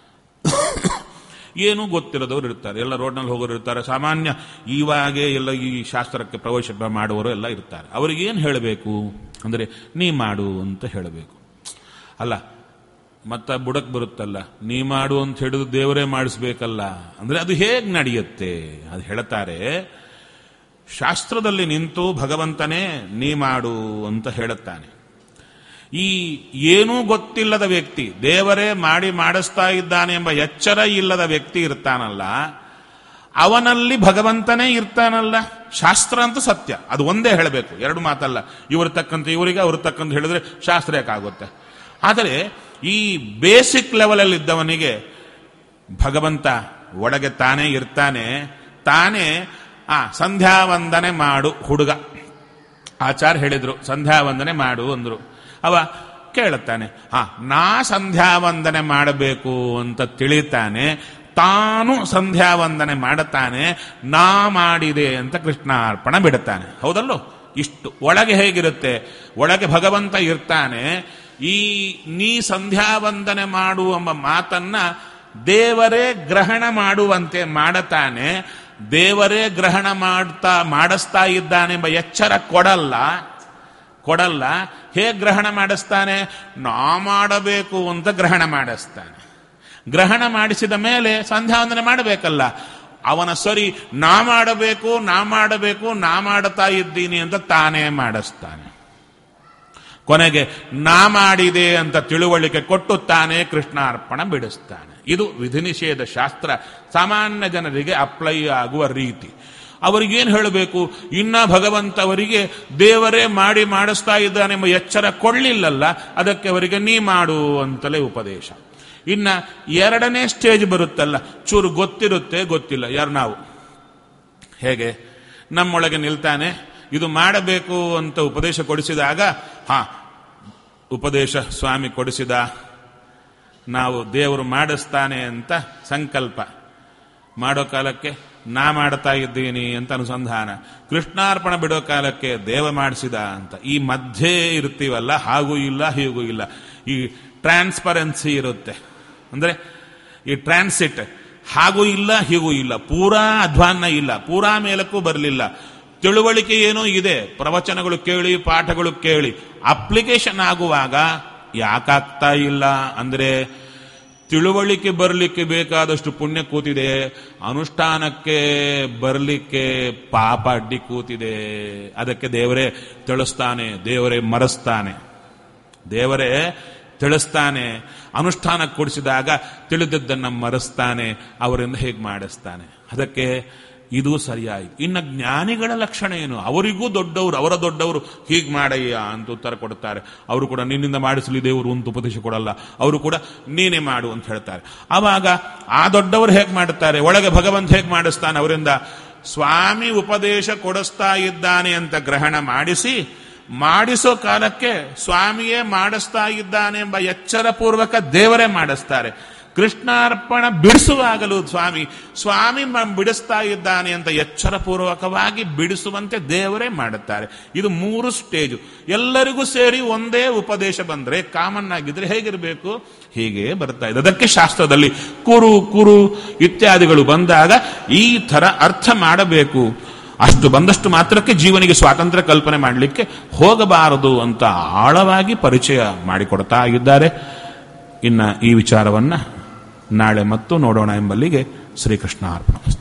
ಏನೂ ಗೊತ್ತಿಲ್ಲದವರು ಇರ್ತಾರೆ ಎಲ್ಲ ರೋಡ್ನಲ್ಲಿ ಹೋಗೋರು ಇರ್ತಾರೆ ಸಾಮಾನ್ಯ ಇವಾಗೇ ಎಲ್ಲ ಈ ಶಾಸ್ತ್ರಕ್ಕೆ ಪ್ರವೇಶ ಮಾಡುವವರು ಎಲ್ಲ ಇರ್ತಾರೆ ಅವ್ರಿಗೇನು ಹೇಳಬೇಕು ಅಂದರೆ ನೀ ಮಾಡು ಅಂತ ಹೇಳಬೇಕು ಅಲ್ಲ ಮತ್ತ ಬುಡಕ್ ಬರುತ್ತಲ್ಲ ನೀ ಮಾಡು ಅಂತ ಹೇಳಿದು ದೇವರೇ ಮಾಡಿಸ್ಬೇಕಲ್ಲ ಅಂದ್ರೆ ಅದು ಹೇಗೆ ನಡೆಯುತ್ತೆ ಅದು ಹೇಳ್ತಾರೆ ಶಾಸ್ತ್ರದಲ್ಲಿ ನಿಂತು ಭಗವಂತನೇ ನೀ ಮಾಡು ಅಂತ ಹೇಳುತ್ತಾನೆ ಈ ಏನೂ ಗೊತ್ತಿಲ್ಲದ ವ್ಯಕ್ತಿ ದೇವರೇ ಮಾಡಿ ಮಾಡಿಸ್ತಾ ಇದ್ದಾನೆ ಎಂಬ ಎಚ್ಚರ ಇಲ್ಲದ ವ್ಯಕ್ತಿ ಇರ್ತಾನಲ್ಲ ಅವನಲ್ಲಿ ಭಗವಂತನೇ ಇರ್ತಾನಲ್ಲ ಶಾಸ್ತ್ರ ಅಂತ ಸತ್ಯ ಅದು ಒಂದೇ ಹೇಳಬೇಕು ಎರಡು ಮಾತಲ್ಲ ಇವ್ರ ತಕ್ಕಂತೆ ಇವರಿಗೆ ಅವ್ರ ತಕ್ಕಂತ ಹೇಳಿದ್ರೆ ಶಾಸ್ತ್ರ ಯಾಕಾಗುತ್ತೆ ಆದರೆ ಈ ಬೇಸಿಕ್ ಲೆವೆಲಲ್ಲಿ ಇದ್ದವನಿಗೆ ಭಗವಂತ ಒಳಗೆ ತಾನೇ ಇರ್ತಾನೆ ತಾನೇ ಆ ಸಂಧ್ಯಾ ವಂದನೆ ಮಾಡು ಹುಡುಗ ಆಚಾರ ಹೇಳಿದ್ರು ಸಂಧ್ಯಾ ವಂದನೆ ಮಾಡು ಅಂದ್ರು ಅವ ಕೇಳುತ್ತಾನೆ ಹಾ ನಾ ಸಂಧ್ಯಾ ವಂದನೆ ಮಾಡಬೇಕು ಅಂತ ತಿಳಿತಾನೆ ತಾನು ಸಂಧ್ಯಾ ವಂದನೆ ಮಾಡುತ್ತಾನೆ ನಾ ಮಾಡಿದೆ ಅಂತ ಕೃಷ್ಣಾರ್ಪಣ ಬಿಡುತ್ತಾನೆ ಹೌದಲ್ಲೋ ಇಷ್ಟು ಒಳಗೆ ಹೇಗಿರುತ್ತೆ ಒಳಗೆ ಭಗವಂತ ಇರ್ತಾನೆ ಈ ನೀ ಸಂಧ್ಯಾ ವಂದನೆ ಮಾಡು ಎಂಬ ಮಾತನ್ನ ದೇವರೇ ಗ್ರಹಣ ಮಾಡುವಂತೆ ಮಾಡುತ್ತಾನೆ ದೇವರೇ ಗ್ರಹಣ ಮಾಡ್ತಾ ಮಾಡಿಸ್ತಾ ಇದ್ದಾನೆಂಬ ಎಚ್ಚರ ಕೊಡಲ್ಲ ಕೊಡಲ್ಲ ಹೇಗೆ ಗ್ರಹಣ ಮಾಡಿಸ್ತಾನೆ ನಾ ಮಾಡಬೇಕು ಅಂತ ಗ್ರಹಣ ಮಾಡಿಸ್ತಾನೆ ಗ್ರಹಣ ಮಾಡಿಸಿದ ಮೇಲೆ ಸಂಧ್ಯಾವಂದನೆ ಮಾಡಬೇಕಲ್ಲ ಅವನ ಸರಿ ನಾ ಮಾಡಬೇಕು ನಾ ಮಾಡಬೇಕು ನಾ ಮಾಡುತ್ತಾ ಇದ್ದೀನಿ ಅಂತ ತಾನೇ ಮಾಡಿಸ್ತಾನೆ ಕೊನೆಗೆ ನಾ ಮಾಡಿದೆ ಅಂತ ತಿಳುವಳಿಕೆ ಕೊಟ್ಟು ತಾನೇ ಕೃಷ್ಣಾರ್ಪಣ ಬಿಡಿಸ್ತಾನೆ ಇದು ವಿಧಿ ನಿಷೇಧ ಶಾಸ್ತ್ರ ಸಾಮಾನ್ಯ ಜನರಿಗೆ ಅಪ್ಲೈ ಆಗುವ ರೀತಿ ಅವರಿಗೇನು ಹೇಳಬೇಕು ಇನ್ನ ಭಗವಂತ ಅವರಿಗೆ ದೇವರೇ ಮಾಡಿ ಮಾಡಿಸ್ತಾ ಇದ್ದಾನೆಂಬ ಎಚ್ಚರ ಕೊಳ್ಳಿಲ್ಲಲ್ಲ ಅದಕ್ಕೆ ಅವರಿಗೆ ನೀ ಮಾಡು ಅಂತಲೇ ಉಪದೇಶ ಇನ್ನ ಎರಡನೇ ಸ್ಟೇಜ್ ಬರುತ್ತಲ್ಲ ಚೂರು ಗೊತ್ತಿರುತ್ತೆ ಗೊತ್ತಿಲ್ಲ ಯಾರು ನಾವು ಹೇಗೆ ನಮ್ಮೊಳಗೆ ನಿಲ್ತಾನೆ ಇದು ಮಾಡಬೇಕು ಅಂತ ಉಪದೇಶ ಕೊಡಿಸಿದಾಗ ಹಾ ಉಪದೇಶ ಸ್ವಾಮಿ ಕೊಡಿಸಿದ ನಾವು ದೇವರು ಮಾಡಿಸ್ತಾನೆ ಅಂತ ಸಂಕಲ್ಪ ಮಾಡೋ ಕಾಲಕ್ಕೆ ನಾ ಮಾಡ್ತಾ ಇದ್ದೀನಿ ಅಂತ ಅನುಸಂಧಾನ ಕೃಷ್ಣಾರ್ಪಣ ಬಿಡೋ ಕಾಲಕ್ಕೆ ದೇವ ಮಾಡಿಸಿದ ಅಂತ ಈ ಮಧ್ಯೆ ಇರ್ತೀವಲ್ಲ ಹಾಗೂ ಇಲ್ಲ ಹೀಗೂ ಇಲ್ಲ ಈ ಟ್ರಾನ್ಸ್ಪರೆನ್ಸಿ ಇರುತ್ತೆ ಅಂದ್ರೆ ಈ ಟ್ರಾನ್ಸಿಟ್ ಹಾಗೂ ಇಲ್ಲ ಹೀಗೂ ಇಲ್ಲ ಪೂರಾ ಅಧ್ವಾನ್ನ ಇಲ್ಲ ಪೂರಾ ಮೇಲಕ್ಕೂ ಬರಲಿಲ್ಲ ತಿಳುವಳಿಕೆ ಏನೋ ಇದೆ ಪ್ರವಚನಗಳು ಕೇಳಿ ಪಾಠಗಳು ಕೇಳಿ ಅಪ್ಲಿಕೇಶನ್ ಆಗುವಾಗ ಯಾಕಾಗ್ತಾ ಇಲ್ಲ ಅಂದ್ರೆ ತಿಳುವಳಿಕೆ ಬರಲಿಕ್ಕೆ ಬೇಕಾದಷ್ಟು ಪುಣ್ಯ ಕೂತಿದೆ ಅನುಷ್ಠಾನಕ್ಕೆ ಬರಲಿಕ್ಕೆ ಪಾಪ ಅಡ್ಡಿ ಕೂತಿದೆ ಅದಕ್ಕೆ ದೇವರೇ ತಿಳಿಸ್ತಾನೆ ದೇವರೇ ಮರೆಸ್ತಾನೆ ದೇವರೇ ತಿಳಿಸ್ತಾನೆ ಅನುಷ್ಠಾನ ಕೊಡಿಸಿದಾಗ ತಿಳಿದದ್ದನ್ನು ಮರೆಸ್ತಾನೆ ಅವರಿಂದ ಹೇಗೆ ಮಾಡಿಸ್ತಾನೆ ಅದಕ್ಕೆ ಇದು ಸರಿಯಾಯಿತು ಇನ್ನು ಜ್ಞಾನಿಗಳ ಲಕ್ಷಣ ಏನು ಅವರಿಗೂ ದೊಡ್ಡವರು ಅವರ ದೊಡ್ಡವರು ಹೀಗೆ ಮಾಡಯ್ಯ ಅಂತ ಉತ್ತರ ಕೊಡ್ತಾರೆ ಅವರು ಕೂಡ ನಿನ್ನಿಂದ ಮಾಡಿಸಲಿ ದೇವರು ಅಂತ ಉಪದೇಶ ಕೊಡಲ್ಲ ಅವರು ಕೂಡ ನೀನೇ ಮಾಡು ಅಂತ ಹೇಳ್ತಾರೆ ಆವಾಗ ಆ ದೊಡ್ಡವರು ಹೇಗೆ ಮಾಡುತ್ತಾರೆ ಒಳಗೆ ಭಗವಂತ ಹೇಗೆ ಮಾಡಿಸ್ತಾನೆ ಅವರಿಂದ ಸ್ವಾಮಿ ಉಪದೇಶ ಕೊಡಿಸ್ತಾ ಇದ್ದಾನೆ ಅಂತ ಗ್ರಹಣ ಮಾಡಿಸಿ ಮಾಡಿಸೋ ಕಾಲಕ್ಕೆ ಸ್ವಾಮಿಯೇ ಮಾಡಿಸ್ತಾ ಇದ್ದಾನೆ ಎಂಬ ಎಚ್ಚರ ಪೂರ್ವಕ ದೇವರೇ ಮಾಡಿಸ್ತಾರೆ ಕೃಷ್ಣಾರ್ಪಣ ಬಿಡಿಸುವಾಗಲೂ ಸ್ವಾಮಿ ಸ್ವಾಮಿ ಮ- ಬಿಡಿಸ್ತಾ ಇದ್ದಾನೆ ಅಂತ ಎಚ್ಚರ ಪೂರ್ವಕವಾಗಿ ಬಿಡಿಸುವಂತೆ ದೇವರೇ ಮಾಡುತ್ತಾರೆ ಇದು ಮೂರು ಸ್ಟೇಜು ಎಲ್ಲರಿಗೂ ಸೇರಿ ಒಂದೇ ಉಪದೇಶ ಬಂದ್ರೆ ಕಾಮನ್ ಆಗಿದ್ರೆ ಹೇಗಿರಬೇಕು ಹೀಗೆ ಬರ್ತಾ ಇದೆ ಅದಕ್ಕೆ ಶಾಸ್ತ್ರದಲ್ಲಿ ಕುರು ಕುರು ಇತ್ಯಾದಿಗಳು ಬಂದಾಗ ಈ ತರ ಅರ್ಥ ಮಾಡಬೇಕು ಅಷ್ಟು ಬಂದಷ್ಟು ಮಾತ್ರಕ್ಕೆ ಜೀವನಿಗೆ ಸ್ವಾತಂತ್ರ್ಯ ಕಲ್ಪನೆ ಮಾಡಲಿಕ್ಕೆ ಹೋಗಬಾರದು ಅಂತ ಆಳವಾಗಿ ಪರಿಚಯ ಮಾಡಿಕೊಡ್ತಾ ಇದ್ದಾರೆ ಇನ್ನ ಈ ವಿಚಾರವನ್ನ ನಾಳೆ ಮತ್ತು ನೋಡೋಣ ಎಂಬಲ್ಲಿಗೆ ಶ್ರೀಕೃಷ್ಣ ಅರ್ಪಣ